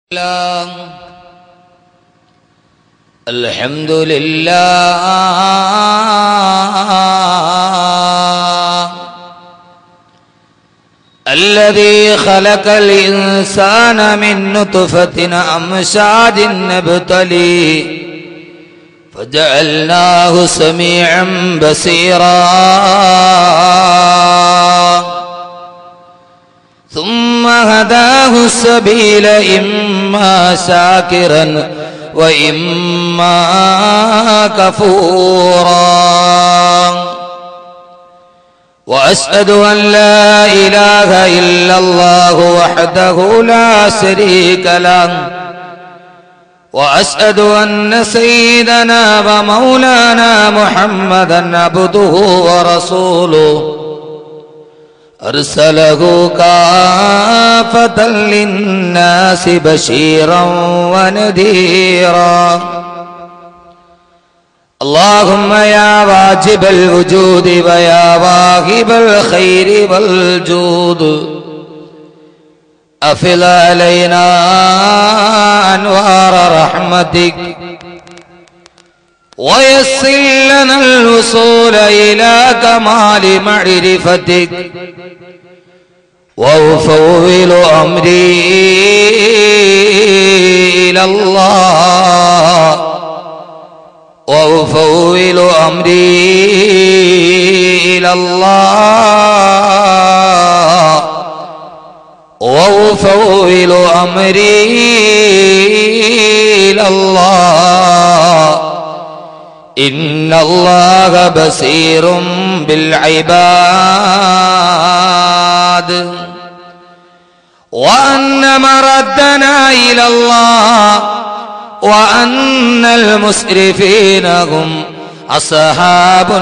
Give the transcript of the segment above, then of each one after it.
الله الحمد لله الذي خلق الإنسان من نطفة أمشاج نبتلي فجعلناه سميعا بصيرا ثم هداه السبيل إما شاكرا وإما كفورا وأشهد أن لا إله إلا الله وحده لا شريك له وأشهد أن سيدنا ومولانا محمدا عبده ورسوله أرسله كافة للناس بشيرا ونذيرا اللهم يا واجب الوجود ويا واهب الخير والجود أفل علينا أنوار رحمتك ويسر لنا الوصول إلى كمال معرفتك وأفوض أمري إلى الله وأفوض أمري إلى الله وأفوض أمري إلى الله إن الله بصير بالعباد وأن مردنا إلى الله وأن المسرفين هم أصحاب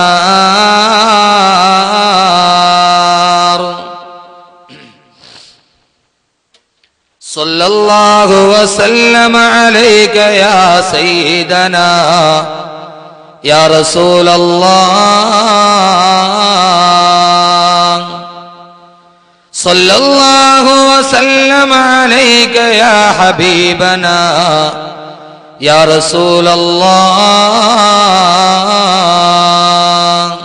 النار صلى الله وسلم عليك يا سيدنا يا رسول الله صلى الله وسلم عليك يا حبيبنا يا رسول الله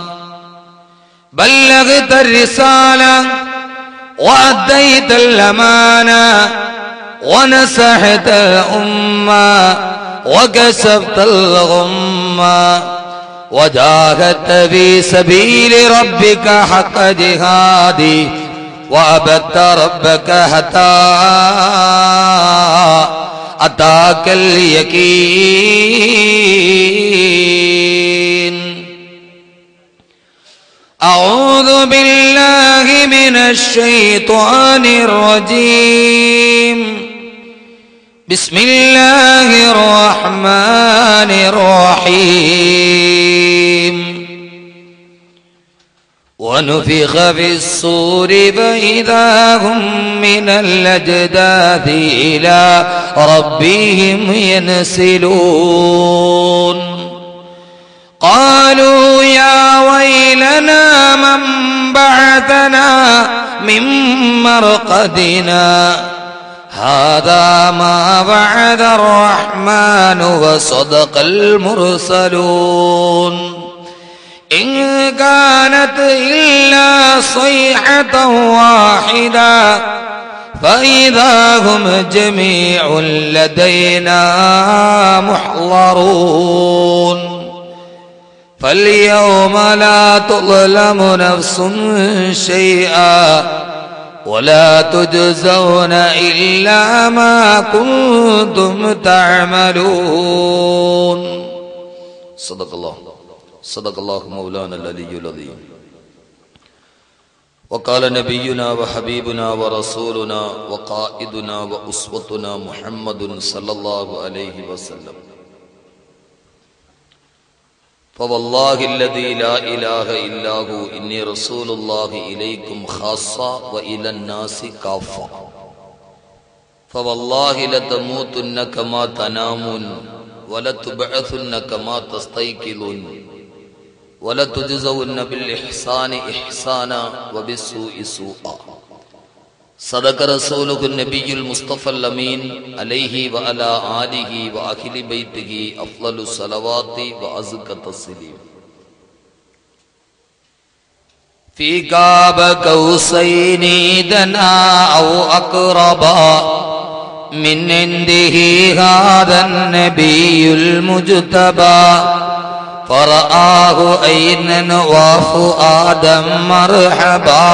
بلغت الرسالة وأديت الأمانة ونسحت الأمة وكسبت الغمة وجاهدت في سبيل ربك حق جهادي وأبدت ربك حتى أتاك اليقين أعوذ بالله من الشيطان الرجيم بسم الله الرحمن الرحيم ونفخ في الصور فإذا هم من الأجداث إلى ربهم ينسلون قالوا يا ويلنا من بعثنا من مرقدنا هذا ما وعد الرحمن وصدق المرسلون إن كانت إلا صيحة واحدة فإذا هم جميع لدينا محضرون فاليوم لا تظلم نفس شيئا ولا تجزون إلا ما كنتم تعملون صدق الله صدق الله مولانا العلي العظيم وقال نبينا وحبيبنا ورسولنا وقائدنا وأسوتنا محمد صلى الله عليه وسلم فوالله الذي لا إله إلا هو إني رسول الله إليكم خاصة وإلى الناس كافة فوالله لتموتن كما تنامون ولتبعثن كما تستيقظون ولتجزون بالإحسان إحسانا وبالسوء سوءا صدق رسوله النبي المصطفى الأمين عليه وعلى آله وأهل بيته أفضل الصلوات وأزكى التسليم في قاب قوسين دنا أو أقربا من عنده هذا النبي المجتبى فرآه عينا وفؤادا مرحبا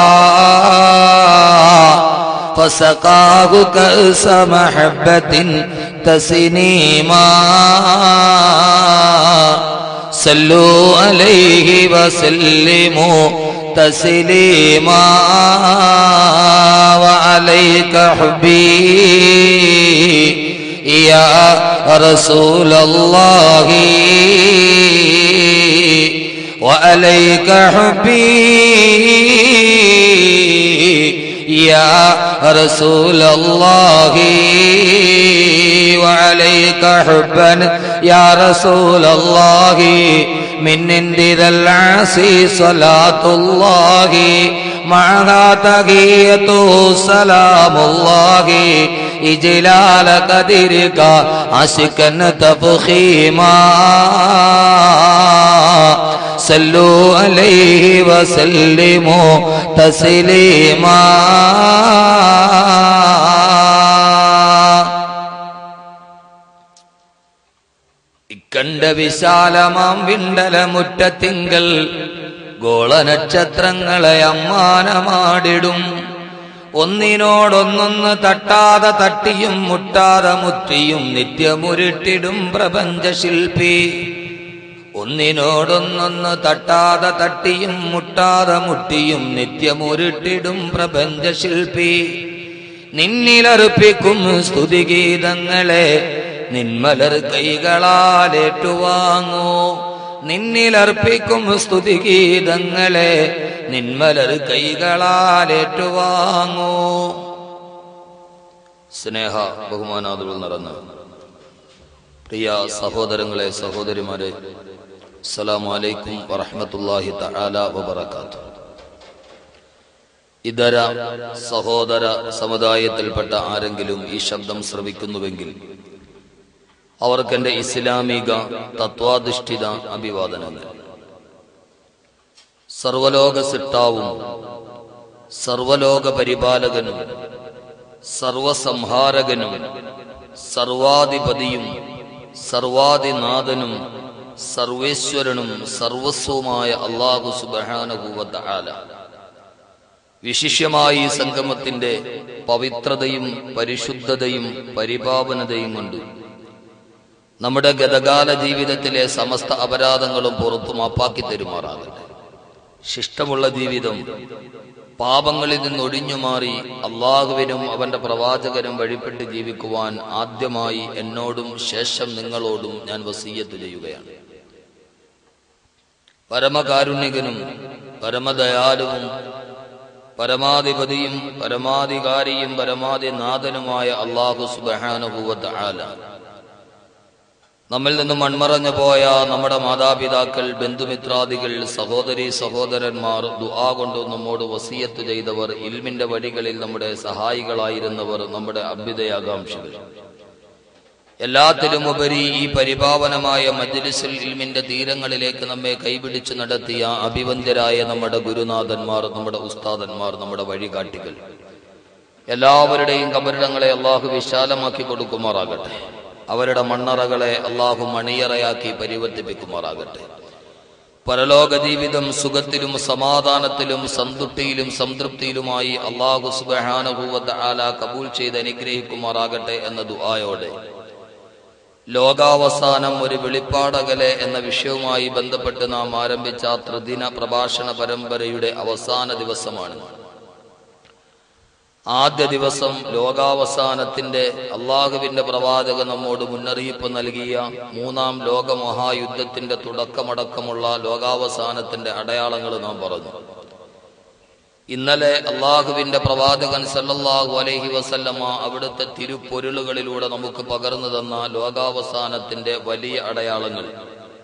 فسقاه كأس محبة تسنيما صلوا عليه وسلموا تسليما وعليك حبي يا رسول الله وعليك حبي يا رسول الله وعليك حبا يا رسول الله من عند ذا العاصي صلاة الله معها تقية سلام الله إجلال قدرك عشقا تفخيما صلوا عليه وسلموا تسليما ഇക്കണ്ട വിശാലമാം വിണ്ടല മുറ്റത്തിങ്കൽ ഗോളനക്ഷത്രങ്ങളെ അമ്മാനമാടിടും ഒന്നിനോടൊന്നൊന്ന് തട്ടാതെ തട്ടിയും മുട്ടാതെ മുറ്റിയും നിത്യമുരുട്ടിടും പ്രപഞ്ചശില്പി ഒന്നിനോടൊന്നൊന്ന് തട്ടാതെ തട്ടിയും മുട്ടാതെ മുട്ടിയും നിത്യമുരുട്ടിടും പ്രപഞ്ചശില്പി നിന്നിലർപ്പിക്കും സ്തുതിഗീതങ്ങളെ നിന്മലർ കൈകളാലേറ്റുവാങ്ങൂ നിന്നിലർപ്പിക്കും സ്തുതിഗീതങ്ങളെ നിന്മലർ കൈകളാലേറ്റുവാങ്ങൂ സ്നേഹ ബഹുമാനാദുകൾ നിറഞ്ഞ പ്രിയ സഹോദരങ്ങളെ സഹോദരിമാരെ അസ്സലാമു അലൈക്കും വറഹ്മത്തുള്ളാഹി തആല വബറകാതുഹു ഇതര സഹോദര സമുദായത്തിൽപ്പെട്ട ആരെങ്കിലും ഈ ശബ്ദം ശ്രവിക്കുന്നുവെങ്കിൽ അവർക്കെന്റെ ഇസ്ലാമിക തത്വാധിഷ്ഠിത അഭിവാദനങ്ങൾ സർവലോക സിട്ടാവും സർവലോക പരിപാലകനും സർവസംഹാരകനും സർവാധിപതിയും സർവാധിനാഥനും സർവേശ്വരനും സർവസ്വമായ അള്ളാഹു സുബഹാനഭൂവത്ത ആല വിശിഷ്യമായി ഈ സംഗമത്തിന്റെ പവിത്രതയും പരിശുദ്ധതയും പരിപാവനതയും കൊണ്ട് നമ്മുടെ ഗതകാല ജീവിതത്തിലെ സമസ്ത അപരാധങ്ങളും പുറത്തു മാപ്പാക്കി തരുമാറാകട്ടെ ശിഷ്ടമുള്ള ജീവിതം പാപങ്ങളിൽ നിന്ന് ഒഴിഞ്ഞുമാറി അള്ളാഹുവിനും അവന്റെ പ്രവാചകനും വഴിപ്പെട്ട് ജീവിക്കുവാൻ ആദ്യമായി എന്നോടും ശേഷം നിങ്ങളോടും ഞാൻ വസീയത്ത് ചെയ്യുകയാണ് പരമകാരുണ്യകനും പരമദയാലുവും പരമാധിപതിയും പരമാധികാരിയും പരമാധിനാഥനുമായ അള്ളാഹു സുബഹാനുഭൂവത്ത് ആല നമ്മിൽ നിന്ന് മൺമറഞ്ഞു പോയ നമ്മുടെ മാതാപിതാക്കൾ ബന്ധുമിത്രാദികൾ സഹോദരി സഹോദരന്മാർ ദുആ കൊണ്ട് നമ്മോട് വസീയത്ത് ചെയ്തവർ ഇൽമിന്റെ വഴികളിൽ നമ്മുടെ സഹായികളായിരുന്നവർ നമ്മുടെ അഭ്യുദയാകാംക്ഷികൾ എല്ലാത്തിലുമുപരി ഈ പരിപാവനമായ മജ്ലിസുൽ ഇൽമിന്റെ തീരങ്ങളിലേക്ക് നമ്മെ കൈപിടിച്ചു നടത്തിയ അഭിവന്ദ്യരായ നമ്മുടെ ഗുരുനാഥന്മാർ നമ്മുടെ ഉസ്താദന്മാർ നമ്മുടെ വഴികാട്ടികൾ എല്ലാവരുടെയും കബരിടങ്ങളെ അള്ളാഹു വിശാലമാക്കി കൊടുക്കുമാറാകട്ടെ അവരുടെ മണ്ണറകളെ അള്ളാഹു മണിയറയാക്കി പരിവർത്തിപ്പിക്കുമാറാകട്ടെ പരലോക ജീവിതം സുഖത്തിലും സമാധാനത്തിലും സന്തുഷ്ടിയിലും സംതൃപ്തിയിലുമായി അള്ളാഹു സുബഹാനുഭൂവത്ത് ആല കബൂൽ ചെയ്ത് അനുഗ്രഹിക്കുമാറാകട്ടെ എന്ന ദുആയോടെ ലോകാവസാനം ഒരു വെളിപ്പാടകലെ എന്ന വിഷയവുമായി ബന്ധപ്പെട്ട് നാം ആരംഭിച്ച ത്രിദിന പ്രഭാഷണ പരമ്പരയുടെ അവസാന ദിവസമാണ് ആദ്യ ദിവസം ലോകാവസാനത്തിന്റെ അള്ളാഹുവിന്റെ പ്രവാചകൻ നമ്മോട് മുന്നറിയിപ്പ് നൽകിയ മൂന്നാം ലോകമഹായുദ്ധത്തിന്റെ തുടക്കമടക്കമുള്ള ലോകാവസാനത്തിന്റെ അടയാളങ്ങൾ നാം പറഞ്ഞു ഇന്നലെ അള്ളാഹുവിന്റെ പ്രവാചകൻ സല്ലല്ലാഹു അലൈഹി വസല്ലമ അവിടുത്തെ തിരുപ്പൊരുളുകളിലൂടെ നമുക്ക് പകർന്നു തന്ന ലോകാവസാനത്തിന്റെ വലിയ അടയാളങ്ങൾ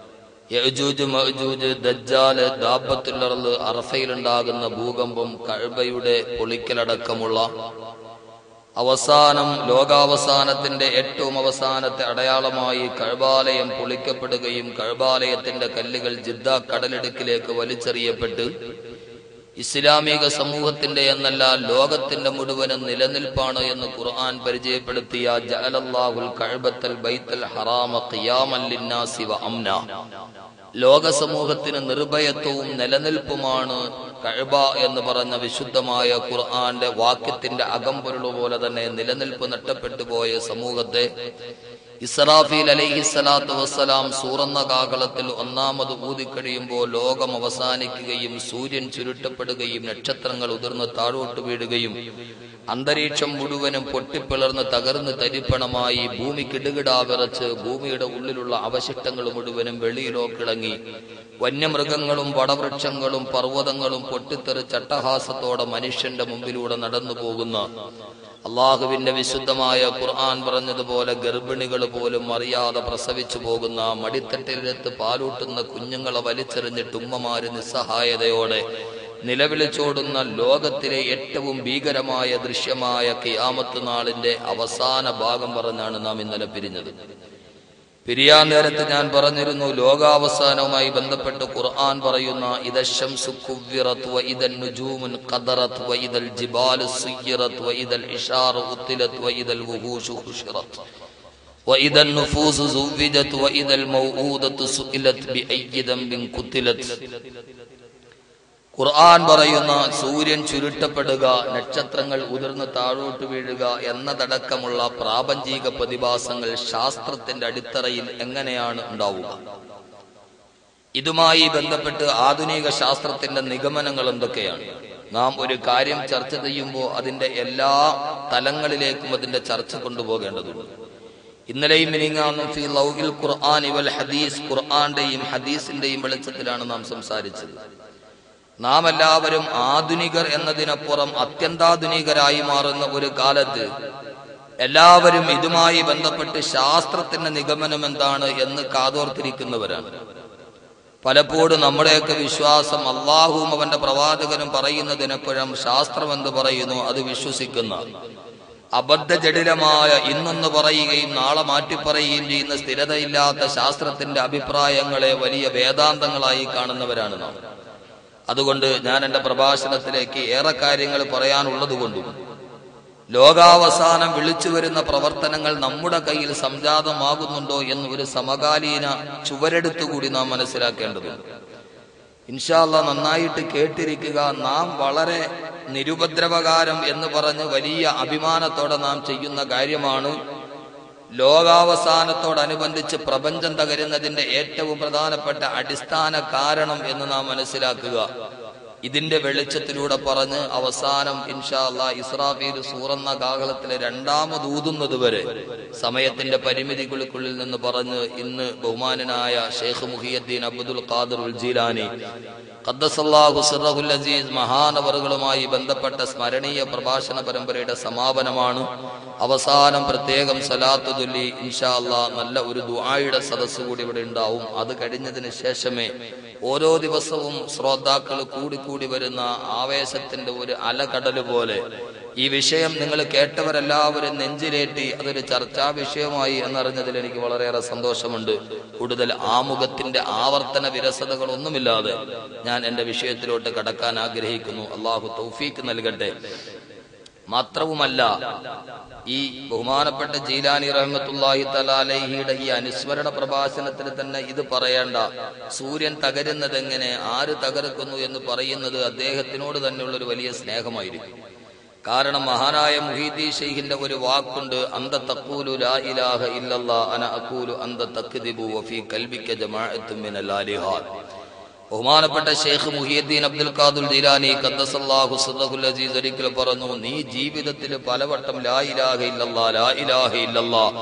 യജൂജ് മഅജൂജ് ദജ്ജാല് ദാബത്തുല്ലർല് അറഫയിലുണ്ടാകുന്ന ഭൂകമ്പം കഴബയുടെ പൊളിക്കലടക്കമുള്ള അവസാനം ലോകാവസാനത്തിന്റെ ഏറ്റവും അവസാനത്തെ അടയാളമായി കഴബാലയം പൊളിക്കപ്പെടുകയും കഴബാലയത്തിന്റെ കല്ലുകൾ ജിദ്ദ കടലിടുക്കിലേക്ക് വലിച്ചെറിയപ്പെട്ട് ഇസ്ലാമിക സമൂഹത്തിന്റെ എന്നല്ല ലോകത്തിന്റെ മുഴുവനും നിലനിൽപ്പാണ് എന്ന് ഖുർആൻ പരിചയപ്പെടുത്തിയ ജഅലല്ലാഹുൽ കഅബത്തൽ ബൈത്തൽ ഹറാമ ഖിയാമൻ ലിന്നാസി വ അംന ലോക സമൂഹത്തിന് നിർഭയത്വവും നിലനിൽപ്പുമാണ് കഅബ എന്ന് പറഞ്ഞ വിശുദ്ധമായ ഖുർആന്റെ വാക്യത്തിന്റെ അകമ്പൊരുള് പോലെ തന്നെ നിലനിൽപ്പ് നഷ്ടപ്പെട്ടു പോയ സമൂഹത്തെ ഇസ്രാഫീൽ അലൈഹിസ്സലാത്തു വസ്സലാം സൂറന്ന കാകളത്തിൽ ഒന്നാമത് ഊതിക്കഴിയുമ്പോൾ ലോകം അവസാനിക്കുകയും സൂര്യൻ ചുരുട്ടപ്പെടുകയും നക്ഷത്രങ്ങൾ ഉതിർന്ന് താഴോട്ട് വീഴുകയും അന്തരീക്ഷം മുഴുവനും പൊട്ടിപ്പിളർന്ന് തകർന്ന് തരിപ്പണമായി ഭൂമി കിടുകിടാ വിറച്ച് ഭൂമിയുടെ ഉള്ളിലുള്ള അവശിഷ്ടങ്ങൾ മുഴുവനും വെളിയിലോക്കിളങ്ങി വന്യമൃഗങ്ങളും വടവൃക്ഷങ്ങളും പർവ്വതങ്ങളും പൊട്ടിത്തെറിച്ച് അട്ടഹാസത്തോടെ മനുഷ്യന്റെ മുമ്പിലൂടെ നടന്നു പോകുന്ന അള്ളാഹുവിന്റെ വിശുദ്ധമായ ഖുർആൻ പറഞ്ഞതുപോലെ ഗർഭിണികൾ പോലും അറിയാതെ പ്രസവിച്ചു പോകുന്ന മടിത്തട്ടിലെടുത്ത് പാലൂട്ടുന്ന കുഞ്ഞുങ്ങളെ വലിച്ചെറിഞ്ഞിട്ട് ഉമ്മമാര് നിസ്സഹായതയോടെ നിലവിളിച്ചോടുന്ന ലോകത്തിലെ ഏറ്റവും ഭീകരമായ ദൃശ്യമായ കിയാമത്ത് നാളിന്റെ അവസാന ഭാഗം പറഞ്ഞാണ് നാം ഇന്നലെ പിരിഞ്ഞത് പിരിയാൻ നേരത്ത് ഞാൻ പറഞ്ഞിരുന്നു ലോകാവസാനവുമായി ബന്ധപ്പെട്ട് ഖുർആൻ പറയുന്ന ഇദശംസു കുവ്വിറത് വ ഇദൻ നുജൂമുൻ ഖദറത് വ ഇദൽ ജിബാലു സുയ്യിറത് വ ഇദൽ ഇഷാറു ഉത്തിലത് വ ഇദൽ വുഹൂഷു ഹുഷിറത് وإذا النفوس زوجت وإذا الموءودة سئلت بأي ذنب قتلت ഖുർആൻ പറയുന്ന സൂര്യൻ ചുരുട്ടപ്പെടുക നക്ഷത്രങ്ങൾ ഉതിർന്ന് താഴോട്ട് വീഴുക എന്നതടക്കമുള്ള പ്രാപഞ്ചിക പ്രതിഭാസങ്ങൾ ശാസ്ത്രത്തിന്റെ അടിത്തറയിൽ എങ്ങനെയാണ് ഉണ്ടാവുക ഇതുമായി ബന്ധപ്പെട്ട് ആധുനിക ശാസ്ത്രത്തിന്റെ നിഗമനങ്ങൾ എന്തൊക്കെയാണ് നാം ഒരു കാര്യം ചർച്ച ചെയ്യുമ്പോൾ അതിന്റെ എല്ലാ തലങ്ങളിലേക്കും അതിന്റെ ചർച്ച കൊണ്ടുപോകേണ്ടതുണ്ട് ഇന്നലെയും മിനിങ്ങാന്നും ഫി ലൗകിൽ ഖുർആൻ ഇവൽ ഹദീസ് ഖുർആന്റെയും ഹദീസിന്റെയും വെളിച്ചത്തിലാണ് നാം സംസാരിച്ചത് നാം എല്ലാവരും ആധുനികർ എന്നതിനപ്പുറം അത്യന്താധുനികരായി മാറുന്ന ഒരു കാലത്ത് എല്ലാവരും ഇതുമായി ബന്ധപ്പെട്ട് ശാസ്ത്രത്തിന്റെ നിഗമനം എന്താണ് എന്ന് കാതോർത്തിരിക്കുന്നവരാണ് പലപ്പോഴും നമ്മുടെയൊക്കെ വിശ്വാസം അള്ളാഹുവും അവന്റെ പ്രവാചകനും പറയുന്നതിനെപ്പോഴും ശാസ്ത്രം എന്ന് പറയുന്നു അത് വിശ്വസിക്കുന്ന അബദ്ധജടിലമായ ഇന്നൊന്ന് പറയുകയും നാളെ മാറ്റിപ്പറയുകയും ചെയ്യുന്ന സ്ഥിരതയില്ലാത്ത ശാസ്ത്രത്തിന്റെ അഭിപ്രായങ്ങളെ വലിയ വേദാന്തങ്ങളായി കാണുന്നവരാണ് നാം അതുകൊണ്ട് ഞാൻ എന്റെ പ്രഭാഷണത്തിലേക്ക് ഏറെ കാര്യങ്ങൾ പറയാനുള്ളതുകൊണ്ടും ലോകാവസാനം വിളിച്ചു വരുന്ന പ്രവർത്തനങ്ങൾ നമ്മുടെ കയ്യിൽ സംജാതമാകുന്നുണ്ടോ എന്ന് ഒരു സമകാലീന ചുവരെടുത്തുകൂടി നാം മനസ്സിലാക്കേണ്ടതുണ്ട് ഇൻഷാല്ല നന്നായിട്ട് കേട്ടിരിക്കുക നാം വളരെ നിരുപദ്രവകാരം എന്ന് പറഞ്ഞ് വലിയ അഭിമാനത്തോടെ നാം ചെയ്യുന്ന കാര്യമാണ് ലോകാവസാനത്തോടനുബന്ധിച്ച് പ്രപഞ്ചം തകരുന്നതിന്റെ ഏറ്റവും പ്രധാനപ്പെട്ട അടിസ്ഥാന കാരണം എന്ന് നാം മനസ്സിലാക്കുക ഇതിന്റെ വെളിച്ചത്തിലൂടെ പറഞ്ഞ് അവസാനം ഇൻഷാ അല്ലാ ഇസ്രാഫീൽ സൂറന്ന കാകളത്തിലെ രണ്ടാമത് ഊതുന്നത് വരെ സമയത്തിന്റെ പരിമിതികൾക്കുള്ളിൽ നിന്ന് പറഞ്ഞ് ഇന്ന് ബഹുമാനനായ ഷെയ്ഖ് മുഹിയുദ്ദീൻ അബ്ദുൽ ഖാദർ ഉൽ ജീലാനി ഖദ്ദസല്ലാഹു സിറഹുൽ അസീസ് മഹാനവറുകളുമായി ബന്ധപ്പെട്ട സ്മരണീയ പ്രഭാഷണ പരമ്പരയുടെ സമാപനമാണ് അവസാനം പ്രത്യേകം സലാത്തു ചൊല്ലി ഇൻഷാ അല്ലാ നല്ല ഒരു ദുആയുടെ സദസ്സ് കൂടി ഇവിടെ ഉണ്ടാവും അത് കഴിഞ്ഞതിന് ശേഷമേ ഓരോ ദിവസവും ശ്രോതാക്കൾ കൂടി കൂടി വരുന്ന ആവേശത്തിന്റെ ഒരു അലകടല് പോലെ ഈ വിഷയം നിങ്ങൾ കേട്ടവരെല്ലാവരും നെഞ്ചിലേറ്റി അതൊരു ചർച്ചാ വിഷയമായി എന്നറിഞ്ഞതിൽ എനിക്ക് വളരെയേറെ സന്തോഷമുണ്ട് കൂടുതൽ ആമുഖത്തിന്റെ ആവർത്തന വിരസതകളൊന്നുമില്ലാതെ ഞാൻ എന്റെ വിഷയത്തിലോട്ട് കടക്കാൻ ആഗ്രഹിക്കുന്നു അള്ളാഹു തൗഫീക്ക് നൽകട്ടെ മാത്രവുമല്ല ഈ ബഹുമാനപ്പെട്ട ജീലാനി റഹ്മത്തുല്ലാഹി തലാലഹിയുടെ ഈ അനുസ്മരണ പ്രഭാഷണത്തിൽ തന്നെ ഇത് പറയേണ്ട സൂര്യൻ തകരുന്നത് എങ്ങനെ ആര് തകർക്കുന്നു എന്ന് പറയുന്നത് അദ്ദേഹത്തിനോട് തന്നെയുള്ള ഒരു വലിയ സ്നേഹമായിരിക്കും കാരണം മഹാനായ മുഹീദ്ദീൻ ഷെയ്ഖിന്റെ ഒരു വാക്കുണ്ട് അന്ത തക്കൂലു ലാ ഇലാഹ ഇല്ലല്ലാ അന അക്കൂലു അന്ത തക്ദിബു വഫീ കൽബിക ജമാഅത്തും മിനൽ ആലിഹാത്ത് ബഹുമാനപ്പെട്ട ഷെയ്ഖ് മുഹിയുദ്ദീൻ അബ്ദുൽ ഖാദുൽ ജീലാനി ഖദ്ദസല്ലാഹു സദഹുൽ അസീസ് ഒരിക്കൽ പറഞ്ഞു നീ ജീവിതത്തിൽ പലവട്ടം ലാ ഇലാഹ ഇല്ലല്ലാ ലാ ഇലാഹ ഇല്ലല്ലാ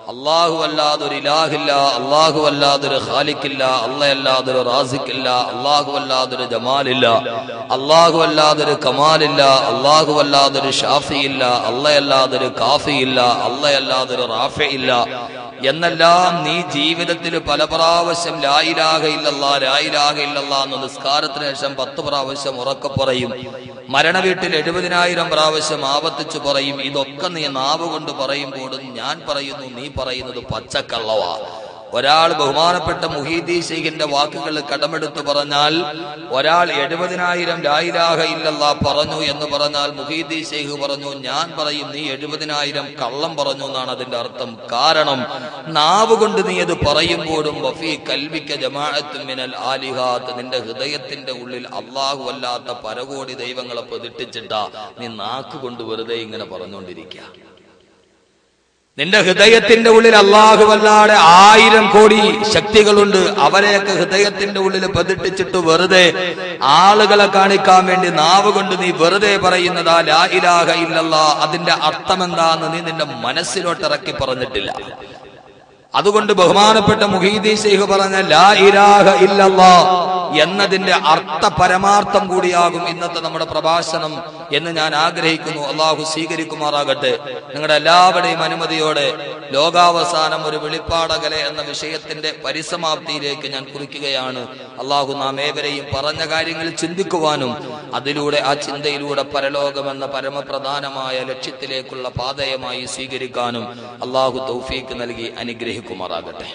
അള്ളാഹു അല്ലാതൊരു ഇലാഹില്ല അള്ളാഹു അല്ലാതൊരു ഖാലിക്കില്ല അല്ല അല്ലാതൊരു റാസിക്കില്ല അള്ളാഹു അല്ലാതൊരു ജമാലില്ല അള്ളാഹു അല്ലാതൊരു കമാലില്ല അള്ളാഹു അല്ലാതൊരു ഷാഫിയില്ല അല്ല അല്ലാതൊരു കാഫിയില്ല അല്ല അല്ലാതൊരു റാഫിയില്ല എന്നെല്ലാം നീ ജീവിതത്തിൽ പല പ്രാവശ്യം ലായിലാഹ ഇല്ലല്ലാ ലായിലാഹ ഇല്ലല്ലാ എന്ന് നിസ്കാരത്തിന് ശേഷം പത്ത് പ്രാവശ്യം ഉറക്കെ പറയും മരണ വീട്ടിൽ എഴുപതിനായിരം പ്രാവശ്യം ആവർത്തിച്ചു പറയും ഇതൊക്കെ നീ നാവ് കൊണ്ട് പറയുമ്പോഴും ഞാൻ പറയുന്നു നീ പറയുന്നത് പച്ചക്കള്ളവാ ഒരാൾ ബഹുമാനപ്പെട്ട മുഹീദി ഷെയ്ഖിന്റെ വാക്കുകൾ കടമെടുത്തു പറഞ്ഞാൽ ഒരാൾ എഴുപതിനായിരം ലായിലാഹ ഇല്ലല്ലാ പറഞ്ഞു എന്ന് പറഞ്ഞാൽ മുഹീദി ഷെയ്ഖ് പറഞ്ഞു ഞാൻ പറയും നീ എഴുപതിനായിരം കള്ളം പറഞ്ഞു എന്നാണ് അതിന്റെ അർത്ഥം കാരണം നാവ് കൊണ്ട് നീ അത് പറയുമ്പോഴും വഫീ കൽവിക്ക ജമാഅത്തും മിനൽ ആലിഹാത്ത് നിന്റെ ഹൃദയത്തിന്റെ ഉള്ളിൽ അള്ളാഹു അല്ലാത്ത പരകോടി ദൈവങ്ങളെ പ്രതിഷ്ഠിച്ചിട്ടാ നീ നാക്ക് കൊണ്ട് വെറുതെ ഇങ്ങനെ പറഞ്ഞുകൊണ്ടിരിക്കുക നിന്റെ ഹൃദയത്തിന്റെ ഉള്ളിൽ അല്ലാഹുവല്ലാതെ ആയിരം കോടി ശക്തികളുണ്ട് അവരെയൊക്കെ ഹൃദയത്തിന്റെ ഉള്ളിൽ പതിട്ടിച്ചിട്ട് വെറുതെ ആളുകളെ കാണിക്കാൻ വേണ്ടി നാവ് കൊണ്ട് നീ വെറുതെ പറയുന്നതാ ലാ ഇലാഹ ഇല്ലല്ലാ അതിന്റെ അർത്ഥം എന്താന്ന് നീ നിന്റെ മനസ്സിലോട്ട് ഇറക്കി പറഞ്ഞിട്ടില്ല അതുകൊണ്ട് ബഹുമാനപ്പെട്ട മുഹീദി ശൈഖ് പറഞ്ഞ ലാ ഇലാഹ ഇല്ലല്ലാ എന്നതിന്റെ അർത്ഥ പരമാർത്ഥം കൂടിയാകും ഇന്നത്തെ നമ്മുടെ പ്രഭാഷണം എന്ന് ഞാൻ ആഗ്രഹിക്കുന്നു അള്ളാഹു സ്വീകരിക്കുമാറാകട്ടെ നിങ്ങളുടെ എല്ലാവരുടെയും അനുമതിയോടെ ലോകാവസാനം ഒരു വെളിപ്പാടകലെ എന്ന വിഷയത്തിന്റെ പരിസമാപ്തിയിലേക്ക് ഞാൻ കുറിക്കുകയാണ് അള്ളാഹു നാം ഏവരെയും പറഞ്ഞ കാര്യങ്ങൾ ചിന്തിക്കുവാനും അതിലൂടെ ആ ചിന്തയിലൂടെ പരലോകമെന്ന പരമപ്രധാനമായ ലക്ഷ്യത്തിലേക്കുള്ള പാതയമായി സ്വീകരിക്കാനും അള്ളാഹു തൗഫീക്ക് നൽകി അനുഗ്രഹിക്കുമാറാകട്ടെ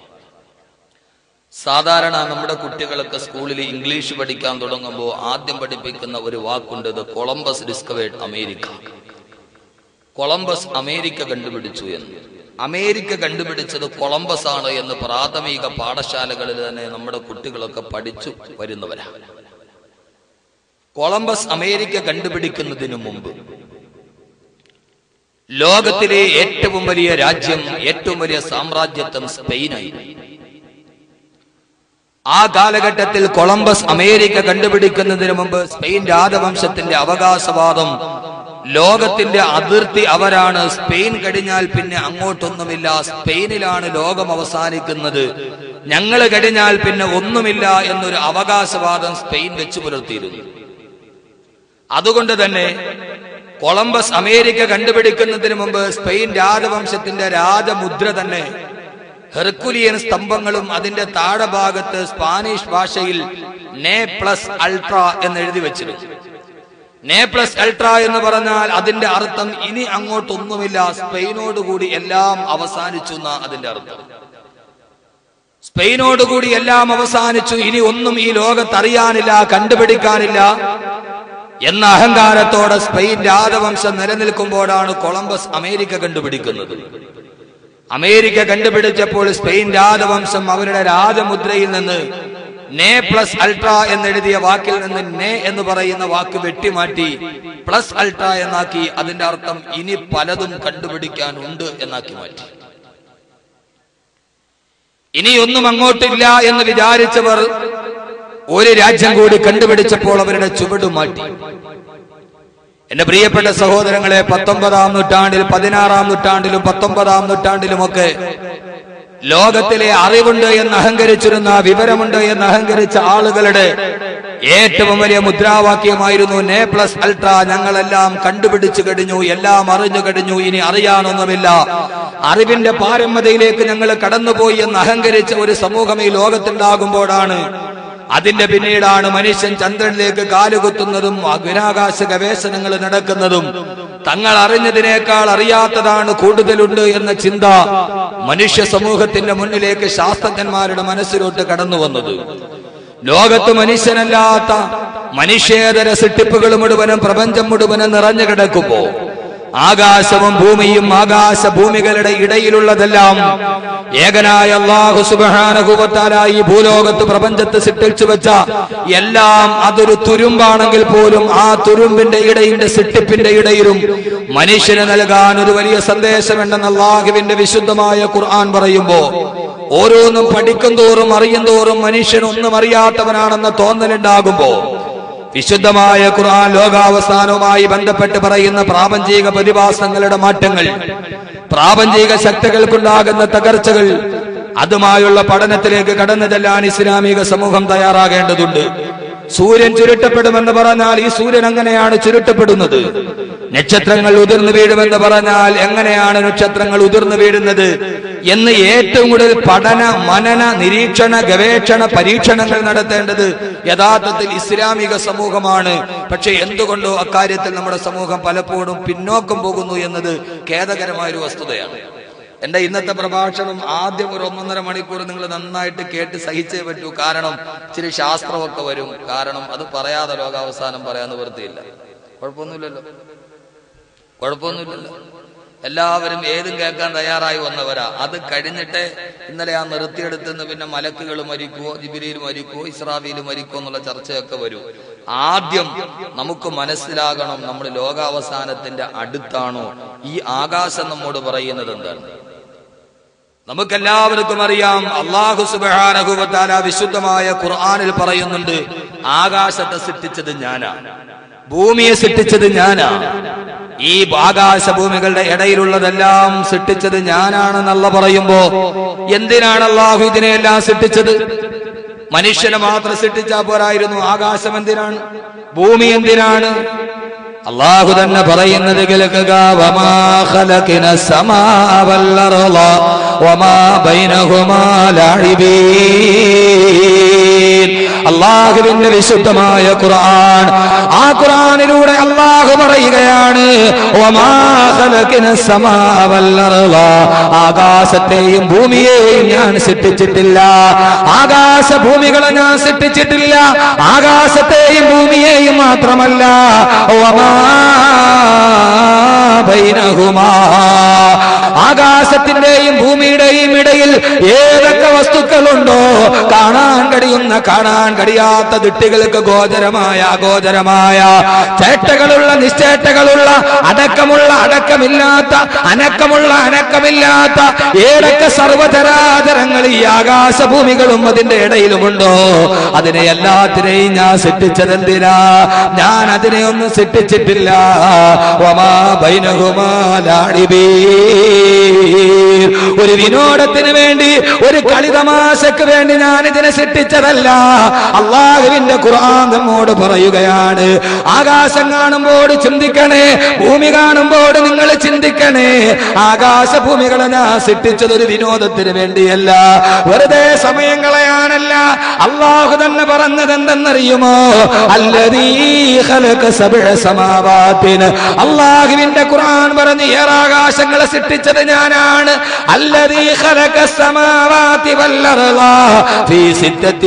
സാധാരണ നമ്മുടെ കുട്ടികളൊക്കെ സ്കൂളിൽ ഇംഗ്ലീഷ് പഠിക്കാൻ തുടങ്ങുമ്പോൾ ആദ്യം പഠിപ്പിക്കുന്ന ഒരു വാക്കുണ്ട് ഇത് Columbus discovered America Columbus America കണ്ടുപിടിച്ചു എന്ന് അമേരിക്ക കണ്ടുപിടിച്ചത് കൊളംബസ് ആണ് എന്ന് പ്രാഥമിക പാഠശാലകളിൽ തന്നെ നമ്മുടെ കുട്ടികളൊക്കെ പഠിച്ചു വരുന്നവരാണ് കൊളംബസ് അമേരിക്ക കണ്ടുപിടിക്കുന്നതിനു മുമ്പ് ലോകത്തിലെ ഏറ്റവും വലിയ രാജ്യം ഏറ്റവും വലിയ സാമ്രാജ്യത്വം സ്പെയിനായിരുന്നു ആ കാലഘട്ടത്തിൽ കൊളംബസ് അമേരിക്ക കണ്ടുപിടിക്കുന്നതിന് മുമ്പ് സ്പെയിൻ രാജവംശത്തിന്റെ അവകാശവാദം ലോകത്തിന്റെ അതിർത്തി അവരാണ് സ്പെയിൻ കഴിഞ്ഞാൽ പിന്നെ അങ്ങോട്ടൊന്നുമില്ല സ്പെയിനിലാണ് ലോകം അവസാനിക്കുന്നത് ഞങ്ങൾ കഴിഞ്ഞാൽ പിന്നെ ഒന്നുമില്ല എന്നൊരു അവകാശവാദം സ്പെയിൻ വെച്ചു പുലർത്തിയിരുന്നു അതുകൊണ്ട് തന്നെ കൊളംബസ് അമേരിക്ക കണ്ടുപിടിക്കുന്നതിന് മുമ്പ് സ്പെയിൻ രാജവംശത്തിന്റെ രാജമുദ്ര തന്നെ ഹെർക്കുലിയൻ സ്തംഭങ്ങളും അതിന്റെ താഴഭാഗത്ത് സ്പാനിഷ് ഭാഷയിൽ നേ പ്ലസ് അൾട്ര എന്ന് എഴുതി വെച്ചിരുന്നു നേ പ്ലസ് അൾട്ര എന്ന് പറഞ്ഞാൽ അതിന്റെ അർത്ഥം ഇനി അങ്ങോട്ടൊന്നുമില്ല സ്പെയിനോടുകൂടി എല്ലാം അവസാനിച്ചു എന്ന അതിന്റെ അർത്ഥം സ്പെയിനോടുകൂടി എല്ലാം അവസാനിച്ചു ഇനി ഒന്നും ഈ ലോകത്ത് അറിയാനില്ല കണ്ടുപിടിക്കാനില്ല എന്ന അഹങ്കാരത്തോടെ സ്പെയിൻ രാജവംശം നിലനിൽക്കുമ്പോഴാണ് കൊളംബസ് അമേരിക്ക കണ്ടുപിടിക്കുന്നത് അമേരിക്ക കണ്ടുപിടിച്ചപ്പോൾ സ്പെയിൻ രാജവംശം അവരുടെ രാജമുദ്രയിൽ നിന്ന് നേ പ്ലസ് അൾട്ര എന്നെഴുതിയ വാക്കിൽ നിന്ന് നേ എന്ന് പറയുന്ന വാക്ക് വെട്ടിമാറ്റി പ്ലസ് അൾട്ര എന്നാക്കി അതിന്റെ അർത്ഥം ഇനി പലതും കണ്ടുപിടിക്കാൻ ഉണ്ട് എന്നാക്കി മാറ്റി ഇനിയൊന്നും അങ്ങോട്ടില്ല എന്ന് വിചാരിച്ചവർ ഒരു രാജ്യം കൂടി കണ്ടുപിടിച്ചപ്പോൾ അവരുടെ ചുവട് മാറ്റി എന്റെ പ്രിയപ്പെട്ട സഹോദരങ്ങളെ പത്തൊമ്പതാം നൂറ്റാണ്ടിൽ പതിനാറാം നൂറ്റാണ്ടിലും പത്തൊമ്പതാം നൂറ്റാണ്ടിലുമൊക്കെ ലോകത്തിലെ അറിവുണ്ട് എന്ന് അഹങ്കരിച്ചിരുന്ന വിവരമുണ്ട് എന്ന് അഹങ്കരിച്ച ആളുകളുടെ ഏറ്റവും വലിയ മുദ്രാവാക്യമായിരുന്നു നേ പ്ലസ് അൾട്ര ഞങ്ങളെല്ലാം കണ്ടുപിടിച്ചു കഴിഞ്ഞു എല്ലാം അറിഞ്ഞു കഴിഞ്ഞു ഇനി അറിയാനൊന്നുമില്ല അറിവിന്റെ പാരമ്യതയിലേക്ക് ഞങ്ങൾ കടന്നുപോയി എന്ന് അഹങ്കരിച്ച ഒരു സമൂഹം ഈ ലോകത്തുണ്ടാകുമ്പോഴാണ് അതിന്റെ പിന്നീടാണ് മനുഷ്യൻ ചന്ദ്രനിലേക്ക് കാലുകുത്തുന്നതും ബഹിരാകാശ ഗവേഷണങ്ങൾ നടക്കുന്നതും തങ്ങൾ അറിഞ്ഞതിനേക്കാൾ അറിയാത്തതാണ് കൂടുതലുണ്ട് എന്ന ചിന്ത മനുഷ്യ സമൂഹത്തിന്റെ മുന്നിലേക്ക് ശാസ്ത്രജ്ഞന്മാരുടെ മനസ്സിലോട്ട് കടന്നു വന്നത് ലോകത്ത് മനുഷ്യനല്ലാത്ത മനുഷ്യേതര സൃഷ്ടിപ്പുകൾ മുഴുവനും പ്രപഞ്ചം മുഴുവനും നിറഞ്ഞു കിടക്കുമ്പോ ആകാശവും ഭൂമിയും ആകാശ ഭൂമികളുടെ ഇടയിലുള്ളതെല്ലാം ഏകനായ അള്ളാഹു സുബാനകുവത്താല ഈ ഭൂലോകത്ത് പ്രപഞ്ചത്ത് സൃഷ്ടിച്ചു വെച്ച എല്ലാം അതൊരു തുരുമ്പാണെങ്കിൽ പോലും ആ തുരുമ്പിന്റെ ഇടയിന്റെ സൃഷ്ടിപ്പിന്റെ ഇടയിലും മനുഷ്യന് നൽകാൻ ഒരു വലിയ സന്ദേശമുണ്ടെന്ന് അള്ളാഹുവിന്റെ വിശുദ്ധമായ ഖുർആൻ പറയുമ്പോ ഓരോന്നും പഠിക്കും തോറും അറിയും തോറും മനുഷ്യൻ ഒന്നും അറിയാത്തവനാണെന്ന തോന്നലുണ്ടാകുമ്പോ വിശുദ്ധമായ ഖുർആൻ ലോകാവസാനവുമായി ബന്ധപ്പെട്ട് പറയുന്ന പ്രാപഞ്ചിക പ്രതിഭാസങ്ങളുടെ മാറ്റങ്ങൾ പ്രാപഞ്ചിക ശക്തികൾക്കുണ്ടാകുന്ന തകർച്ചകൾ അതുമായുള്ള പഠനത്തിലേക്ക് കടന്നു ചെല്ലാൻ ഇസ്ലാമിക സമൂഹം തയ്യാറാകേണ്ടതുണ്ട് സൂര്യൻ ചുരുട്ടപ്പെടുമെന്ന് പറഞ്ഞാൽ ഈ സൂര്യൻ അങ്ങനെയാണ് ചുരുട്ടപ്പെടുന്നത് നക്ഷത്രങ്ങൾ ഉതിർന്നു വീഴുമെന്ന് പറഞ്ഞാൽ എങ്ങനെയാണ് നക്ഷത്രങ്ങൾ ഉതിർന്നു വീഴുന്നത് എന്ന് ഏറ്റവും കൂടുതൽ പഠന മനന നിരീക്ഷണ ഗവേഷണ പരീക്ഷണങ്ങൾ നടത്തേണ്ടത് യഥാർത്ഥത്തിൽ ഇസ്ലാമിക സമൂഹമാണ് പക്ഷെ എന്തുകൊണ്ടോ അക്കാര്യത്തിൽ നമ്മുടെ സമൂഹം പലപ്പോഴും പിന്നോക്കം പോകുന്നു എന്നത് ഖേദകരമായ ഒരു വസ്തുതയാണ് എന്റെ ഇന്നത്തെ പ്രഭാഷണം ആദ്യം ഒരു ഒന്നൊന്നര മണിക്കൂർ നിങ്ങൾ നന്നായിട്ട് കേട്ട് സഹിച്ചേ പറ്റൂ കാരണം ഇച്ചിരി ശാസ്ത്രമൊക്കെ വരും കാരണം അത് പറയാതെ ലോകാവസാനം പറയാൻ നിവൃത്തിയില്ല കുഴപ്പമൊന്നുമില്ലല്ലോ കുഴപ്പമൊന്നുമില്ലല്ലോ എല്ലാവരും ഏതും കേൾക്കാൻ തയ്യാറായി വന്നവരാ അത് കഴിഞ്ഞിട്ട് ഇന്നലെ ആ നിർത്തിയെടുത്തുനിന്ന് പിന്നെ മലക്കുകൾ മരിക്കുവോ ജിബിരിയിൽ മരിക്കുവോ ഇസ്രാവിയിൽ മരിക്കുവോ എന്നുള്ള ചർച്ചയൊക്കെ വരും ആദ്യം നമുക്ക് മനസ്സിലാകണം നമ്മൾ ലോകാവസാനത്തിന്റെ അടുത്താണോ ഈ ആകാശം നമ്മോട് പറയുന്നത് എന്താണ് നമുക്കെല്ലാവർക്കും അറിയാം അള്ളാഹു സുബാനഹുബത്താല വിശുദ്ധമായ ഖുർആാനിൽ പറയുന്നുണ്ട് ആകാശത്തെ സൃഷ്ടിച്ചത് ഞാനാ ഭൂമിയെ സൃഷ്ടിച്ചത് ഞാനാ ഈ ആകാശഭൂമികളുടെ ഇടയിലുള്ളതെല്ലാം സൃഷ്ടിച്ചത് ഞാനാണെന്നല്ല പറയുമ്പോ എന്തിനാണ് അള്ളാഹു ഇതിനെയെല്ലാം സൃഷ്ടിച്ചത് മനുഷ്യനെ മാത്രം സൃഷ്ടിച്ചാ പോരായിരുന്നു ആകാശം എന്തിനാണ് ഭൂമി എന്തിനാണ് അള്ളാഹു തന്നെ പറയുന്നത് കേൾക്കുക വമാ ഖലഖന സമാ വൽ അർള വമാ ബൈനഹുമാ ലാഇബീൻ അള്ളാഹുവിന്റെ വിശുദ്ധമായ ഖുർആൻ ആ ഖുർആനിലൂടെ അള്ളാഹു പറയുകയാണ് വമാ ഖലഖന സമാ വൽ അർള ആകാശത്തെയും ഭൂമിയെയും ഞാൻ സൃഷ്ടിച്ചിട്ടില്ല ആകാശ ഭൂമികളെ ഞാൻ സൃഷ്ടിച്ചിട്ടില്ല ആകാശത്തെയും ഭൂമിയെയും മാത്രമല്ല വമാ ബൈനഹുമാ ആകാശത്തിന്റെയും ഭൂമിയുടെയും ഇടയിൽ ഏതൊക്കെ വസ്തുക്കളുണ്ടോ കാണാൻ കഴിയുന്ന കാണാൻ കഴിയാത്ത ദിട്ടുകൾക്ക് ഗോചരമായ അഗോചരമായ ചേട്ടകളുള്ള നിശ്ചേട്ടകളുള്ള അടക്കമുള്ള അടക്കമില്ലാത്ത അനക്കമുള്ള അനക്കമില്ലാത്ത ഏതൊക്കെ സർവചരാചരങ്ങൾ ഈ ആകാശഭൂമികളും അതിന്റെ ഇടയിലുമുണ്ടോ അതിനെ എല്ലാത്തിനെയും ഞാൻ സൃഷ്ടിച്ചതെന്തിനാ ഞാൻ അതിനെ ഒന്നും സൃഷ്ടിച്ചിട്ടില്ല വമാ ബൈനഹുമാ ലാളിബീർ. ഒരു വിനോദത്തിന് വേണ്ടി ഒരു കളിതമാശക്ക് വേണ്ടി ഞാൻ ഇതിനെ സൃഷ്ടിച്ചതല്ല അള്ളാഹുവിന്റെ ഖുർആൻ നമ്മോട് പറയുകയാണ് ആകാശം കാണുമ്പോൾ ചിന്തിക്കണേ ഭൂമി കാണുമ്പോൾ നിങ്ങൾ ചിന്തിക്കണേ ആകാശ ഭൂമികളെ ഞാൻ സൃഷ്ടിച്ചത് ഒരു വിനോദത്തിന് വേണ്ടിയല്ല വെറുതെ സമയം കളയാനല്ല അള്ളാഹു തന്നെ പറഞ്ഞത് എന്തെന്നറിയുമോ അല്ലതീ ഖലഖ സബ്അ സമാവാത്തിന് അള്ളാഹുവിന്റെ ഖുർആൻ പറഞ്ഞ് ഏറാകാശങ്ങളെ സൃഷ്ടിച്ചത് ഞാനാണ് അല്ലതീ ഖലഖ സമാവാതി വൽ അർള ഫീ സിത്തത്തി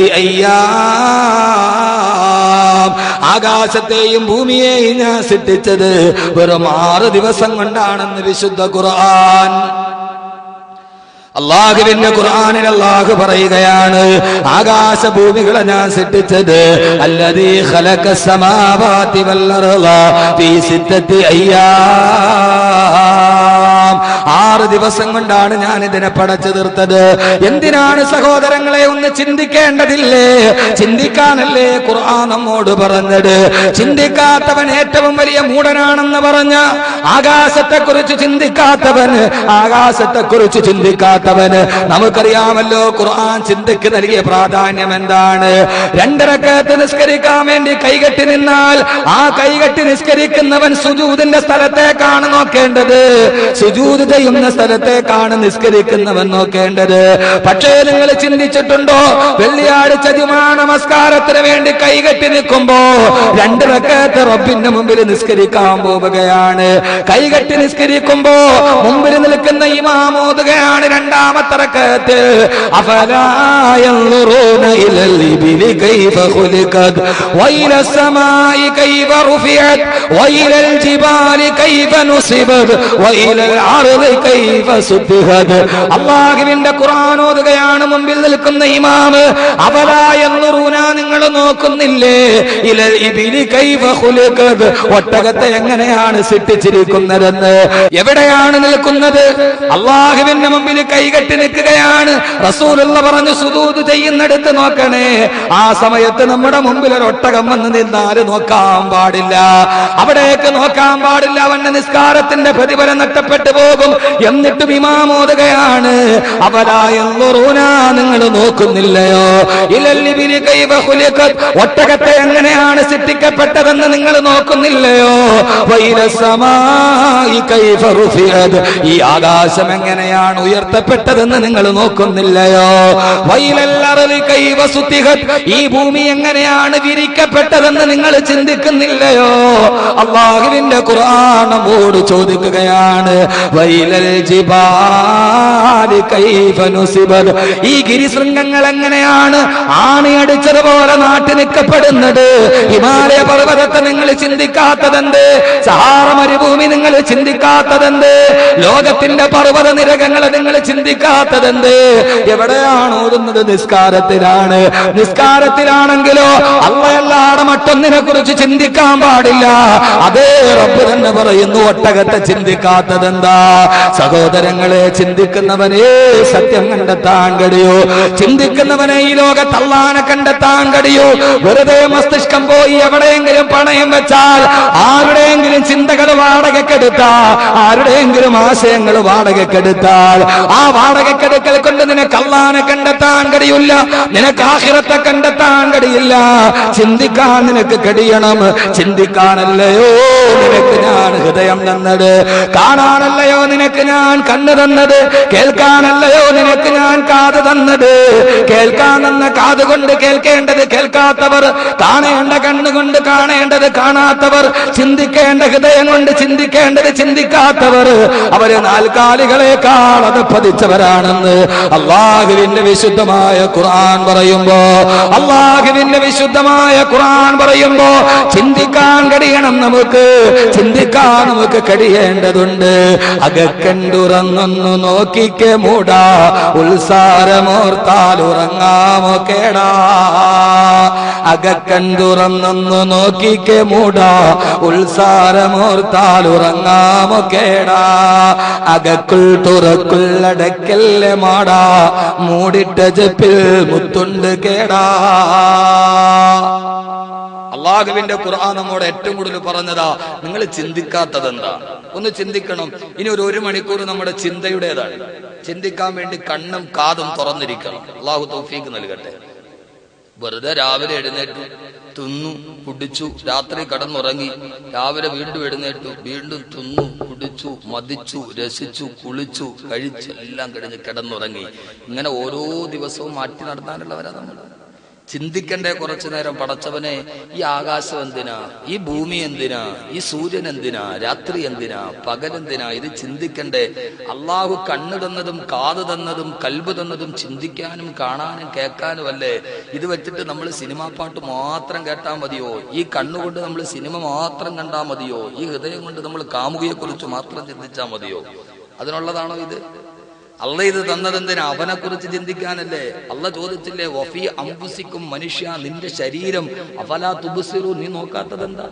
അയ്യാം ആകാശത്തെയും ഭൂമിയെയും ഞാൻ സൃഷ്ടിച്ചത് വെറും ആറ് ദിവസം കൊണ്ടാണെന്ന് വിശുദ്ധ ഖുർആൻ അള്ളാഹുവിന്റെ ഖുർആനിൽ അള്ളാഹു പറയുകയാണ് ആകാശഭൂമികളെ ഞാൻ സൃഷ്ടിച്ചത് അല്ലതീ ഖലഖ സമാവാതി വൽ അർള ഫീ സിത്തത്തി അയ്യാം ആറ് ദിവസം കൊണ്ടാണ് ഞാൻ ഇതിനെ പടച്ചു തീർത്തത് എന്തിനാണ് സഹോദരങ്ങളെ ഒന്ന് ചിന്തിക്കേണ്ടതില്ലേ ചിന്തിക്കാനല്ലേ ഖുർആൻ നമ്മോട് പറഞ്ഞത് ചിന്തിക്കാത്തവൻ ഏറ്റവും വലിയ മൂടനാണെന്ന് പറഞ്ഞ ആകാശത്തെ കുറിച്ച് ചിന്തിക്കാത്തവൻ ആകാശത്തെ കുറിച്ച് ചിന്തിക്കാത്തവന് നമുക്കറിയാമല്ലോ ഖുർആൻ ചിന്തയ്ക്ക് നൽകിയ പ്രാധാന്യം എന്താണ് രണ്ടരക്കത്ത് നിസ്കരിക്കാൻ വേണ്ടി കൈകെട്ടി നിന്നാൽ ആ കൈകെട്ടി നിസ്കരിക്കുന്നവൻ സുജൂദിന്റെ സ്ഥലത്തേക്കാണ് നോക്കേണ്ടത് സുജൂദ് ചെയ്യുന്ന സ്ഥലത്തേക്കാണ് നിസ്കരിക്കുന്നവൻ നോക്കേണ്ടത് പക്ഷേ നിങ്ങൾ ചിന്തിച്ചിട്ടുണ്ടോ വെള്ളിയാഴ്ച ജുമാ നമസ്കാരത്തിന് വേണ്ടി കൈകെട്ടി നിൽക്കുമ്പോ രണ്ട് റക്കത്ത് റബ്ബിന്റെ മുമ്പിൽ നിസ്കരിക്കാൻ പോവുകയാണ് കൈകെട്ടി നിസ്കരിക്കുമ്പോ മുമ്പിൽ നിൽക്കുന്ന ഇമാമോതുകയാണ് രണ്ടാമത്തെ റക്കത്ത് അഫലായൂന ഇലൽ ഇബിലി കൈഫ ഖുലിഖത് വഇല السماء كيف رفعت وإلى الجبال كيف نصبت وإلى അർളി കൈഫ സുദ്ദിഹത് അള്ളാഹുവിന്റെ ഖുർആൻ ഓതുകയാണ് മുമ്പിൽ നിൽക്കുന്ന ഇമാമ് അവലായെന്നുറൂന നിങ്ങൾ നോക്കുന്നില്ലേ ഇലൽ ഇബിലി കൈഫ ഖുലിഖത് ഒട്ടകത്തെ എങ്ങനെയാണ് സൃഷ്ടിച്ചിരിക്കുന്നതെന്ന് എവിടെയാണ് നിൽക്കുന്നത് അള്ളാഹുവിന്റെ മുമ്പിൽ കൈകെട്ടി നിൽക്കുകയാണ് റസൂലുള്ള പറഞ്ഞു സുദൂത് ചെയ്യുന്നിടത്ത് നോക്കണേ ആ സമയത്ത് നമ്മുടെ മുമ്പിൽ ഒരു ഒട്ടകം വന്ന് നിന്നാല് നോക്കാൻ പാടില്ല അവിടേക്ക് നോക്കാൻ പാടില്ല അവന്റെ നിസ്കാരത്തിന്റെ പ്രതിഫലം നഷ്ടപ്പെട്ടു പോകും എന്നിട്ടും ഇമാമോതുകയാണ് അവരായൂന നിങ്ങൾ നോക്കുന്നില്ലയോ ഇലല്ലിബിലി കൈവ ഖുലിഖത്. ഒട്ടകത്തെ എങ്ങനെയാണ് സൃഷ്ടിക്കപ്പെട്ടതെന്ന് നിങ്ങൾ നോക്കുന്നില്ലയോ വൈലസമായി കൈഫ റുഫിയത്. ഈ ആകാശം എങ്ങനെയാണ് ഉയർത്തപ്പെട്ടതെന്ന് നിങ്ങൾ നോക്കുന്നില്ലയോ വൈലല്ലറലി കൈവ സുത്തിഹത്. ഈ ഭൂമി എങ്ങനെയാണ് വിരിക്കപ്പെട്ടതെന്ന് നിങ്ങൾ ചിന്തിക്കുന്നില്ലയോ അള്ളാഹുവിന്റെ ഖുർആാനമോട് ചോദിക്കുകയാണ് വൈലൽ ജിബാലി കൈഫ നുസിബത്. ഈ ഗിരിശൃംഗങ്ങൾ എങ്ങനെയാണ് ആണിയടിച്ചതുപോലെ നാട്ടി നിൽക്കപ്പെടുന്നത് ഹിമാലയ പർവ്വതത്തെ നിങ്ങൾ ചിന്തിക്കാത്തതെന്ത് സഹാറ മരുഭൂമി നിങ്ങൾ ചിന്തിക്കാത്തതെന്ത് ലോകത്തിന്റെ പർവ്വത നിരകങ്ങളെ നിങ്ങൾ ചിന്തിക്കാത്തതെന്ത് എവിടെയാണ് ഓതുന്നത് നിസ്കാരത്തിലാണ് നിസ്കാരത്തിലാണെങ്കിലോ അള്ളയല്ലാടെ മറ്റൊന്നിനെ കുറിച്ച് ചിന്തിക്കാൻ പാടില്ല അതേ റബ്ബ് തന്നെ പറയുന്നു ഒട്ടകത്തെ ചിന്തിക്കാത്തതെന്താ സഹോദരങ്ങളെ ചിന്തിക്കുന്നവനെ സത്യം കണ്ടെത്താൻ കഴിയൂ ചിന്തിക്കുന്നവനെ ഈ ലോകത്ത് അള്ളാനെ കണ്ടെത്താൻ കഴിയൂ വെറുതെ മസ്തിഷ്കം പോയി എവിടെയെങ്കിലും പണയം വെച്ചാൽ ആരുടെയെങ്കിലും ചിന്തകൾ വാടകക്കെടുത്താൽ ആരുടെയെങ്കിലും ആശയങ്ങൾ വാടകക്കെടുത്താൽ ആ വാടകക്കെടുക്കൽ കൊണ്ട് നിനക്ക് അള്ളാനെ കണ്ടെത്താൻ കഴിയില്ല നിനക്ക് ആഹിറത്തെ കണ്ടെത്താൻ കഴിയില്ല ചിന്തിക്കാൻ നിനക്ക് കഴിയണം ചിന്തിക്കാനല്ലയോ നിനക്ക് ഞാൻ ഹൃദയം തന്നത് കാണാനല്ലയോ നിനക്ക് ഞാൻ കണ്ണ് തന്നത് കേൾക്കാനല്ലയോ നിനക്ക് ഞാൻ കാത് തന്നത് കേൾക്കാൻ തന്ന കാത് കൊണ്ട് കേൾക്കേണ്ടത് കേൾക്കാത്തവർ കാണേണ്ട കണ്ണുകൊണ്ട് കാണേണ്ടത് കാണാത്തവർ ചിന്തിക്കേണ്ട ഹൃദയം കൊണ്ട് ചിന്തിക്കേണ്ടത് ചിന്തിക്കാത്തവർ അവര് നാൽക്കാലികളെക്കാൾ അത് പതിച്ചവരാണെന്ന് അള്ളാഹുവിന്റെ വിശുദ്ധമായ ഖുർആൻ പറയുമ്പോ അള്ളാഹുവിന്റെ വിശുദ്ധമായ ഖുർആൻ പറയുമ്പോ ചിന്തിക്കാൻ കഴിയണം നമുക്ക് ചിന്തിക്കാൻ നമുക്ക് കഴിയേണ്ടതുണ്ട് അകക്കണ്ടുറങ്ങുന്നു നോക്കിക്കെ മൂടാ ഉത്സാരമോർത്താൽ ഉറങ്ങാമോ കേടാ അകക്കണ്ടുറങ്ങുന്നു നോക്കിക്കെ മൂടാ ഉത്സാരമോർത്താൽ ഉറങ്ങാമോ കേടാ അകക്കുൾ തുറക്കുള്ളടക്കല്ലേ മാടാ മൂടിട്ട ജപ്പിൽ മുത്തുണ്ട് കേടാ അള്ളാഹുവിന്റെ ഖുർആൻ നമ്മോട് ഏറ്റവും കൂടുതൽ പറഞ്ഞതാ നിങ്ങൾ ചിന്തിക്കാത്തതെന്താ ഒന്ന് ചിന്തിക്കണം ഇനി ഒരു ഒരു മണിക്കൂർ നമ്മുടെ ചിന്തയുടേതാണ് ചിന്തിക്കാൻ വേണ്ടി കണ്ണും കാതും തുറന്നിരിക്കണം അള്ളാഹു തൗഫീക്ക് നൽകട്ടെ വെറുതെ രാവിലെ എഴുന്നേറ്റു തിന്നു കുടിച്ചു രാത്രി കടന്നുറങ്ങി രാവിലെ വീണ്ടും എഴുന്നേറ്റു വീണ്ടും തിന്നു കുടിച്ചു മതിച്ചു രസിച്ചു കുളിച്ചു കഴിച്ചു എല്ലാം കഴിഞ്ഞ് കിടന്നുറങ്ങി ഇങ്ങനെ ഓരോ ദിവസവും മാറ്റി നടത്താനുള്ളവരാ നമ്മൾ ചിന്തിക്കണ്ടേ കുറച്ചു നേരം പടച്ചവനെ ഈ ആകാശം എന്തിനാ ഈ ഭൂമി എന്തിനാ ഈ സൂര്യൻ എന്തിനാ രാത്രി എന്തിനാ പകലെന്തിനാ ഇത് ചിന്തിക്കണ്ടേ അള്ളാഹു കണ്ണ് തന്നതും കാത് തന്നതും കൽബ് തന്നതും ചിന്തിക്കാനും കാണാനും കേൾക്കാനും അല്ലേ ഇത് വെച്ചിട്ട് നമ്മൾ സിനിമാ പാട്ട് മാത്രം കേട്ടാൽ മതിയോ ഈ കണ്ണുകൊണ്ട് നമ്മൾ സിനിമ മാത്രം കണ്ടാൽ മതിയോ ഈ ഹൃദയം കൊണ്ട് നമ്മൾ കാമുകയെ കുറിച്ച് മാത്രം ചിന്തിച്ചാൽ മതിയോ അതിനുള്ളതാണോ ഇത് അല്ല ഇത് തന്നതെന്തിനാ അവനെ കുറിച്ച് ചിന്തിക്കാനല്ലേ അല്ല ചോദിച്ചില്ലേ വഫി അംബുസിക്കും മനുഷ്യ നിന്റെ ശരീരം അവലാ തുബുസിറു നീ നോക്കാത്തതെന്താ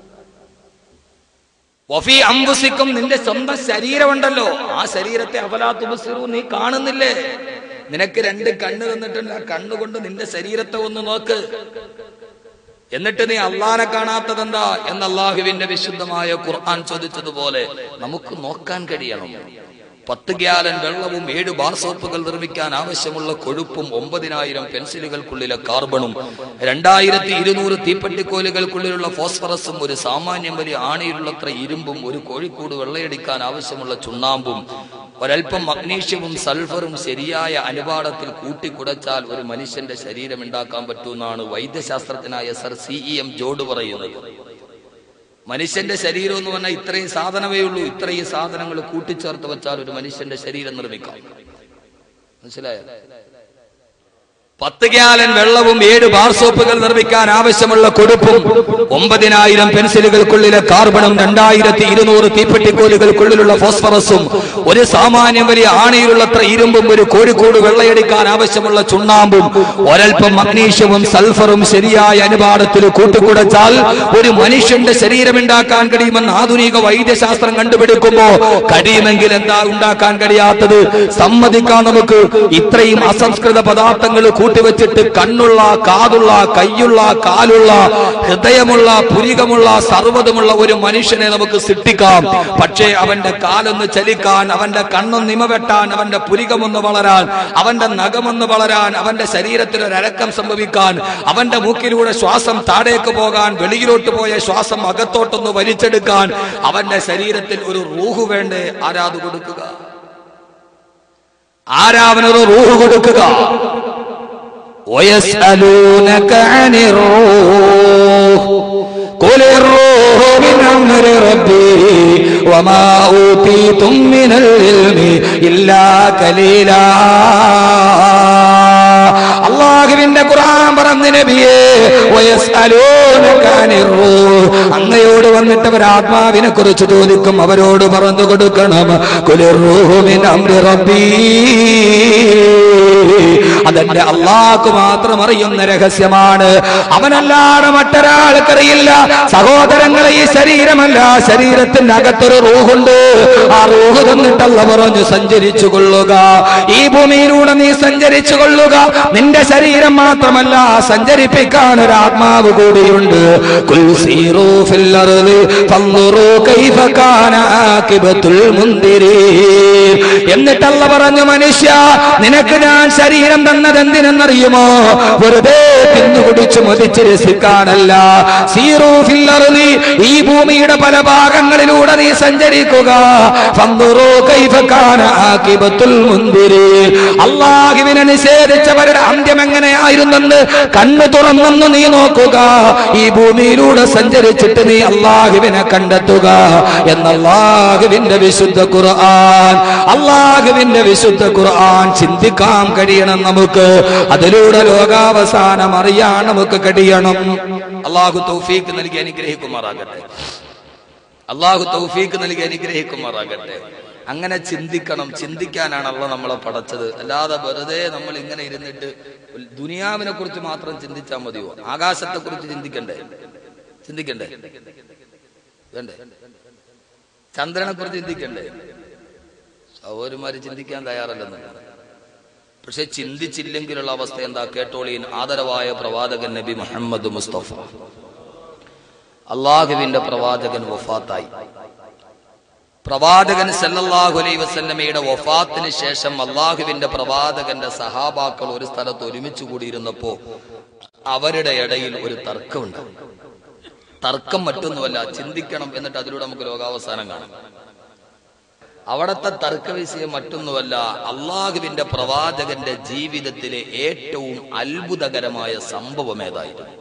വഫി അംബുസിക്കും നിന്റെ സ്വന്തം ശരീരമുണ്ടല്ലോ ആ ശരീരത്തെ അവലാ തുബുസിറു നീ കാണുന്നില്ലേ നിനക്ക് രണ്ട് കണ്ണ് തന്നിട്ടുണ്ട് ആ കണ്ണുകൊണ്ട് നിന്റെ ശരീരത്തെ ഒന്ന് നോക്ക് എന്നിട്ട് നീ അള്ളാനെ കാണാത്തതെന്താ എന്ന് അള്ളാഹുവിന്റെ വിശുദ്ധമായ ഖുർആൻ ചോദിച്ചതുപോലെ നമുക്ക് നോക്കാൻ കഴിയണം പത്ത് ഗ്യാലൻ വെള്ളവും ഏഴ് ബാർ സോപ്പുകൾ നിർമ്മിക്കാൻ ആവശ്യമുള്ള കൊഴുപ്പും ഒമ്പതിനായിരം പെൻസിലുകൾക്കുള്ളിലെ കാർബണും രണ്ടായിരത്തി ഇരുന്നൂറ് തീപ്പെട്ടിക്കോലുകൾക്കുള്ളിലുള്ള ഫോസ്ഫറസും ഒരു സാമാന്യം വലിയ ആണിയിലുള്ളത്ര ഇരുമ്പും ഒരു കോഴിക്കൂട് വെള്ളയടിക്കാൻ ആവശ്യമുള്ള ചുണ്ണാമ്പും ഒരൽപ്പം മഗ്നീഷ്യവും സൾഫറും ശരിയായ അനുപാതത്തിൽ കൂട്ടിക്കുടച്ചാൽ ഒരു മനുഷ്യന്റെ ശരീരം ഉണ്ടാക്കാൻ പറ്റുമെന്നാണ് വൈദ്യശാസ്ത്രജ്ഞനായ sir C E M Joad പറയുന്നത് മനുഷ്യന്റെ ശരീരം എന്ന് പറഞ്ഞാൽ ഇത്രയും സാധനമേ ഉള്ളൂ ഇത്രയും സാധനങ്ങൾ കൂട്ടിച്ചേർത്ത് വെച്ചാൽ ഒരു മനുഷ്യന്റെ ശരീരം നിർമ്മിക്കാം മനസ്സിലായോ പത്ത് ഗ്യാലൻ വെള്ളവും ഏഴ് ബാർ സോപ്പുകൾ നിർമ്മിക്കാൻ ആവശ്യമുള്ള കൊടുപ്പും ഒമ്പതിനായിരം പെൻസിലുകൾക്കുള്ളിലെ കാർബണും രണ്ടായിരത്തി ഇരുന്നൂറ് തീപ്പെട്ടിക്കോലുകൾക്കുള്ളിലുള്ള ഫോസ്ഫറസും ഒരു സാമാന്യം വലിയ ആണിയിലുള്ളത്ര ഇരുമ്പും ഒരു കോഴിക്കോട് വെള്ളയടിക്കാൻ ആവശ്യമുള്ള ചുണ്ണാമ്പും ഒരൽപ്പം മഗ്നീഷ്യവും സൾഫറും ശരിയായ അനുപാതത്തിൽ കൂട്ടുകുടച്ചാൽ ഒരു മനുഷ്യന്റെ ശരീരമുണ്ടാക്കാൻ കഴിയുമെന്ന് ആധുനിക വൈദ്യശാസ്ത്രം കണ്ടുപിടിക്കുമ്പോ കഴിയുമെങ്കിൽ എന്താ ഉണ്ടാക്കാൻ കഴിയാത്തത് സമ്മതിക്കാൻ നമുക്ക് ഇത്രയും അസംസ്കൃത പദാർത്ഥങ്ങൾ കൂട്ടിവെച്ചിട്ട് കണ്ണുള്ള കാതുള്ള കൈയുള്ള കാലുള്ള ഹൃദയമുള്ള പുരികമുള്ള സർവ്വതുമുള്ള ഒരു മനുഷ്യനെ നമുക്ക് സൃഷ്ടിക്കാം പക്ഷേ അവന്റെ കാലൊന്ന് ചലിക്കാൻ അവന്റെ കണ്ണൊന്ന് നിമവെട്ടാൻ അവന്റെ പുരികമൊന്ന് വളരാൻ അവന്റെ നഖമൊന്ന് വളരാൻ അവന്റെ ശരീരത്തിൽ ഒരു അരക്കം സംഭവിക്കാൻ അവന്റെ മൂക്കിലൂടെ ശ്വാസം താഴേക്ക് പോകാൻ വെളിയിലോട്ട് പോയ ശ്വാസം അകത്തോട്ടൊന്ന് വലിച്ചെടുക്കാൻ അവന്റെ ശരീരത്തിൽ ഒരു റൂഹ് വേണ്ടേ ആരാത് കൊടുക്കുക ആരാവനൊരു റൂഹ് കൊടുക്കുക ويسألونك عن الروح قل الروح من أمر ربي وما أوتيتم من العلم إلا قليلا അള്ളാഹുവിന്റെ ഖുർആൻ പറഞ്ഞ നബിയേ വയസ്അലൂനക അനിർ റൂഹ്. അങ്ങയോട് വന്നിട്ട് അവർ ആത്മാവിനെ കുറിച്ച് ചോദിക്കും അവരോട് പറഞ്ഞു കൊടുക്കണം കുലിർ റൂഹു മിൻ അംരി റബ്ബീ അതെന്റെ അള്ളാഹ്ക്ക് മാത്രം അറിയുന്ന രഹസ്യമാണ് അവനല്ലാതെ മറ്റൊരാൾക്കറിയില്ല സഹോദരങ്ങളെ ഈ ശരീരമല്ല ശരീരത്തിന്റെ അകത്തൊരു റൂഹുണ്ട് ആ റൂഹ് തന്നിട്ടല്ല പറഞ്ഞു സഞ്ചരിച്ചു കൊള്ളുക ഈ ഭൂമിയിലൂടെ നീ സഞ്ചരിച്ചു കൊള്ളുക നിന്റെ ശരീരം മാത്രമല്ല സഞ്ചരിപ്പിക്കാൻ ഒരു ആത്മാവ് കൂടിയുണ്ട് കുൽ സീറൂ ഫിൽ അർളി ഫൻദുറൂ കൈഫ കാന ആഖിബത്തുൽ മുൻദിരീൻ എന്നിട്ടല്ല പറഞ്ഞു മനുഷ്യ നിനക്ക് ഞാൻ ശരീരം തന്നത് എന്തിനെന്നറിയുമോ വെറുതെ തിന്നുകുടിച്ചു മതിച്ച് രസിക്കാനല്ല സീറൂ ഫിൽ അർളി ഈ ഭൂമിയുടെ പല ഭാഗങ്ങളിലൂടെ നീ സഞ്ചരിക്കുക ഫൻദുറൂ കൈഫ കാന ആഖിബത്തുൽ മുൻദിരീൻ അല്ലാഹുവിനെ നിഷേധിച്ചവരുടെ അന്ത്യം എങ്ങനെയായിരുന്നെന്ന് കണ്ണു തുറന്നെന്ന് നീ നോക്കുക ഈ ഭൂമിയിലൂടെ സഞ്ചരിച്ചിട്ട് നീ അള്ളാഹുവിനെ കണ്ടെത്തുക എന്ന അള്ളാഹുവിന്റെ വിശുദ്ധ ഖുർആൻ അള്ളാഹുവിന്റെ വിശുദ്ധ ഖുർആൻ ചിന്തിക്കാൻ കഴിയണം നമുക്ക് അതിലൂടെ ലോകാവസാനം അറിയാൻ നമുക്ക് കഴിയണം അള്ളാഹു തൗഫീക്ക് നൽകി അനുഗ്രഹിക്കുമാറാകട്ടെ അള്ളാഹു തൗഫീക്ക് നൽകി അനുഗ്രഹിക്കുമാറാകട്ടെ അങ്ങനെ ചിന്തിക്കണം ചിന്തിക്കാനാണ് അള്ള നമ്മളെ പടച്ചത് അല്ലാതെ വെറുതെ നമ്മൾ ഇങ്ങനെ ഇരുന്നിട്ട് ദുനിയാവിനെ കുറിച്ച് മാത്രം ചിന്തിച്ചാൽ മതിയോ ആകാശത്തെ കുറിച്ച് ചിന്തിക്കണ്ടേ ചിന്തിക്കണ്ടേ വേണ്ടേ ചന്ദ്രനെ കുറിച്ച് ചിന്തിക്കണ്ടേ സഹോദരന്മാര് ചിന്തിക്കാൻ തയ്യാറല്ലെന്ന് പക്ഷെ ചിന്തിച്ചില്ലെങ്കിലുള്ള അവസ്ഥ എന്താ കേട്ടോളീൻ ആദരവായ പ്രവാചകൻ നബി മുഹമ്മദ് മുസ്തഫ അള്ളാഹുവിന്റെ പ്രവാചകൻ വഫാത്തായി പ്രവാചകൻ സല്ലല്ലാഹു അലൈഹി വസല്ലമയുടെ വഫാത്തിന് ശേഷം അള്ളാഹുവിന്റെ പ്രവാചകന്റെ സഹാബാക്കൾ ഒരു സ്ഥലത്ത് ഒരുമിച്ച് കൂടിയിരുന്നപ്പോ അവരുടെ ഇടയിൽ ഒരു തർക്കമുണ്ട് തർക്കം മറ്റൊന്നുമല്ല ചിന്തിക്കണം എന്നിട്ട് അതിലൂടെ നമുക്ക് ലോകാവസാനം കാണാം അവിടത്തെ തർക്ക വിഷയം മറ്റൊന്നുമല്ല അള്ളാഹുവിന്റെ പ്രവാചകന്റെ ജീവിതത്തിലെ ഏറ്റവും അത്ഭുതകരമായ സംഭവം ഏതായിരുന്നു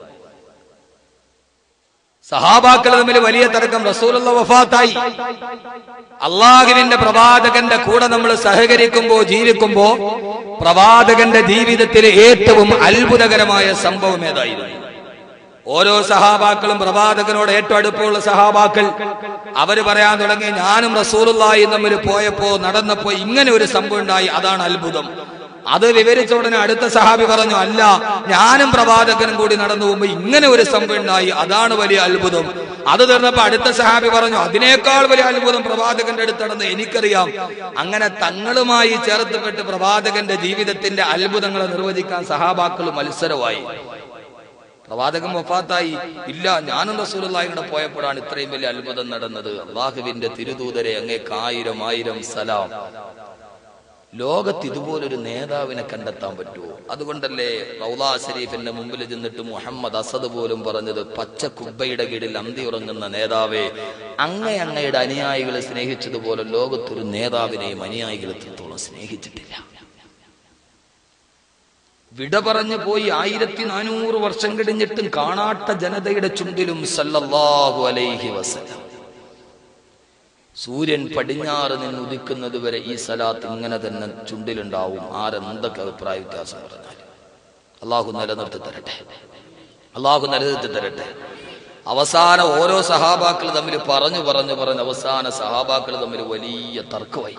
സഹാബാക്കൾ തമ്മിൽ വലിയ തർക്കം റസൂലുള്ള വഫാത്തായി അള്ളാഹുവിന്റെ പ്രവാചകന്റെ കൂടെ നമ്മൾ സഹകരിക്കുമ്പോ ജീവിക്കുമ്പോ പ്രവാചകന്റെ ജീവിതത്തിലെ ഏറ്റവും അത്ഭുതകരമായ സംഭവം ഏതായിരുന്നു ഓരോ സഹാബാക്കളും പ്രവാചകനോട് ഏറ്റവും അടുപ്പമുള്ള സഹാബാക്കൾ അവര് പറയാൻ തുടങ്ങി ഞാനും റസൂലുള്ളായി തമ്മിൽ പോയപ്പോ നടന്നപ്പോ ഇങ്ങനെ ഒരു സംഭവം ഉണ്ടായി അതാണ് അത്ഭുതം അത് വിവരിച്ച ഉടനെ അടുത്ത സഹാബി പറഞ്ഞു അല്ല ഞാനും പ്രവാചകനും കൂടി നടന്നു പോകുമ്പോ ഇങ്ങനെ ഒരു സംഭവം ഉണ്ടായി അതാണ് വലിയ അത്ഭുതം അത് തീർന്നപ്പോ അടുത്ത സഹാബി പറഞ്ഞു അതിനേക്കാൾ വലിയ അത്ഭുതം പ്രവാചകന്റെ അടുത്ത് നടന്ന് എനിക്കറിയാം അങ്ങനെ തങ്ങളുമായി ചേർത്തപ്പെട്ട് പ്രവാചകന്റെ ജീവിതത്തിന്റെ അത്ഭുതങ്ങളെ നിർവചിക്കാൻ സഹാബാക്കൾ മത്സരമായി പ്രവാചകൻ വഫാത്തായി ഇല്ല ഞാനും റസൂലുള്ളാഹിയുടെ പോയപ്പോഴാണ് ഇത്രയും വലിയ അത്ഭുതം നടന്നത് അള്ളാഹുവിന്റെ തിരുദൂതരെ അങ്ങേക്ക് ആയിരം ആയിരം സലാം ലോകത്ത് ഇതുപോലൊരു നേതാവിനെ കണ്ടെത്താൻ പറ്റുമോ അതുകൊണ്ടല്ലേ റൗലാ ഷരീഫിന്റെ മുമ്പിൽ ചെന്നിട്ട് മുഹമ്മദ് അസദ് പോലും പറഞ്ഞത് പച്ച കുബ്ബയുടെ കീഴിൽ അന്തി ഉറങ്ങുന്ന നേതാവേ അങ്ങേ അങ്ങയുടെ അനുയായികളെ സ്നേഹിച്ചതുപോലെ ലോകത്തൊരു നേതാവിനെയും അനുയായികൾ എത്രത്തോളം സ്നേഹിച്ചിട്ടില്ല വിട പറഞ്ഞു പോയി ആയിരത്തി നാനൂറ് വർഷം കഴിഞ്ഞിട്ടും കാണാത്ത ജനതയുടെ ചുണ്ടിലും സല്ലല്ലാഹു അലൈഹി വസല്ലം സൂര്യൻ പടിഞ്ഞാറ് നിന്ന് ഉദിക്കുന്നത് വരെ ഈ സലാത്ത് ഇങ്ങനെ തന്നെ ചുണ്ടിലുണ്ടാവും ആരെന്തൊക്കെ അഭിപ്രായ വ്യത്യാസം പറഞ്ഞാൽ അള്ളാഹു നിലനിർത്തി തരട്ടെ അള്ളാഹു നിലനിർത്തി തരട്ടെ അവസാനം ഓരോ സഹാബാക്കൾ തമ്മിൽ പറഞ്ഞു പറഞ്ഞു പറഞ്ഞ് അവസാന സഹാബാക്കൾ തമ്മിൽ വലിയ തർക്കമായി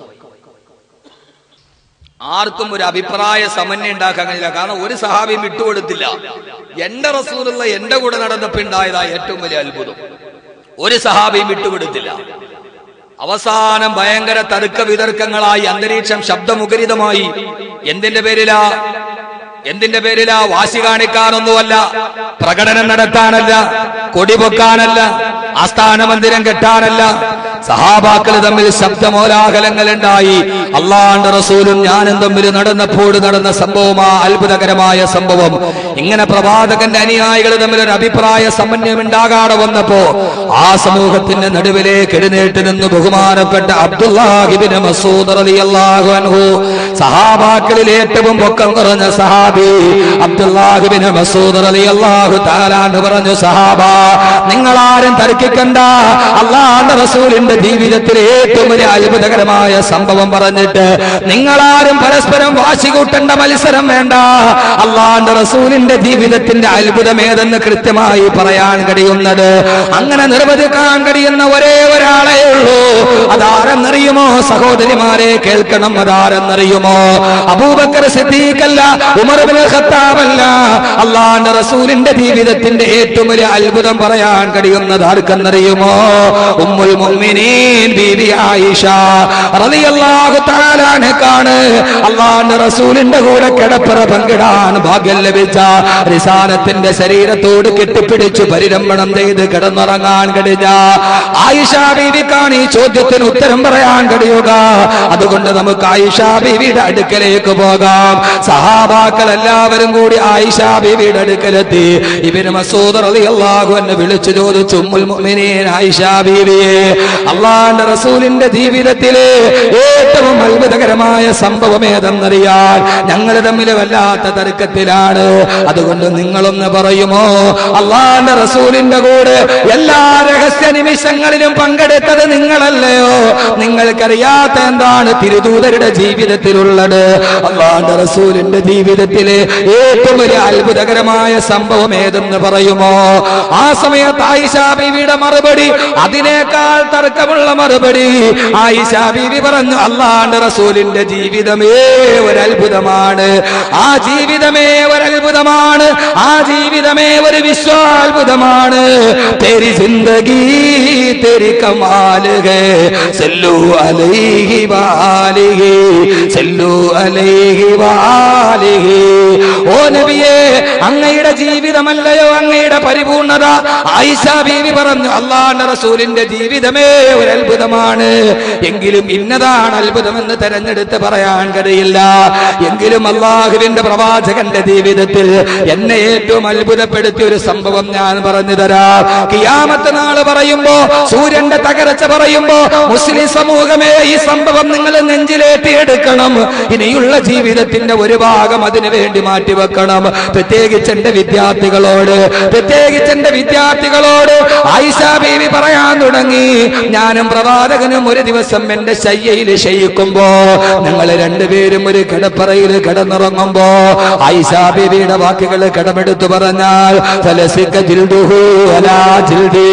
ആർക്കും ഒരു അഭിപ്രായ സമന്വയം ഉണ്ടാക്കാൻ കഴിയില്ല കാരണം ഒരു സഹാബിയും വിട്ടുകൊടുത്തില്ല എന്റെ റസൂലുള്ള എന്റെ കൂടെ നടന്നപ്പോ ഉണ്ടായതാ ഏറ്റവും വലിയ അത്ഭുതം ഒരു സഹാബിയും വിട്ടുകൊടുത്തില്ല അവസാനം ഭയങ്കര തർക്ക വിതർക്കങ്ങളായി അന്തരീക്ഷം ശബ്ദമുഖരിതമായി എന്തിന്റെ പേരിലാ എന്തിന്റെ പേരിലാ വാശി കാണിക്കാനൊന്നുമല്ല പ്രകടനം നടത്താനല്ല കൊടിപൊക്കാനല്ല ആസ്ഥാന മന്ദിരം കെട്ടാനല്ല സഹാബാക്കൾ തമ്മിൽ ശബ്ദമോലാഹലങ്ങൾ ഉണ്ടായി അള്ളാണ്ട് റസൂലും ഞാനും തമ്മിൽ നടന്നപ്പോൾ നടന്ന സംഭവമാ അത്ഭുതകരമായ സംഭവം ഇങ്ങനെ പ്രവാചകന്റെ അനുയായികൾ തമ്മിൽ ഒരു അഭിപ്രായ സമന്വയം ഉണ്ടാകാതെ വന്നപ്പോ ആ സമൂഹത്തിന്റെ നടുവിലേക്ക് എഴുന്നേറ്റ് നിന്ന് ബഹുമാനപ്പെട്ട അബ്ദുല്ലാഹിബിന് മസൂദ് റളിയല്ലാഹു അൻഹു സഹാബാക്കളിൽ ഏറ്റവും പൊക്കം കുറഞ്ഞ സഹാബി അബ്ദുല്ലാഹിബിന് മസൂദ് റളിയല്ലാഹു തആല എന്ന് പറഞ്ഞു സഹാബ നിങ്ങൾ ആരും തർക്കിക്കണ്ട അള്ളാഹുവിന്റെ റസൂലിന്റെ ജീവിതത്തിലെ ഏറ്റവും വലിയ അത്ഭുതകരമായ സംഭവം പറഞ്ഞിട്ട് നിങ്ങളാരും പരസ്പരം വാശി കൂട്ടേണ്ട മത്സരം വേണ്ട അള്ളാഹുവിന്റെ റസൂലിന്റെ ജീവിതത്തിന്റെ അത്ഭുതം ഏതെന്ന് കൃത്യമായി പറയാൻ കഴിയുന്നത് അങ്ങനെ നിർവചിക്കാൻ കഴിയുന്ന ഒരേ ഒരാളേ ഉള്ളൂ അതാരെന്നറിയുമോ സഹോദരിമാരെ കേൾക്കണം അതാരെന്നറിയുമോ അബൂബക്കർ സിദ്ദീഖല്ല ഉമർ ബിൻ ഖത്താബല്ല അള്ളാഹുവിന്റെ റസൂലിന്റെ ജീവിതത്തിന്റെ ഏറ്റവും വലിയ അത്ഭുതം പറയാൻ കഴിയുന്നത് ആർക്കെന്നറിയുമോ ഉമ്മുൽ മുഅ്മിനീൻ ബീബി ആയിഷ റളിയല്ലാഹു തആല അൻഹക്കാണ് അള്ളാഹുവിന്റെ റസൂലിന്റെ കൂടെ കിടപ്പറ പങ്കിടാൻ ഭാഗ്യം ലഭിച്ച റിസാലത്തിന്റെ ശരീരത്തോട് കെട്ടിപ്പിടിച്ച് പരിരംഭണം ചെയ്ത് കിടന്നുറങ്ങാൻ കഴിഞ്ഞ ആയിഷ ബീവിക്കാണ് ഈ ചോദ്യത്തിന് ഉത്തരം പറയാൻ കഴിയുക അതുകൊണ്ട് നമുക്ക് ആയിഷ ബീവിയുടെ അടുക്കലേക്ക് പോകാം സഹാബാക്കൾ എല്ലാവരും കൂടി ആയിഷ ബീവിയുടെ അടുക്കലെത്തി ഇവര് മസൂദ് റളിയല്ലാഹു അൻഹു വിളിച്ചു ചോദിച്ചു ഉമ്മുൽ മുഅ്മിനീൻ ആയിഷ ബീവിയെ അള്ളാന്റെ റസൂലിന്റെ ജീവിതത്തിലെ ഏറ്റവും അത്ഭുതകരമായ സംഭവം ഏതെന്നറിയാൻ ഞങ്ങൾ തമ്മിൽ വല്ലാത്ത തർക്കത്തിലാണ് അതുകൊണ്ട് നിങ്ങളൊന്ന് പറയുമോ അള്ളാന്റെ റസൂലിന്റെ കൂടെ എല്ലാ രഹസ്യ നിമിഷങ്ങളിലും പങ്കെടുത്തത് നിങ്ങളല്ലയോ നിങ്ങൾക്കറിയാത്ത എന്താണ് തിരുദൂതരുടെ ജീവിതത്തിലുള്ളത് അള്ളാന്റെ റസൂലിന്റെ ജീവിതത്തിലെ ഏറ്റവും വലിയ അത്ഭുതകരമായ സംഭവം ഏതെന്ന് പറയുമോ ആ സമയത്ത് ആയിഷ ബീവിയുടെ മറുപടി അതിനേക്കാൾ തർക്കമുള്ള മറുപടി ആയിഷ ബീവി പറഞ്ഞു അള്ളാന്റെ റസൂലിന്റെ ജീവിതമേ ഒരു അത്ഭുതമാണ് ആ ജീവിതമേ ഒരു അത്ഭുതമാണ് ആ ജീവിതമേ ഒരു വിശ്വാത്ഭുതമാണ് തെരി ജിന്ദഗി തെരി കമാല് ഹേ സല്ലു അലൈഹി വാലിഹി സല്ലു അലൈഹി വാലിഹി ഓ നബിയേ അങ്ങയുടെ ജീവിതമല്ലയോ അങ്ങയുടെ പരിപൂർണത ആയിഷ ബീവി പറഞ്ഞു അള്ളാന്റെ റസൂലിന്റെ ജീവിതമേ ഒരു അത്ഭുതമാണ് എങ്കിലും ഇന്നതാണ് അത്ഭുതമെന്ന് തെരഞ്ഞെടുത്ത് പറയാൻ കഴിയില്ല എങ്കിലും അള്ളാഹുവിന്റെ പ്രവാചകന്റെ ജീവിതത്തിൽ എന്നെ ഏറ്റവും അത്ഭുതപ്പെടുത്തിയ ഒരു സംഭവം ഞാൻ പറഞ്ഞു തരാം കിയാമത്ത് നാള് പറയുമ്പോ സൂര്യന്റെ തകർച്ച പറയുമ്പോ മുസ്ലിം സമൂഹമേ ഈ സംഭവം നിങ്ങൾ നെഞ്ചിലേറ്റിയെടുക്കണം ഇനിയുള്ള ജീവിതത്തിന്റെ ഒരു ഭാഗം അതിനു വേണ്ടി മാറ്റിവെക്കണം പ്രത്യേകിച്ച് എന്റെ വിദ്യാർത്ഥികളോട് പ്രത്യേകിച്ച് എന്റെ വിദ്യാർത്ഥികളോട് ആയിഷ ബീവി പറയാൻ തുടങ്ങി ഞാനും പ്രവാചകനും ഒരു ദിവസം എന്റെ ശയ്യയിൽ ശയിക്കുമ്പോ ഞങ്ങൾ രണ്ടുപേരും ഒരു കിടപ്പറയിൽ കിടന്നുറങ്ങുമ്പോ ആയിഷ ബീവിയുടെ വാക്കുകൾ കടമെടുത്തു പറഞ്ഞാൽ ഫലസിക്ക ജിൽദുഹു അലാ ജിൽദീ.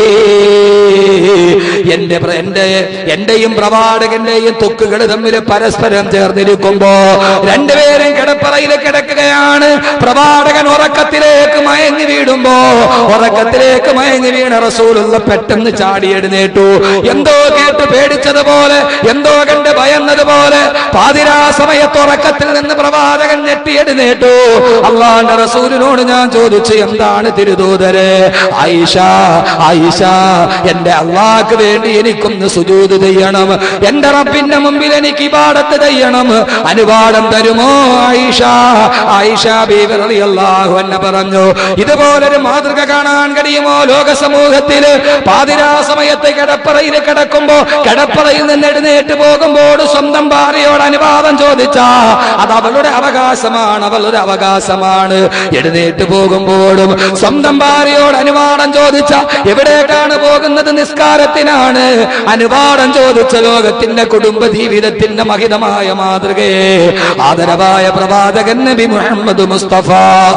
എന്റെ പ്ര- എന്റെ എന്റെയും പ്രവാചകന്റെയും തൊക്കുകൾ തമ്മിൽ പരസ്പരം ചേർന്നിരിക്കുമ്പോ രണ്ടുപേരും കിടപ്പറയിൽ കിടക്കുകയാണ് പ്രവാചകൻ ഉറക്കത്തിലേക്ക് മയങ്ങി വീടുമ്പോ ഉറക്കത്തിലേക്ക് മയങ്ങി വീണ റസൂലുള്ള പെട്ടെന്ന് ചാടി എഴുന്നേറ്റു എന്തോ കേട്ട് പേടിച്ചതുപോലെ എന്തോ കണ്ട് ഭയന്നതുപോലെ പാതിരാ സമയത്ത് ഉറക്കത്തിൽ നിന്ന് പ്രവാചകൻ ഞെട്ടി എഴുന്നേറ്റു അള്ളാന്റെ റസൂലിനോട് ഞാൻ ചോദിച്ചു എന്താണ് തിരുദൂതരെ ആയിഷ ആയിഷ എന്റെ അള്ളാഹ്ക്ക് വേണ്ടി എനിക്കൊന്ന് സുജൂത് ചെയ്യണം എന്റെ റബ്ബിന്റെ മുമ്പിൽ എനിക്ക് ഇബാടത്ത് ചെയ്യണം അനുവാദം തരുമോ ആയിഷ ആയിഷ ബീവി റളിയല്ലാഹു അൻഹ പറഞ്ഞു ഇതുപോലൊരു മാതൃക കാണാൻ കഴിയുമോ ലോക സമൂഹത്തില് പാതിരാ സമയത്ത് കിടപ്പറയിൽ കിടക്കുമ്പോ കിടപ്പറയിൽ നിന്ന് എഴുന്നേറ്റ് പോകുമ്പോൾ സ്വന്തം ഭാര്യയോട് അനുവാദം ചോദിച്ചാ അത് അവളുടെ അവകാശമാണ് അവളുടെ അവകാശമാണ് എഴുന്നേറ്റ് പോകുമ്പോഴും സ്വന്തം ഭാര്യയോട് അനുവാദം ചോദിച്ച എവിടേക്കാണ് പോകുന്നത് നിസ്കാരത്തിനാണ് അനുവാദം ചോദിച്ച ലോകത്തിന്റെ കുടുംബ ജീവിതത്തിന്റെ മഹിതമായ മാതൃകയെ ആദരവായ പ്രവാചകൻ നബി മുഹമ്മദ് മുസ്തഫ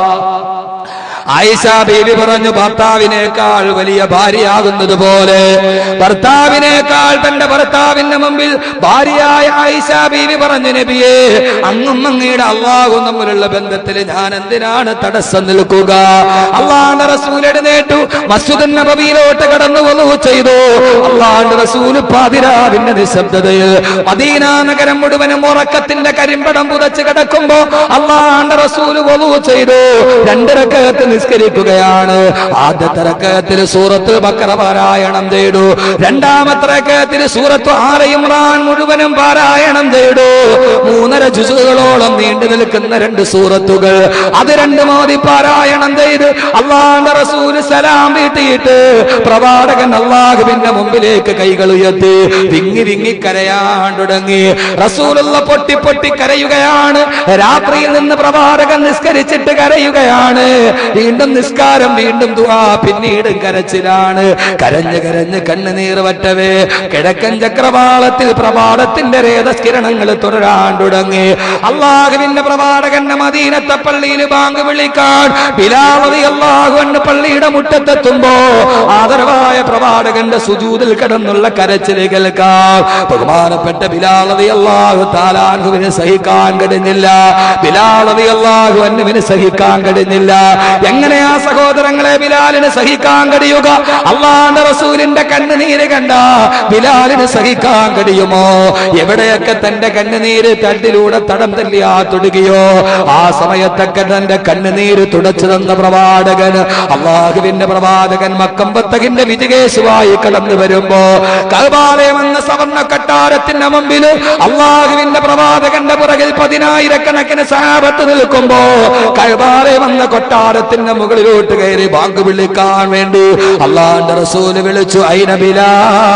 ആയിഷ ബീവി പറഞ്ഞു ഭർത്താവിനേക്കാൾ വലിയ ഭാര്യയാകുന്നത് പോലെ ഭർത്താവിനേക്കാൾ തന്റെ ഭർത്താവിന്റെ മുമ്പിൽ ഭാര്യയായ ആയിഷ ബീവി പറഞ്ഞു നബിയെ അങ്ങും അങ്ങയുടെ അള്ളാഹും തമ്മിലുള്ള ബന്ധത്തിൽ ഞാൻ എന്തിനാണ് തടസ്സം നിൽക്കുക അള്ളാഹുന്റെ റസൂൽ എഴുന്നേറ്റു മസ്ജിദ് നബവിയിലോട്ട് കടന്നു വന്നു ചെയ്തു അള്ളാഹുന്റെ റസൂല് പാതിരാവിന്റെ നിശബ്ദതയിൽ മദീന നഗരം മുഴുവനും ഉറക്കത്തിന്റെ കരിമ്പടം പുതച്ച് കിടക്കുമ്പോ അള്ളാഹുന്റെ റസൂല് വലു ചെയ്തു രണ്ടിറക്കത്ത് നിസ്കരിക്കുകയാണ് ആദ്യത്തെ റക്കത്തിൽ സൂറത്ത് ബക്കറ പാരായണം ചെയ്തു രണ്ടാമത്തെ റക്കത്തിൽ സൂറത്ത് ആല ഇമ്രാൻ മുഴുവനും പാരായണം ചെയ്തു മൂന്നര ജുസുകളോളം നീണ്ടു നിൽക്കുന്ന രണ്ട് സൂറത്തുകൾ അത് രണ്ട് മോദി പാരായണം ചെയ്ത് അള്ളാന്റെ റസൂല് സലാം വീട്ടിയിട്ട് പ്രവാടകൻ അള്ളാഹുവിന്റെ മുമ്പിലേക്ക് കൈകൾ ഉയർത്തി വിങ്ങി വിങ്ങി കരയാൻ തുടങ്ങി റസൂലുള്ള പൊട്ടി പൊട്ടി കരയുകയാണ് രാത്രിയിൽ നിന്ന് പ്രവാടകൻ നിസ്കരിച്ചിട്ട് കരയുകയാണ് വീണ്ടും നിസ്കാരം വീണ്ടും ദുആ പിന്നീട് കരച്ചിലാണ് കരഞ്ഞ് കരഞ്ഞ് കണ്ണുനീർ വറ്റവേ കിഴക്കൻ ചക്രവാളത്തിൽ പ്രഭാതത്തിന്റെ രേതസ്കിരണങ്ങൾ തുടരാൻ തുടങ്ങി അള്ളാഹുവിന്റെ പ്രവാടകന്റെ മദീനത്തെ പള്ളിയിൽ ബാങ്ക് വിളിക്കാൻ ബിലാവതി അള്ളാഹു എന്ന പള്ളിയുടെ മുറ്റത്തെത്തുമ്പോ ആദരവായ പ്രവാടകന്റെ സുജൂതിൽ കിടന്നുള്ള കരച്ചിൽ കേൾക്കാം ബഹുമാനപ്പെട്ട ബിലാളതി അള്ളാഹു താലാൻഹുവിന് സഹിക്കാൻ കഴിഞ്ഞില്ല ബിലാളതി അള്ളാഹു അന്നുവിന് സഹിക്കാൻ കഴിഞ്ഞില്ല എങ്ങനെയാ സഹോദരങ്ങളെ ബിലാലിന് സഹിക്കാൻ കഴിയുക അള്ളാന്റെ റസൂലിന്റെ കണ്ണുനീര് കണ്ട ബിലാലിന് സഹിക്കാൻ കഴിയുമോ എവിടെയൊക്കെ തന്റെ കണ്ണുനീര് തട്ടിലൂടെ തടം തല്ലിയാ തൊടുകയോ ആ സമയത്തൊക്കെ തന്റെ കണ്ണുനീര് തുടച്ചു തന്ന പ്രവാചകൻ അള്ളാഹുവിന്റെ പ്രവാചകൻ മക്കമ്പത്തകിന്റെ വിജയേശുവായി കടന്നു വരുമ്പോ കൽബാലയം എന്ന സവർണ കട്ടാരത്തിന്റെ മുമ്പിൽ അള്ളാഹുവിന്റെ പ്രവാചകന്റെ പുറകിൽ പതിനായിരക്കണക്കിന് സഹാബത്ത് നിൽക്കുമ്പോ കൽബാലയം എന്ന കൊട്ടാരത്തിന്റെ മുകളിലോട്ട് കയറി ബാങ്ക് വിളിക്കാൻ വേണ്ടി അള്ളാന്റെ റസൂല് വിളിച്ചു ഐന ബിലാ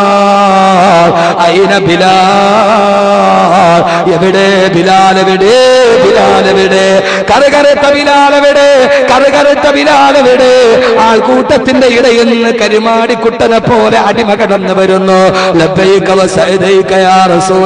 ഐന ബിലാ എവിടെ ബിലാൽ എവിടെ ബിലാൽ എവിടെ കറുകറുത്ത ബിലാൽ എവിടെ കറുകറുത്ത ബിലാൽ എവിടെ ആൾക്കൂട്ടത്തിന്റെ ഇടയിൽ നിന്ന് കരിമാടി കുട്ടനെ പോലെ അടിമ കടന്നു വരുന്നു ലബ്ബൈക വസഅദൈക യാ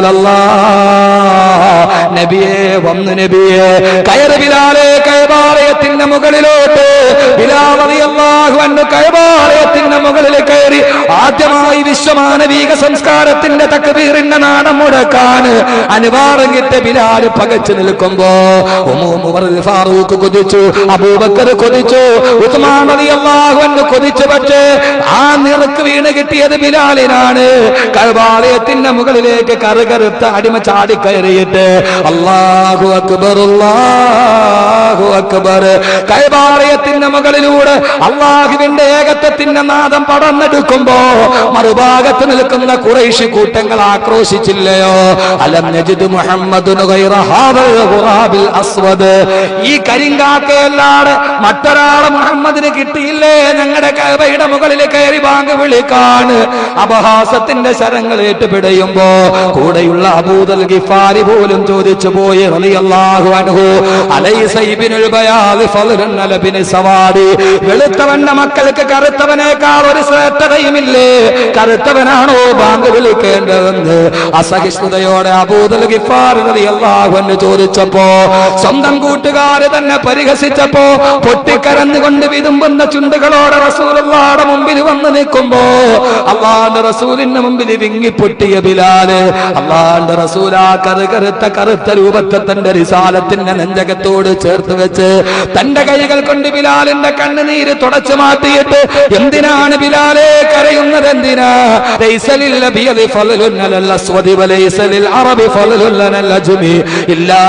റസൂലല്ലാഹ് നബിയേ വന്നു നബിയേ കയറ് ബിലാലെ കൈബാലയത്തിന്റെ മുകളിലോട്ട് ബിലാൽ റളിയല്ലാഹു അൻഹു കൈബാലയത്തിന്റെ മുകളിൽ കയറി ആദ്യമായി വിശ്വമാനവീക സംസ്കാരത്തിന്റെ തക്ബീറിന്റെ നാടം മുടക്കാൻ അനുവാദം കിട്ട ബിലാല് പകച്ചു നിൽക്കുമ്പോ ഉമർ ഫാറൂഖ് കൊതിച്ചു അബൂബക്കർ കൊതിച്ചു ഉസ്മാൻ റളിയല്ലാഹു അൻഹു കൊതിച്ചു പക്ഷേ ആ നിറക്ക് വീണ് കിട്ടിയത് ബിലാലിനാണ് കൽവാലയത്തിന്റെ മുകളിലേക്ക് കറുകറുത്ത അടിമ ചാടിക്കയറിയിട്ട് അല്ലാഹു അക്ബർ അല്ലാഹു അക്ബർ കൈവാലയത്തിന്റെ മുകളിലൂടെ അള്ളാഹുവിന്റെ ഏകത്വത്തിന്റെ നാദം പടന്നെടുക്കുമ്പോ മറുഭാഗത്ത് നിൽക്കുന്ന കുറേശി കൂട്ടങ്ങൾ ആക്രോശിച്ചില്ലയോ അലം നജിദ് മുഹമ്മദുൻ ഗൈറ ഹാദൽ ഖുറാബിൽ അസ്വദ് ഈ കരിങ്കാക്കയല്ലാതെ മറ്റൊരാളെ മുഹമ്മദിന് കിട്ടിയില്ലേ ഞങ്ങളുടെ കൈവയുടെ മുകളിൽ കയറി ബാങ്ക് വിളിക്കാൻ അപഹാസത്തിന്റെ ശരങ്ങൾ ഏറ്റുപിടയുമ്പോ കൂടെയുള്ള അബൂദൽ ഗിഫാരി പോലും ചോദിച്ചു പോയി റളിയല്ലാഹു അൻഹു അലൈസ ഇബ്നുൽ ബയാദ് ഫളലുൻ അലബിന് സവാദി വെളുത്തവന്റെ മക്കൾക്ക് കറുത്തവനേക്കാൾ ഒരു ശ്രേഷ്ഠതയുമില്ലേ കറുത്തവനാണോ ബാങ്ക് വിളിക്കേണ്ടതെന്ന് അസഹിഷ്ണുതയോടെ അബൂദൽ ഗിഫാർ റളിയല്ലാഹു അൻഹു ചോദിച്ചപ്പോ സ്വന്തം കൂട്ടുകാര് തന്നെ പരിഹസിച്ചപ്പോ പൊട്ടിക്കരന്നുകൊണ്ട് വിതുമ്പുന്ന ചുണ്ടുകളോടെ റസൂലുള്ളാടെ മുമ്പിൽ വന്ന് നിൽക്കുമ്പോ അള്ളാന്റെ റസൂലിന്റെ മുമ്പിൽ വിങ്ങിപ്പൊട്ടിയ ബിലാല് അള്ളാന്റെ റസൂലാ കറുകറുത്ത കറുത്ത രൂപത്തെ തന്റെ റിസാലത്തിന്റെ നെഞ്ചകത്തോട് ചേർത്ത് വെച്ച് തന്റെ കൈകൾ കൊണ്ട് ബിലാലിന്റെ കണ്ണുനീര് തുടച്ചു മാറ്റിയിട്ട് എന്തിനാണ് ബിലാലെ കരയുന്നത് എന്തിനാ ലൈസലിൽ അബിയദി ഫളലുൻ അലൽ അസ്വദി വലൈസലിൽ അറബി ഫളലുൻ അലൽ അജ്മി ഇല്ലാ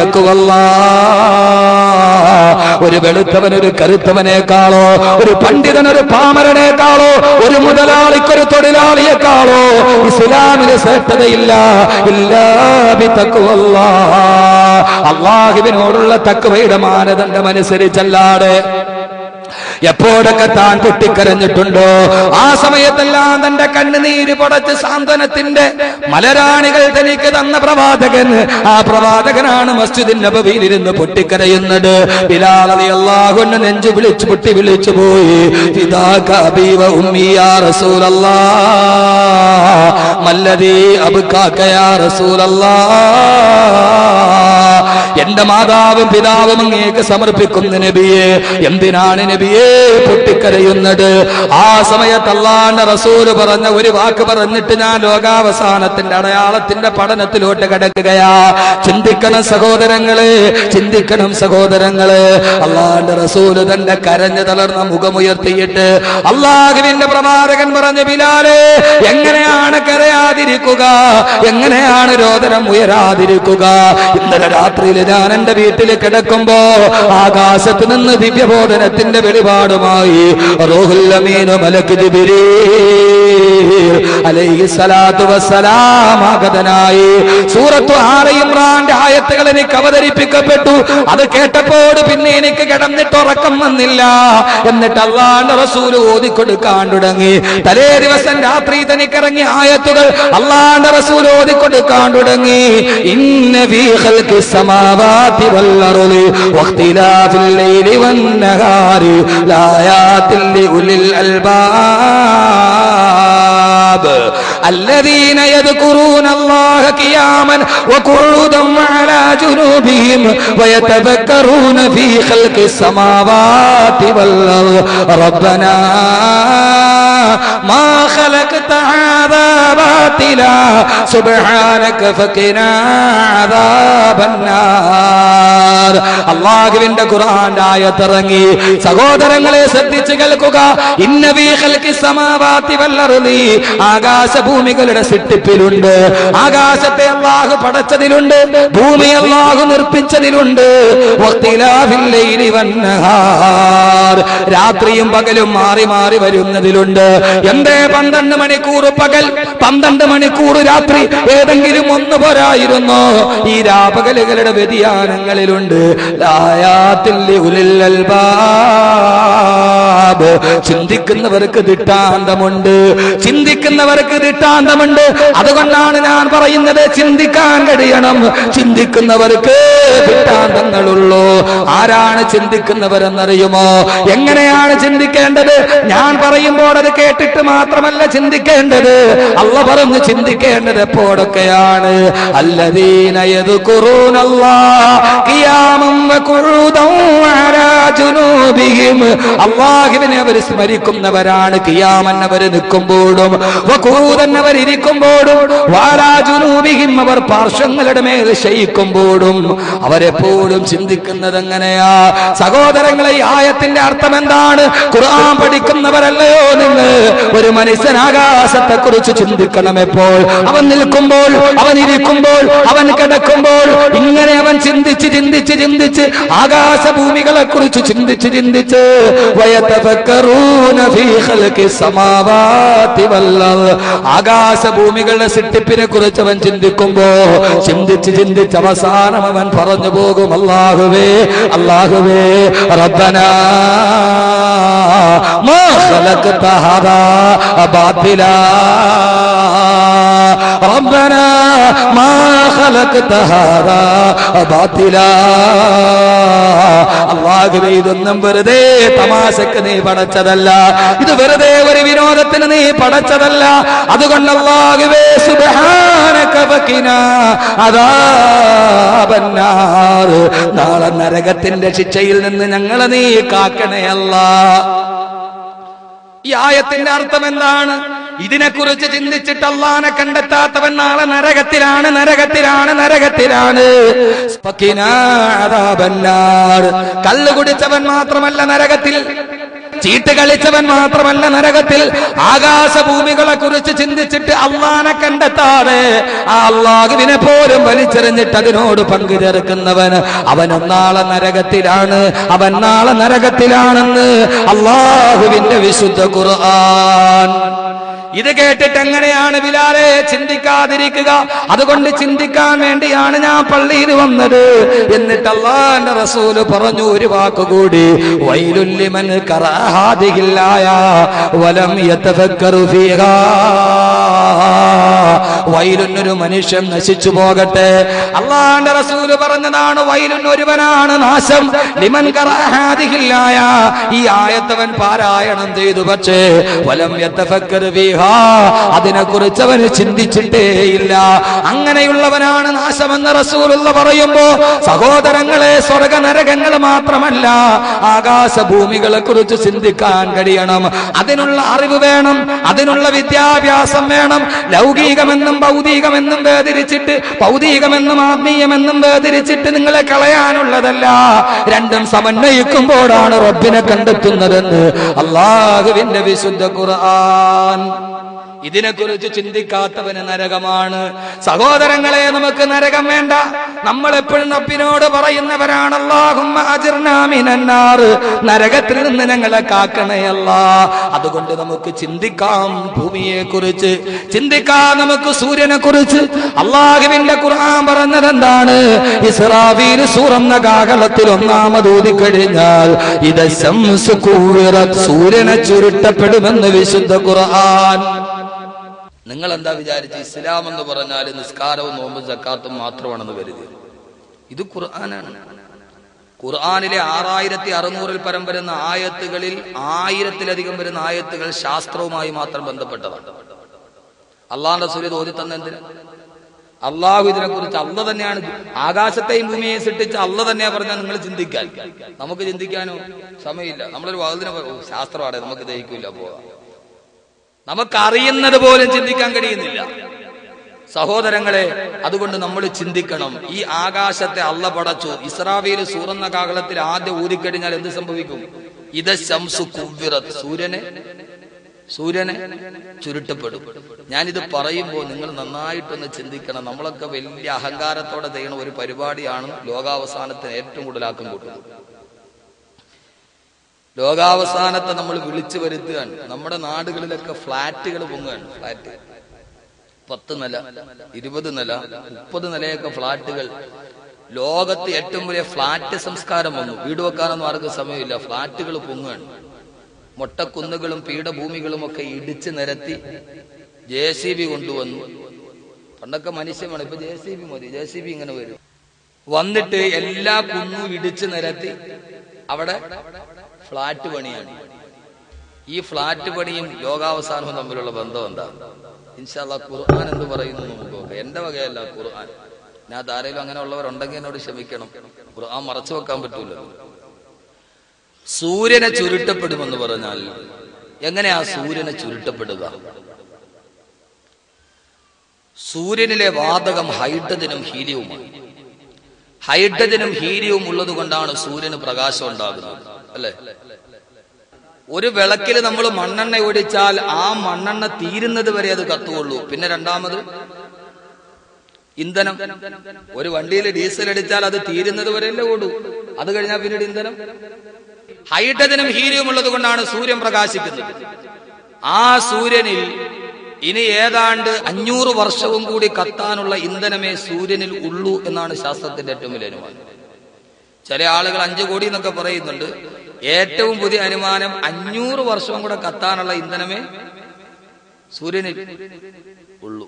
ബിതഖ്വല്ലാഹ് ഒരു വെളുത്തവൻ ഒരു കറുത്തവനേക്കാളോ ഒരു പണ്ഡിതൻ ഒരു പാമരനേക്കാളോ ഒരു മുതലാളിക്കൊരു തൊഴിലാളിയെക്കാളോ ഇസ്ലാമിന് ശ്രേഷ്ഠതയില്ല ഇല്ലാ ബിതഖ്വല്ലാഹ് അള്ളാഹുവിനോടുള്ള തക്വയുടെ മാനദണ്ഡം അനുസരിച്ചല്ലാതെ എപ്പോഴൊക്കെ താൻ പൊട്ടിക്കരഞ്ഞിട്ടുണ്ടോ ആ സമയത്തെല്ലാം തന്റെ കണ്ണുനീര് പടച്ച് സാന്ത്വനത്തിന്റെ മലരാണികൾ തനിക്ക് തന്ന പ്രവാചകൻ ആ പ്രവാചകനാണ് മസ്ജിദിൻ നബവിയിൽ ഇരുന്ന് പൊട്ടിക്കരയുന്നത് ബിലാൽ അള്ളാഹുന്ന് നെഞ്ചു വിളിച്ചു പൊട്ടി വിളിച്ചു പോയി ഫിദാക അബീ വ ഉമ്മി യാ റസൂലല്ലാ മല്ലദീ അബ്കാക യാ റസൂലല്ലാ എന്റെ മാതാവും പിതാവും അങ്ങേക്ക് സമർപ്പിക്കുന്ന നബിയെ എന്തിനാണ് നബിയെ പൊട്ടിക്കരയുന്നത് ആ സമയത്ത് അള്ളാന്റെ റസൂല് പറഞ്ഞ ഒരു വാക്ക് പറഞ്ഞിട്ട് ഞാൻ ലോകാവസാനത്തിന്റെ അടയാളത്തിന്റെ പഠനത്തിലോട്ട് കിടക്കുകയാ ചിന്തിക്കണം സഹോദരങ്ങളെ ചിന്തിക്കണം സഹോദരങ്ങളെ അള്ളാന്റെ റസൂല് തന്റെ കരഞ്ഞു തളർന്ന മുഖമുയർത്തിയിട്ട് അള്ളാഹുവിന്റെ പ്രവാചകൻ പറഞ്ഞ ബിലാലെ എങ്ങനെയാണ് കരയാതിരിക്കുക എങ്ങനെയാണ് രോദനം ഉയരാതിരിക്കുക ഇന്നലെ രാത്രിയിൽ ഞാൻ എന്റെ വീട്ടിൽ കിടക്കുമ്പോ ആകാശത്ത് നിന്ന് ദിവ്യബോധനത്തിന്റെ വെളിപാടുമായി റോഹുൽ അമീനു മലക്ക് ജിബിരീ അലൈഹി സ്വലാത്തു വസ്സലാം ആഗതനായി സൂറത്തു ആല ഇമ്രാന്റെ ആയത്തുകൾ എനിക്ക് അവതരിപ്പിക്കപ്പെട്ടു അത് കേട്ടപ്പോൾ പിന്നെ എനിക്ക് കിടന്നിട്ട് ഉറക്കം വന്നില്ല എന്നിട്ട് അള്ളാന്റെ റസൂല് ഓതിക്കൊടുക്കാൻ തുടങ്ങി തലേ ദിവസം രാത്രി തനിക്കിറങ്ങിയ ആയത്തുകൾ അള്ളാന്റെ റസൂൽ ഓതിക്കൊടുക്കാൻ തുടങ്ങി ഇന്ന ഫീ ഖൽഖി السماوات والأرض واختلاف الليل والنهار لآيات لأولي الألباب الذين يذكرون الله قياما وقعودا وعلى جنوبهم ويتفكرون في خلق السماوات والأرض ربنا ما خلقت هذا باطلا سبحانك فقنا عذاب النار അള്ളാഹുവിന്റെ ഖുർആന്റെ ആയത്തിറങ്ങി സഹോദരങ്ങളെ ശ്രദ്ധിച്ചു കേൾക്കുക ഇന്ന ഫീ ഖൽഖി സമാവാതി വല്ലർദി ആകാശഭൂമികളുടെ സൃഷ്ടിപ്പിലുണ്ട് ആകാശത്തെ അള്ളാഹു പടച്ചതിലുണ്ട് ഭൂമി അള്ളാഹു നിർപ്പിച്ചതിലുണ്ട് വഖ്തിലാഫിൽ ലൈലി വന്നഹാർ രാത്രിയും പകലും മാറി മാറി വരുന്നതിലുണ്ട് എന്തേ പന്ത്രണ്ട് മണിക്കൂർ പകൽ പന്ത്രണ്ട് മണിക്കൂർ രാത്രി ഏതെങ്കിലും ഒന്ന് പോരായിരുന്നോ ഈ രാപകലുകളുടെ വ്യതിയാനങ്ങളിലുണ്ട് ലായാത്തിൽ ഉലിൽ അൽബാബ് ചിന്തിക്കുന്നവർക്ക് ദിട്ടാന്തമുണ്ട് ചിന്തിക്കുന്നവർക്ക് ദിട്ടാന്തമുണ്ട് അതുകൊണ്ടാണ് ഞാൻ പറയുന്നത് ചിന്തിക്കാൻ കഴിയണം ചിന്തിക്കുന്നവർക്ക് ദിട്ടാന്തങ്ങളുള്ളൂ ആരാണ് ചിന്തിക്കുന്നവരെന്നറിയുമോ എങ്ങനെയാണ് ചിന്തിക്കേണ്ടത് ഞാൻ പറയുമ്പോൾ അത് കേട്ടിട്ട് മാത്രമല്ല ചിന്തിക്കേണ്ടത് അല്ല പറഞ്ഞു ചിന്തിക്കേണ്ടത് എപ്പോഴൊക്കെയാണ് അല്ലദീന അള്ളാഹുവിനെ അവർ സ്മരിക്കുന്നവരാണ് കിയാമൻ അവർ നിൽക്കുമ്പോഴും വഖൂദൻ അവർ ഇരിക്കുമ്പോഴും വാരാജുനൂബിഹിം അവർ പാർശ്വങ്ങളുടെ മേൽ ശയിക്കുമ്പോഴും അവരെപ്പോഴും ചിന്തിക്കുന്നത് എങ്ങനെയാ സഹോദരങ്ങളെ ഈ ആയത്തിന്റെ അർത്ഥം എന്താണ് ഖുർആൻ പഠിക്കുന്നവരല്ലയോ നിങ്ങൾ ഒരു മനുഷ്യൻ ആകാശത്തെ കുറിച്ച് ചിന്തിക്കണം എപ്പോൾ അവൻ നിൽക്കുമ്പോൾ അവൻ ഇരിക്കുമ്പോൾ അവൻ കിടക്കുമ്പോൾ ഇങ്ങനെ അവൻ ചിന്തിച്ച് ചിന്തിച്ച് ചിന്തിച്ച് ആകാശഭൂമികളെ കുറിച്ച് ചിന്തിച്ച് ചിന്തിച്ച് വയതഫക്കറൂന ഫീ ഖൽഖി സമാവാതി വല്ലർദ് ആകാശഭൂമികളുടെ സൃഷ്ടിപ്പിനെ കുറിച്ച് അവൻ ചിന്തിക്കുമ്പോ ചിന്തിച്ച് ചിന്തിച്ച് അവസാനം അവൻ പറഞ്ഞു പോകും അല്ലാഹുവേ അല്ലാഹുവേ റബ്ബനാ മാ ഖലഖത ഹദാ ബാത്തിലാ ربنا ما خلقت هذا باطلا അള്ളാഹുവേ ഇതൊന്നും വെറുതെ തമാശക്ക് നീ പടച്ചതല്ല ഇത് വെറുതെ ഒരു വിനോദത്തിന് നീ പടച്ചതല്ല അതുകൊണ്ട് അള്ളാഹുവേ സുബ്ഹാനക ഫഖിനാ അദാബന്നാർ നാളെ നരകത്തിന്റെ ശിക്ഷയിൽ നിന്ന് ഞങ്ങളെ നീ കാക്കണേ അല്ലാ ഈ ആയത്തിന്റെ അർത്ഥം എന്താണ് ഇതിനെക്കുറിച്ച് ചിന്തിച്ചിട്ട് അള്ളാനെ കണ്ടെത്താത്തവൻ നാളെ നരകത്തിലാണ് നരകത്തിലാണ് നരകത്തിലാണ് സ്പക്കിനാദാബന്നാർ. കള്ള് കുടിച്ചവൻ മാത്രമല്ല നരകത്തിൽ ചീട്ട് കളിച്ചവൻ മാത്രമല്ല നരകത്തിൽ ആകാശഭൂമികളെ കുറിച്ച് ചിന്തിച്ചിട്ട് അള്ളാനെ കണ്ടെത്താതെ ആ അള്ളാഹുവിനെ പോലും വലിച്ചെറിഞ്ഞിട്ട് അതിനോട് പങ്കു ചേർക്കുന്നവൻ അവൻ നാളെ നരകത്തിലാണ് അവൻ നാളെ നരകത്തിലാണെന്ന് അള്ളാഹുവിന്റെ വിശുദ്ധ ഖുർആൻ ഇത് കേട്ടിട്ട് എങ്ങനെയാണ് ബിലാലെ ചിന്തിക്കാതിരിക്കുക അതുകൊണ്ട് ചിന്തിക്കാൻ വേണ്ടിയാണ് ഞാൻ പള്ളിയിൽ വന്നത് എന്നിട്ട് അള്ളാന്റെ റസൂല് പറഞ്ഞു ഒരു വാക്കുകൂടി വൈലുല്ലിമൻ കറാഹാദിഹില്ലായ വലം യതഫക്കറു ഫീഹാ വൈലുന്നൊരു മനുഷ്യൻ നശിച്ചു പോകട്ടെ അള്ളാന്റെ റസൂല് പറഞ്ഞതാണ് വൈലുൻ ഒരുവനാണ് നാശം ലിമൻ കറാഹാദിഹില്ലായ ഈ ആയത്തവൻ പാരായണം ചെയ്തു പക്ഷേ വലം യതഫക്കറു ഫീഹാ അതിനെ കുറിച്ച് അവന് ചിന്തിച്ചിട്ടേയില്ല അങ്ങനെയുള്ളവനാണ് നാശമെന്ന് റസൂലുള്ള പറയുമ്പോ സഹോദരങ്ങളെ സ്വർഗ നരകങ്ങൾ മാത്രമല്ല ആകാശ ഭൂമികളെ കുറിച്ച് ചിന്തിക്കാൻ കഴിയണം അതിനുള്ള അറിവ് വേണം അതിനുള്ള വിദ്യാഭ്യാസം വേണം ലൗകികമെന്നും ഭൗതികമെന്നും വേദിരിച്ചിട്ട് ഭൗതികമെന്നും ആത്മീയമെന്നും വേദിരിച്ചിട്ട് നിങ്ങളെ കളയാനുള്ളതല്ല രണ്ടും സമന്വയിക്കുമ്പോഴാണ് റബ്ബിനെ കണ്ടെത്തുന്നതെന്ന് അള്ളാഹുവിന്റെ വിശുദ്ധ ഖുർആൻ ഇതിനെക്കുറിച്ച് ചിന്തിക്കാത്തവന് നരകമാണ് സഹോദരങ്ങളെ നമുക്ക് നരകം വേണ്ട നമ്മൾ എപ്പോഴും റബ്ബിനോട് പറയുന്നവരാണ് അല്ലാഹുമ്മ അജിർനാ മിനന്നാർ നരകത്തിൽ നിന്ന് ഞങ്ങളെ കാക്കണയല്ല അതുകൊണ്ട് നമുക്ക് ചിന്തിക്കാം ഭൂമിയെ കുറിച്ച് ചിന്തിക്കാം നമുക്ക് സൂര്യനെ കുറിച്ച് അള്ളാഹുവിന്റെ ഖുർആൻ പറഞ്ഞത് എന്താണ് ഇസ്രാഫീൽ സൂറന്ന കാകളത്തിൽ ഒന്നാമത് ഊതിക്കഴിഞ്ഞാൽ ഇത് ശംസ് കൂവിറത്ത് സൂര്യനെ ചുരുട്ടപ്പെടുമെന്ന് വിശുദ്ധ ഖുർആൻ നിങ്ങൾ എന്താ വിചാരിച്ച് ഇസ്ലാം എന്ന് പറഞ്ഞാൽ നിസ്കാരവും നോമ്പും സക്കാത്തും മാത്രമാണെന്ന് കരുതി ഇത് ഖുർആനാണ് ഖുർആനിലെ ആറായിരത്തി അറുന്നൂറിൽ പരം വരുന്ന ആയത്തുകളിൽ ആയിരത്തിലധികം വരുന്ന ആയത്തുകൾ ശാസ്ത്രവുമായി മാത്രം ബന്ധപ്പെട്ടതാണ് അള്ളാഹ് റസൂൽ ഇത് ഓതി തന്നെ എന്തിനാ അള്ളാഹു ഇതിനെ കുറിച്ച് അള്ള തന്നെയാണ് ആകാശത്തെയും ഭൂമിയെയും സൃഷ്ടിച്ച് അള്ള തന്നെയാ പറഞ്ഞാൽ നിങ്ങൾ ചിന്തിക്കാൻ നമുക്ക് ചിന്തിക്കാനോ സമയമില്ല നമ്മളൊരു വാതിനെ ശാസ്ത്രമാണ് നമുക്ക് ദഹിക്കില്ല പോവാം നമുക്കറിയുന്നത് പോലും ചിന്തിക്കാൻ കഴിയുന്നില്ല സഹോദരങ്ങളെ അതുകൊണ്ട് നമ്മൾ ചിന്തിക്കണം ഈ ആകാശത്തെ അള്ള പടച്ചു ഇസ്രാവേല് സൂറന്ന കാകളത്തിൽ ആദ്യം ഊതിക്കഴിഞ്ഞാൽ എന്ത് സംഭവിക്കും ഇത് ശംസു കുവ്വിറത്ത് സൂര്യനെ സൂര്യനെ ചുരുട്ടപ്പെടും ഞാനിത് പറയുമ്പോൾ നിങ്ങൾ നന്നായിട്ടൊന്ന് ചിന്തിക്കണം നമ്മളൊക്കെ വലിയ അഹങ്കാരത്തോടെ ചെയ്യുന്ന ഒരു പരിപാടിയാണ് ലോകാവസാനത്തിന് ഏറ്റവും കൂടുതൽ ആക്കം കൂട്ടുന്നത് ലോകാവസാനത്തെ നമ്മൾ വിളിച്ചു വരുത്തുകയാണ് നമ്മുടെ നാടുകളിലൊക്കെ ഫ്ലാറ്റുകൾ പൊങ്ങുകയാണ് ഫ്ലാറ്റ് പത്ത് നില ഇരുപത് നില മുപ്പത് നിലയൊക്കെ ഫ്ലാറ്റുകൾ ലോകത്ത് ഏറ്റവും വലിയ ഫ്ലാറ്റ് സംസ്കാരം വന്നു വീട് വെക്കാനൊന്നും ആർക്കും സമയമില്ല ഫ്ലാറ്റുകൾ പൊങ്ങുകയാണ് മൊട്ടക്കുന്നുകളും പീഠഭൂമികളും ഒക്കെ ഇടിച്ച് നിരത്തി ജെ സി ബി കൊണ്ടുവന്നു പണ്ടൊക്കെ മനുഷ്യമാണ് ഇപ്പൊ ജെ സി ബി മതി ജെ സി ബി ഇങ്ങനെ വരും വന്നിട്ട് എല്ലാ കുന്നും ഇടിച്ച് നിരത്തി അവിടെ ഫ്ലാറ്റ് പണിയാണ് ഈ ഫ്ലാറ്റ് പണിയും ലോകാവസാനവും തമ്മിലുള്ള ബന്ധം എന്താ ഇൻഷാല്ല ഖുർആൻ എന്ത് പറയുന്നു നമുക്ക് നോക്കാം എന്റെ വകയല്ല ഖുർആൻ ഞാൻ ആരെങ്കിലും അങ്ങനെ ഉള്ളവരുണ്ടെങ്കിൽ എന്നോട് ക്ഷമിക്കണം ഖുർആൻ മറച്ചു വെക്കാൻ പറ്റൂല സൂര്യനെ ചുരുട്ടപ്പെടുമെന്ന് പറഞ്ഞാൽ എങ്ങനെയാ സൂര്യനെ ചുരുട്ടപ്പെടുക സൂര്യനിലെ വാതകം ഹൈഡ്രജനും ഹീലിയവുമാണ് ഹൈഡ്രജനും ഹീലിയവും ഉള്ളത് കൊണ്ടാണ് സൂര്യന് പ്രകാശം ഉണ്ടാകുന്നത് അല്ലെ ഒരു വിളക്കിൽ നമ്മൾ മണ്ണെണ്ണ ഒഴിച്ചാൽ ആ മണ്ണെണ്ണ തീരുന്നത് വരെ അത് കത്തുകൊള്ളൂ പിന്നെ രണ്ടാമത് ഇന്ധനം ഒരു വണ്ടിയിൽ ഡീസൽ അടിച്ചാൽ അത് തീരുന്നത് വരെയല്ലേ ഓടൂ അത് കഴിഞ്ഞാൽ പിന്നീട് ഇന്ധനം ഹൈഡ്രജനും ഹീലിയും ഉള്ളത് കൊണ്ടാണ് സൂര്യൻ പ്രകാശിക്കുന്നത് ആ സൂര്യനിൽ ഇനി ഏതാണ്ട് അഞ്ഞൂറ് വർഷവും കൂടി കത്താനുള്ള ഇന്ധനമേ സൂര്യനിൽ ഉള്ളൂ എന്നാണ് ശാസ്ത്രത്തിന്റെ ഏറ്റവും വലിയ അനുമാനം ചില ആളുകൾ അഞ്ചു കോടി എന്നൊക്കെ പറയുന്നുണ്ട് ഏറ്റവും പുതിയ അനുമാനം അഞ്ഞൂറ് വർഷവും കൂടെ കത്താനുള്ള ഇന്ധനമേ സൂര്യനിൽ ഉള്ളൂ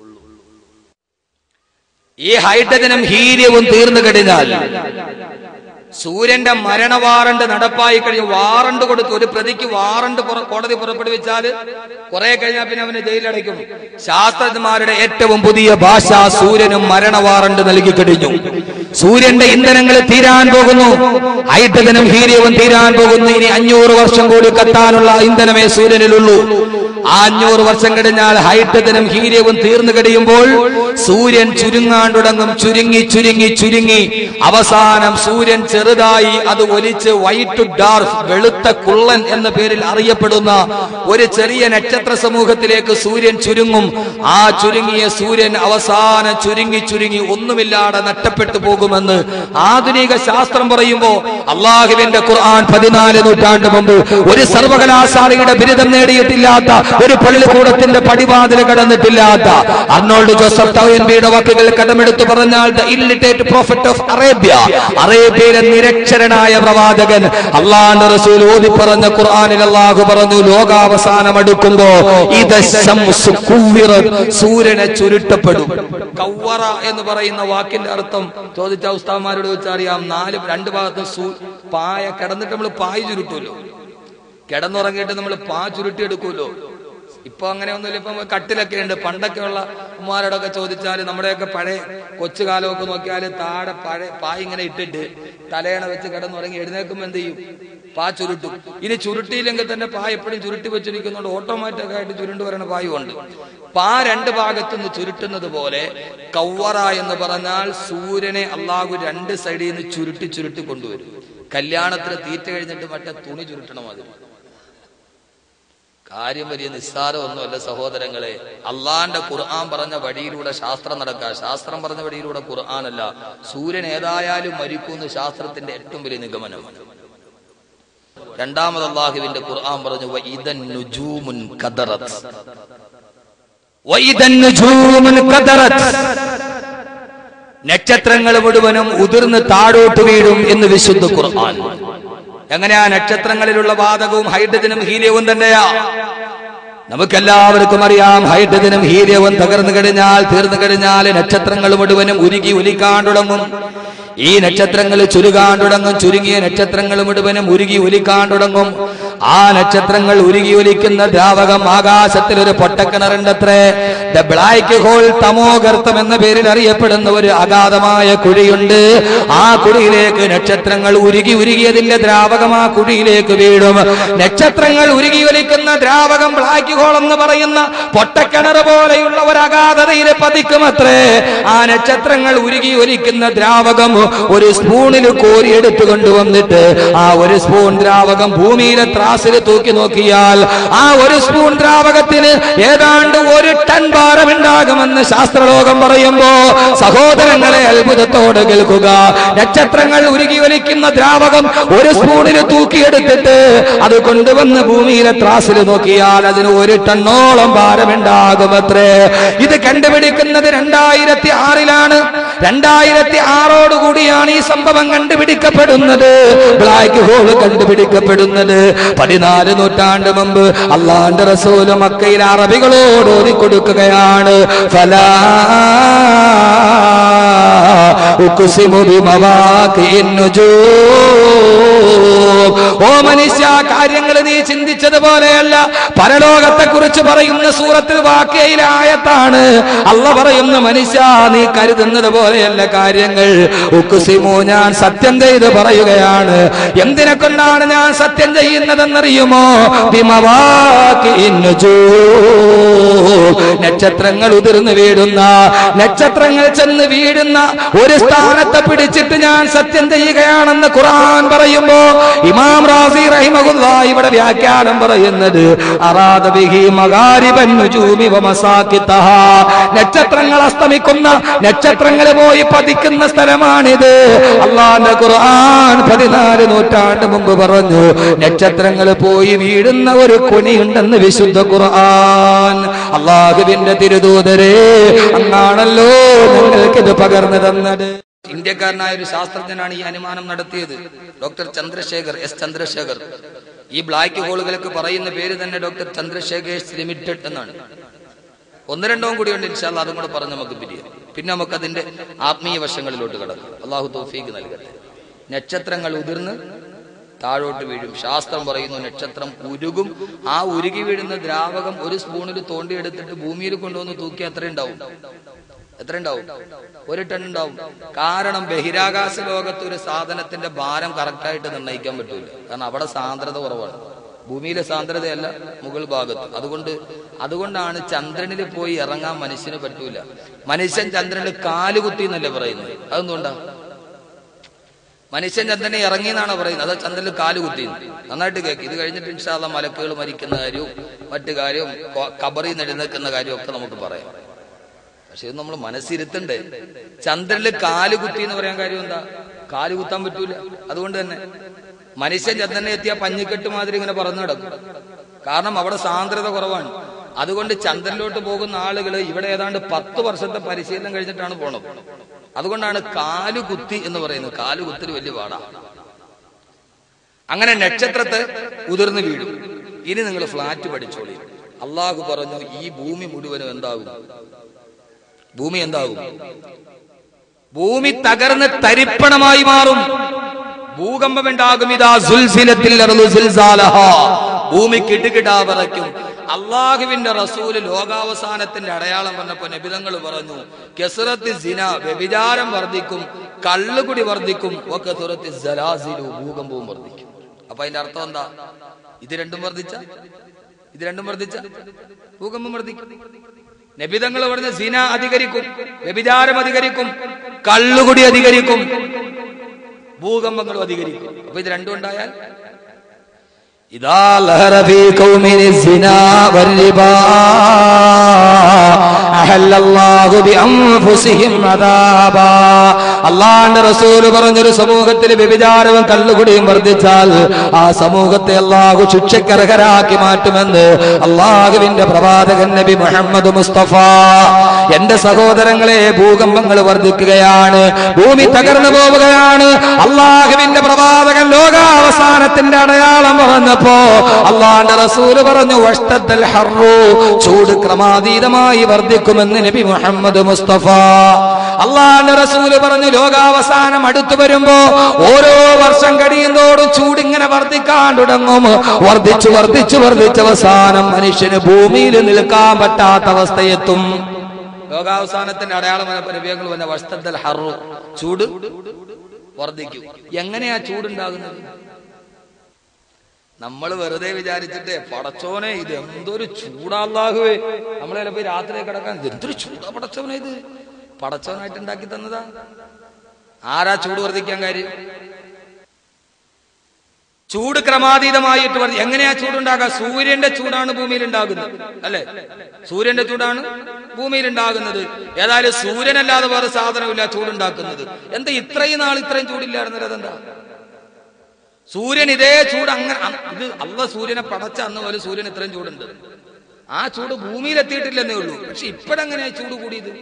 ഈ ഹൈഡ്രജനും ഹീലിയവും തീർന്നു കഴിഞ്ഞാൽ സൂര്യന്റെ മരണ വാറണ്ട് നടപ്പായി കഴിഞ്ഞ് വാറണ്ട് കൊടുത്തു ഒരു പ്രതിക്ക് വാറണ്ട് പുറ- കോടതി പുറപ്പെടുവിച്ചാൽ കുറെ കഴിഞ്ഞാൽ പിന്നെ അവന് ജയിലടയ്ക്കും ശാസ്ത്രജ്ഞന്മാരുടെ ഏറ്റവും പുതിയ ഭാഷ സൂര്യനും മരണ വാറണ്ട് നൽകി കഴിഞ്ഞു സൂര്യന്റെ ഇന്ധനങ്ങൾ തീരാൻ പോകുന്നു ഹൈഡ്രജനും ഹീലിയവും തീരാൻ പോകുന്നു ഇനി അഞ്ഞൂറ് വർഷം കൂടി കത്താനുള്ള ഇന്ധനമേ സൂര്യനിലുള്ളൂ ആ അഞ്ഞൂറ് വർഷം കഴിഞ്ഞാൽ ഹൈഡ്രജനും ഹീലിയവും തീർന്നു കഴിയുമ്പോൾ സൂര്യൻ ചുരുങ്ങാൻ തുടങ്ങും ചുരുങ്ങി ചുരുങ്ങി ചുരുങ്ങി അവസാനം സൂര്യൻ ചെറുതായി അത് ഒലിച്ച് വൈറ്റ് ഡാർക്ക് വെളുത്ത കുള്ളൻ എന്ന പേരിൽ അറിയപ്പെടുന്ന ഒരു ചെറിയ നക്ഷത്ര സമൂഹത്തിലേക്ക് സൂര്യൻ ചുരുങ്ങും ആ ചുരുങ്ങിയ സൂര്യൻ അവസാനം ചുരുങ്ങി ചുരുങ്ങി ഒന്നുമില്ലാതെ നഷ്ടപ്പെട്ടു പോകുമെന്ന് ആധുനിക ശാസ്ത്രം പറയുമ്പോ അള്ളാഹുവിന്റെ ഖുർആൻ പതിനാല് നൂറ്റാണ്ട് മുമ്പ് ഒരു സർവകലാശാലയുടെ ബിരുദം നേടിയിട്ടില്ലാത്ത ഒരു പള്ളിക്കൂടത്തിന്റെ പടിവാതിൽ കടന്നിട്ടില്ലാത്ത അർണോൾഡ് ജോസഫ് ടൗൻബിയുടെ വാക്കുകൾ കടമെടുത്തു പറഞ്ഞാൽ the illiterate prophet of Arabia അറേബ്യയിലെ നിരക്ഷരനായ പ്രവാചകൻ അള്ളാന്റെ റസൂൽ ഓതി പറഞ്ഞ ഖുർആനിൽ അള്ളാഹു പറഞ്ഞു ലോകാവസാനം അടുക്കുമ്പോ ഇത് ശംസു കുവ്വിറത്. സൂര്യനെ ചുരുട്ടപ്പെടും കവ്വറ എന്ന് പറയുന്ന വാക്കിന്റെ അർത്ഥം ചോദിച്ച ഉസ്താവന്മാരോട് വെച്ചറിയാം നാല് രണ്ട് ഭാഗത്ത് സൂ- പായ കിടന്നിട്ട് നമ്മൾ പായ് ചുരുട്ടുമല്ലോ കിടന്നുറങ്ങിയിട്ട് നമ്മൾ പാ ചുരുട്ടി എടുക്കുമല്ലോ ഇപ്പൊ അങ്ങനെയൊന്നുമില്ല ഇപ്പൊ കട്ടിലൊക്കെ ഉണ്ട് പണ്ടൊക്കെ ഉള്ള ഉമ്മാരോടൊക്കെ ചോദിച്ചാൽ നമ്മുടെയൊക്കെ പഴയ കൊച്ചു കാലമൊക്കെ നോക്കിയാൽ താഴെ പഴയ പായ ഇങ്ങനെ ഇട്ടിട്ട് തലയണ വെച്ച് കിടന്നുറങ്ങി എഴുന്നേക്കുമ്പോ എന്ത് ചെയ്യും പാ ചുരുട്ടും ഇനി ചുരുട്ടിയില്ലെങ്കിൽ തന്നെ പാ എപ്പോഴും ചുരുട്ടി വെച്ചിരിക്കുന്നതുകൊണ്ട് ഓട്ടോമാറ്റിക് ആയിട്ട് ചുരുണ്ടു വരണ പായുണ്ട് പാ രണ്ട് ഭാഗത്തു നിന്ന് ചുരുട്ടുന്നത് പോലെ കൗവറ എന്ന് പറഞ്ഞാൽ സൂര്യനെ അള്ളാഹു രണ്ട് സൈഡിൽ നിന്ന് ചുരുട്ടി ചുരുട്ടി കൊണ്ടുവരും കല്യാണത്തിന് തീറ്റ കഴിഞ്ഞിട്ട് മറ്റേ തുണി ചുരുട്ടണം അതിന് കാര്യം വലിയ നിസ്സാരമൊന്നുമല്ല സഹോദരങ്ങളെ അള്ളാന്റെ ഖുർആൻ പറഞ്ഞ വഴിയിലൂടെ ശാസ്ത്രം നടക്കുക ശാസ്ത്രം പറഞ്ഞ വഴിയിലൂടെ ഖുർആനല്ല സൂര്യൻ ഏതായാലും മരിക്കുമെന്ന് ശാസ്ത്രത്തിന്റെ ഏറ്റവും വലിയ നിഗമനമാണ് രണ്ടാമത് അള്ളാഹുവിന്റെ ഖുർആൻ പറഞ്ഞു "വഇദൻ നുജൂമുൻ കദറത്." വൈദൻ നുജൂമുൻ ഖദറത്. നക്ഷത്രങ്ങൾ മുഴുവനും ഉതിർന്ന് താഴോട്ട് വീഴും എന്ന് വിശുദ്ധ ഖുർആൻ എങ്ങനെയാ നക്ഷത്രങ്ങളിലുള്ള വാതകവും ഹൈഡ്രജനും ഹീലിയവും തന്നെയാ നമുക്കെല്ലാവർക്കും അറിയാം ഹൈഡ്രജനും ഹീലിയവും തകർന്നു കഴിഞ്ഞാൽ തീർന്നു കഴിഞ്ഞാൽ നക്ഷത്രങ്ങൾ മുഴുവനും ഉരുകി ഒലിക്കാൻ തുടങ്ങും ഈ നക്ഷത്രങ്ങൾ ചുരുകാൻ തുടങ്ങും ചുരുങ്ങിയ നക്ഷത്രങ്ങൾ മുഴുവനും ഉരുകി ഒലിക്കാൻ തുടങ്ങും ആ നക്ഷത്രങ്ങൾ ഉരുകി ഒലിക്കുന്ന ദ്രാവകം ആകാശത്തിൽ ഒരു പൊട്ടക്കിണറുണ്ടത്രേ ദ ബ്ലാക്ക് ഹോൾ തമോഗർത്തം എന്ന പേരിൽ അറിയപ്പെടുന്ന ഒരു അഗാധമായ കുഴിയുണ്ട് ആ കുഴിയിലേക്ക് നക്ഷത്രങ്ങൾ ഉരുകി ഉരുകിയതിന്റെ ദ്രാവകം ആ കുഴിയിലേക്ക് വീഴും നക്ഷത്രങ്ങൾ ഉരുകി ഒലിക്കുന്ന ദ്രാവകം ബ്ലാക്ക് ഹോൾ എന്ന് പറയുന്ന പൊട്ടക്കിണർ പോലെയുള്ള ഒരു അഗാധതയിൽ പതിക്കുമത്രേ ആ നക്ഷത്രങ്ങൾ ഉരുകി ഒലിക്കുന്ന ദ്രാവകം ഒരു സ്പൂണിൽ കോരി എടുത്തു കൊണ്ടുവന്നിട്ട് ആ ഒരു സ്പൂൺ ദ്രാവകം ഭൂമിയിലെ ത്രാസിൽ തൂക്കി നോക്കിയാൽ ആ ഒരു സ്പൂൺ ദ്രാവകത്തിന് ഏതാണ്ട് ഒരു ടൺ ഭാരമുണ്ടാകുമെന്ന് ശാസ്ത്രലോകം പറയുമ്പോ സഹോദരങ്ങളെ അത്ഭുതത്തോടെ കേൾക്കുക നക്ഷത്രങ്ങൾ ഉരുകി ഒലിക്കുന്ന ദ്രാവകം ഒരു സ്പൂണിൽ തൂക്കിയെടുത്തിട്ട് അത് കൊണ്ടുവന്ന് ഭൂമിയിലെ ത്രാസിൽ നോക്കിയാൽ അതിന് ഒരു ടണ്ണോളം ഭാരമുണ്ടാകുമത്രേ ഇത് കണ്ടുപിടിക്കുന്നത് രണ്ടായിരത്തി ആറിലാണ് രണ്ടായിരത്തി ആറോട് കൂടിയാണ് ഈ സംഭവം കണ്ടുപിടിക്കപ്പെടുന്നത് ബ്ലാക്ക് ഹോൾ കണ്ടുപിടിക്കപ്പെടുന്നത് പതിനാല് നൂറ്റാണ്ട് മുമ്പ് അള്ളാന്റെ റസൂല് മക്കയിൽ അറബികളോട് ഓതി കൊടുക്കുകയാണ് ഫലാ ഉഖ്സിമു ബിമവാഖിൻ നുജൂം. ഓ മനുഷ്യ കാര്യങ്ങൾ നീ ചിന്തിച്ചത് പോലെയല്ല പരലോകത്തെ കുറിച്ച് പറയുന്ന സൂറത്തിൽ വാക്കയിലെ ആയത്താണ് അല്ല പറയുന്ന മനുഷ്യ നീ കരുതുന്നത് പോലെയല്ല കാര്യങ്ങൾ ഉക്കുസിമോ ഞാൻ സത്യം ചെയ്ത് പറയുകയാണ് എന്തിനെ കൊണ്ടാണ് ഞാൻ സത്യം ചെയ്യുന്നതെന്നറിയുമോ ബിമവാഖിൻ നുജൂം. നക്ഷത്രങ്ങൾ ഉതിർന്നു വീഴുന്ന നക്ഷത്രങ്ങൾ ചെന്ന് വീഴുന്ന ഒരു സ്ഥാനത്തെ പിടിച്ചിട്ട് ഞാൻ സത്യം ചെയ്യുകയാണെന്ന് ഖുർആൻ പറയുമ്പോ ഇമാം റാസി റഹിമഹുല്ല ഇവിടെ വ്യാഖ്യാനം പറയുന്നത് അറാദ ബിഹി മഗാരിബൻ നുജൂമി വ മസാക്കിത്തഹ. നക്ഷത്രങ്ങൾ അസ്തമിക്കുന്ന നക്ഷത്രങ്ങൾ പോയി പതിക്കുന്ന സ്ഥലമാണിത് അള്ളാന്റെ ഖുർആൻ പതിനാല് നൂറ്റാണ്ട് മുമ്പ് പറഞ്ഞു നക്ഷത്രങ്ങൾ പോയി വീഴുന്ന ഒരു കുനിയുണ്ടെന്ന് വിശുദ്ധ ഖുർആൻ അള്ളാഹുവിന്റെ തിരുദൂതരെ അങ്ങാണല്ലോ നിങ്ങൾക്കിത് പകർന്നു തന്നത് ഇന്ത്യക്കാരനായ ഒരു ശാസ്ത്രജ്ഞനാണ് ഈ അനുമാനം നടത്തിയത് ഡോക്ടർ ചന്ദ്രശേഖർ എസ് ചന്ദ്രശേഖർ ഈ ബ്ലാക്ക് ഹോളുകൾക്ക് പറയുന്ന പേര് തന്നെ ഡോക്ടർ ചന്ദ്രശേഖേഴ്സ് ലിമിറ്റഡ് എന്നാണ് ഒന്ന് രണ്ടോം കൂടി ഉണ്ട് ഇൻഷാല്ല അതും കൂടെ പറഞ്ഞ് നമുക്ക് പിരിയാം പിന്നെ നമുക്ക് അതിന്റെ ആത്മീയ വശങ്ങളിലോട്ട് കടക്കാം അള്ളാഹു തൗഫീഖ് നൽകട്ടെ നക്ഷത്രങ്ങൾ ഉതിർന്ന് താഴോട്ട് വീഴും ശാസ്ത്രം പറയുന്നു നക്ഷത്രം ഉരുകും ആ ഉരുകി വീഴുന്ന ദ്രാവകം ഒരു സ്പൂണിൽ തോണ്ടിയെടുത്തിട്ട് ഭൂമിയിൽ കൊണ്ടുവന്ന് തൂക്കി അത്ര ഉണ്ടാവും എത്ര ഉണ്ടാവും ഒരു ടൺ ഉണ്ടാവും കാരണം ബഹിരാകാശ ലോകത്ത് ഒരു സാധനത്തിന്റെ ഭാരം കറക്റ്റായിട്ട് നിർണ്ണയിക്കാൻ പറ്റൂല കാരണം അവിടെ സാന്ദ്രത കുറവാണ് ഭൂമിയിലെ സാന്ദ്രതയല്ല മുകൾ ഭാഗത്ത് അതുകൊണ്ട് അതുകൊണ്ടാണ് ചന്ദ്രനിൽ പോയി ഇറങ്ങാൻ മനുഷ്യന് പറ്റൂല മനുഷ്യൻ ചന്ദ്രനിൽ കാലുകുത്തി എന്നല്ലേ പറയുന്നത് അതെന്തുകൊണ്ടാ മനുഷ്യൻ ചന്ദ്രനെ ഇറങ്ങി എന്നാണ് പറയുന്നത് അത് ചന്ദ്രനിൽ കാലുകുത്തി നന്നായിട്ട് കേൾക്ക് ഇത് കഴിഞ്ഞിട്ട് ഇൻഷാല്ല മലക്കുകൾ മരിക്കുന്ന കാര്യവും മറ്റു കാര്യവും കൊ- കബറിൽ നിന്ന് എഴുന്നേൽക്കുന്ന കാര്യവും ഒക്കെ നമുക്ക് പറയാം പക്ഷെ ഇത് നമ്മൾ മനസ്സിരുത്തണ്ടേ ചന്ദ്രനിൽ കാല് കുത്തി എന്ന് പറയാൻ കാര്യം എന്താ കാല് കുത്താൻ പറ്റൂല അതുകൊണ്ട് തന്നെ മനുഷ്യൻ ചന്ദ്രനെ എത്തിയ പഞ്ഞിക്കെട്ട് മാതിരി ഇങ്ങനെ പറന്നു കിടക്കും കാരണം അവിടെ സാന്ദ്രത കുറവാണ് അതുകൊണ്ട് ചന്ദ്രനിലോട്ട് പോകുന്ന ആളുകൾ ഇവിടെ ഏതാണ്ട് പത്ത് വർഷത്തെ പരിശീലനം കഴിഞ്ഞിട്ടാണ് പോണത് അതുകൊണ്ടാണ് കാലുകുത്തി എന്ന് പറയുന്നത് കാലുകുത്തിൽ വലിയ പാടാ അങ്ങനെ നക്ഷത്രത്തെ ഉതിർന്നു വീഴും ഇനി നിങ്ങൾ ഫ്ലാറ്റ് പഠിച്ചോളി അള്ളാഹു പറഞ്ഞു ഈ ഭൂമി മുഴുവനും എന്താകും ഭൂമി എന്താകും ഭൂമി തകർന്ന് തരിപ്പണമായി മാറും ഭൂകമ്പം ഉണ്ടാകും ഇതാ സുൽസിലത്തിൽ അർളു സിൽസാലഹാ. ഭൂമി കിടുകിടാ പറയ്ക്കും അള്ളാഹുവിന്റെ റസൂല് ലോകാവസാനത്തിന്റെ അടയാളം പറഞ്ഞപ്പോ നബിതങ്ങൾ പറഞ്ഞു കെസുറത്ത് സിന വ്യഭിചാരം വർദ്ധിക്കും കള്ളുകുടി വർദ്ധിക്കും ഒക്കെ സുറത്ത് ജലാസിലു ഭൂകമ്പവും വർദ്ധിക്കും അപ്പൊ അതിന്റെ അർത്ഥം എന്താ ഇത് രണ്ടും വർദ്ധിച്ച ഇത് രണ്ടും വർദ്ധിച്ച ഭൂകമ്പം വർദ്ധിക്കും നബിതങ്ങൾ പറഞ്ഞ സിന അധികരിക്കും വ്യഭിചാരം അധികരിക്കും കള്ളുകുടി അധികരിക്കും ഭൂകമ്പങ്ങളും അധികരിക്കും അപ്പൊ ഇത് രണ്ടും ഉണ്ടായാൽ إذا ظهر في قوم الزنا والربا أحل الله بأنفسهم عذابا അള്ളാന്റെ റസൂല് പറഞ്ഞൊരു സമൂഹത്തിൽ വ്യഭിചാരവും കള്ളുകുടിയും വർദ്ധിച്ചാൽ ആ സമൂഹത്തെ അള്ളാഹു ശിക്ഷക്കർഹരാക്കി മാറ്റുമെന്ന് അള്ളാഹുവിന്റെ പ്രവാചകൻ നബി മുഹമ്മദ് മുസ്തഫ എന്റെ സഹോദരങ്ങളെ ഭൂകമ്പങ്ങൾ വർദ്ധിക്കുകയാണ് ഭൂമി തകർന്നു പോവുകയാണ് അള്ളാഹുവിന്റെ പ്രവാചകൻ ലോകാവസാനത്തിന്റെ അടയാളം പറഞ്ഞപ്പോ അള്ളാന്റെ റസൂല് പറഞ്ഞു വഷ്ടത്തൽ ഹർറു ചൂട് ക്രമാതീതമായി വർദ്ധിക്കുമെന്ന് നബി മുഹമ്മദ് മുസ്തഫ അള്ളാന്റെ റസൂല് പറഞ്ഞു ലോകാവസാനം അടുത്തു വരുമ്പോ ഓരോ വർഷം കഴിയുന്നതോടും ചൂടിങ്ങനെ വർദ്ധിക്കാൻ തുടങ്ങും വർദ്ധിച്ചു വർദ്ധിച്ചു വർദ്ധിച്ച അവസാനം മനുഷ്യന് ഭൂമിയിൽ നിൽക്കാൻ പറ്റാത്ത അവസ്ഥയെത്തും ലോകാവസാനത്തിന്റെ അടയാളം നബിയങ്ങൾ പറഞ്ഞ വസ്തൽ ഹറു ചൂട് വർദ്ധിക്കും എങ്ങനെയാ ചൂടുണ്ടാകുന്നത് നമ്മൾ വെറുതെ വിചാരിച്ചിട്ട് പടച്ചോനെ ഇത് എന്തൊരു ചൂടാല്ലാഹുവേ നമ്മൾ ചിലപ്പോ രാത്രി കിടക്കാൻ ഇത് എന്തൊരു ചൂടാ പടച്ചോനെ ഇത് പടച്ചോനായിട്ട് ഉണ്ടാക്കി തന്നതാ ആരാ ചൂട് വർദ്ധിക്കാൻ കാര്യം ചൂട് ക്രമാതീതമായിട്ട് വർദ്ധി എങ്ങനെയാ ചൂടുണ്ടാകുക സൂര്യന്റെ ചൂടാണ് ഭൂമിയിൽ ഉണ്ടാകുന്നത് അല്ലെ സൂര്യന്റെ ചൂടാണ് ഭൂമിയിൽ ഉണ്ടാകുന്നത് ഏതായാലും സൂര്യനല്ലാതെ വേറെ സാധനമില്ല ചൂടുണ്ടാക്കുന്നത് എന്താ ഇത്രയും നാൾ ഇത്രയും ചൂടില്ലായിരുന്നത് അതെന്താ സൂര്യൻ ഇതേ ചൂട് അങ്ങനെ അ- ഇത് അള്ള സൂര്യനെ പടച്ച അന്ന് പോലെ സൂര്യൻ ഇത്രയും ചൂടുണ്ട് ആ ചൂട് ഭൂമിയിൽ എത്തിയിട്ടില്ലെന്നേ ഉള്ളൂ പക്ഷെ ഇപ്പോഴെങ്ങനെയാ ചൂട് കൂടിയത്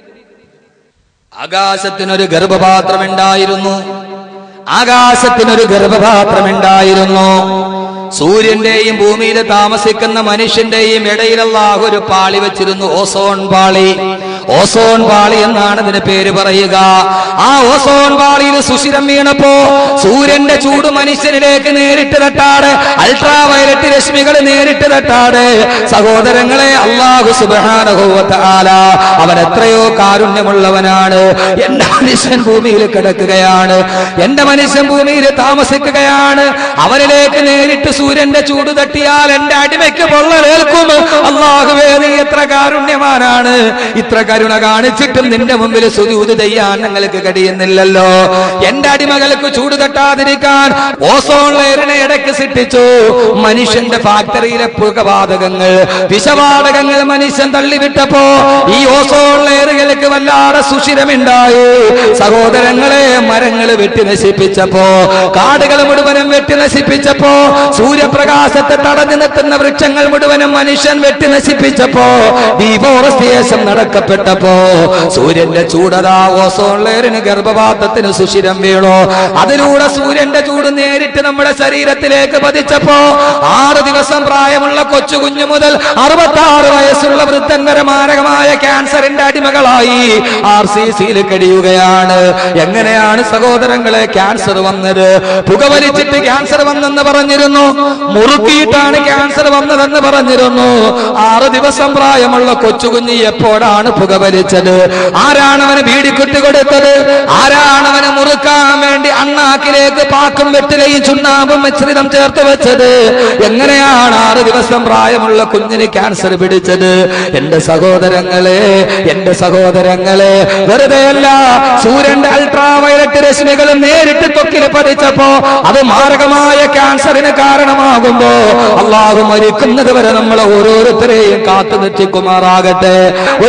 ആകാശത്തിനൊരു ഗർഭപാത്രമുണ്ടായിരുന്നു ആകാശത്തിനൊരു ഗർഭപാത്രമുണ്ടായിരുന്നു സൂര്യന്റെയും ഭൂമിയിൽ താമസിക്കുന്ന മനുഷ്യന്റെയും ഇടയിൽ അല്ലാഹു ഒരു പാളി വെച്ചിരുന്നു ഓസോൺ പാളി ഓസോൺ പാളി എന്നാണ് ഇതിന് പേര് പറയുക ആ ഓസോൺ പാളിയിൽ സുഷിരം വീണപ്പോ സൂര്യന്റെ ചൂട് മനുഷ്യനിലേക്ക് നേരിട്ട് തട്ടാട് അൾട്രാ വയലറ്റ് രശ്മികൾ നേരിട്ട് തട്ടാട് സഹോദരങ്ങളെ അള്ളാഹു സുബാനഹോവത്താല അവൻ എത്രയോ കാരുണ്യമുള്ളവനാണ് എന്റെ മനുഷ്യൻ ഭൂമിയിൽ കിടക്കുകയാണ് എന്റെ മനുഷ്യൻ ഭൂമിയിൽ താമസിക്കുകയാണ് അവനിലേക്ക് നേരിട്ട് സൂര്യന്റെ ചൂട് തട്ടിയാൽ എന്റെ അടിമയ്ക്ക് പൊള്ളലേൽക്കും അള്ളാഹുവേ നീ എത്ര കാരുണ്യവാനാണ് ഇത്ര കരുണ കാണിച്ചിട്ടും നിന്റെ മുമ്പിൽ സുജൂത് ചെയ്യാൻ ഞങ്ങൾക്ക് കഴിയുന്നില്ലല്ലോ എന്റെ അടിമകൾക്ക് ചൂട് തട്ടാതിരിക്കാൻ ഓസോൺ ലെയറിനെ ഇടയ്ക്ക് സൃഷ്ടിച്ചു മനുഷ്യന്റെ ഫാക്ടറിയിലെ പുകവാതകങ്ങൾ വിഷവാതകങ്ങൾ മനുഷ്യൻ തള്ളിവിട്ടപ്പോ ഈ ഓസോൺ ലെയറുകൾക്ക് വല്ലാതെ സുഷിരമുണ്ടായി സഹോദരങ്ങളെ മരങ്ങൾ വെട്ടി നശിപ്പിച്ചപ്പോ കാടുകൾ മുഴുവനും വെട്ടി നശിപ്പിച്ചപ്പോ സൂര്യപ്രകാശത്തെ തടഞ്ഞു നിർത്തുന്ന വൃക്ഷങ്ങൾ മുഴുവനും മനുഷ്യൻ വെട്ടി നശിപ്പിച്ചപ്പോ ഡീഫോറസ്റ്റേഷൻ നടക്കപ്പെട്ടപ്പോ സൂര്യന്റെ ചൂടതാ ഓസോൺ ലെയറിന് ഗർഭപാത്രത്തിന് സുഷിരം വീണു അതിലൂടെ സൂര്യന്റെ ചൂട് നേരിട്ട് നമ്മുടെ ശരീരത്തിലേക്ക് പതിച്ചപ്പോ ആറ് ദിവസം പ്രായമുള്ള കൊച്ചു കുഞ്ഞു മുതൽ അറുപത്തി ആറ് വയസ്സുള്ള വൃദ്ധൻ വരെ മാരകമായ ക്യാൻസറിന്റെ അടിമകളായി ആർ സി സിയിൽ കഴിയുകയാണ് എങ്ങനെയാണ് സഹോദരങ്ങളെ ക്യാൻസർ വന്നത് പുകവലിച്ചിട്ട് ക്യാൻസർ വന്നെന്ന് പറഞ്ഞിരുന്നു മുറുക്കിയിട്ടാണ് ക്യാൻസർ വന്നതെന്ന് പറഞ്ഞിരുന്നു ആറ് ദിവസം പ്രായമുള്ള കൊച്ചുകുഞ്ഞ് എപ്പോഴാണ് പുകവലിച്ചത് ആരാണ് അവന് ബീഡിക്കുട്ടി കൊടുത്തത് ആരാണ് അവന് മുറുക്കാൻ വേണ്ടി അണ്ണാക്കിലേക്ക് പാക്കും വെറ്റിലയും ചുണ്ണാമ്പും മിശ്രിതം ചേർത്ത് വെച്ചത് എങ്ങനെയാണ് ആറ് ദിവസം പ്രായമുള്ള കുഞ്ഞിന് ക്യാൻസർ പിടിച്ചത് എന്റെ സഹോദരങ്ങളെ എന്റെ സഹോദരങ്ങളെ വെറുതെയല്ല സൂര്യന്റെ അൾട്രാ വയലറ്റ് രശ്മികൾ നേരിട്ട് ത്വക്കിൽ പതിച്ചപ്പോ അത് മാരകമായ ക്യാൻസറിന് കാരണമാകുമ്പോ അള്ളാഹു മരിക്കുന്നത് വരെ നമ്മളെ ഓരോരുത്തരെയും കാത്തു നിർത്തിക്കുമാറാകട്ടെ ഒരു ക്യാൻസർ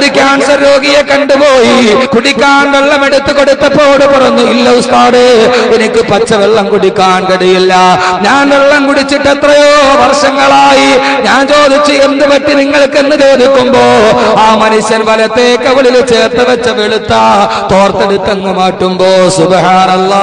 ക്യാൻസർ രോഗിയെ കണ്ടുപോയി കുടിക്കാൻ വെള്ളം എടുത്തു കൊടുത്തപ്പോട് പറഞ്ഞു ഇല്ല ഉസ്താദ് എനിക്ക് പച്ചവെള്ളം കുടിക്കാൻ കഴിയില്ല ഞാൻ വെള്ളം കുടിച്ചിട്ട് എത്രയോ വർഷങ്ങളായി ഞാൻ ചോദിച്ചു എന്ത് പറ്റി നിങ്ങൾക്കെന്ന് ചോദിക്കുമ്പോ ആ മനുഷ്യൻ വലത്തെ കവളിൽ ചേർത്ത് വെച്ച വെളുത്ത തോർത്തെടുത്തങ്ങ് മാറ്റുമ്പോ സുബഹാനല്ലാ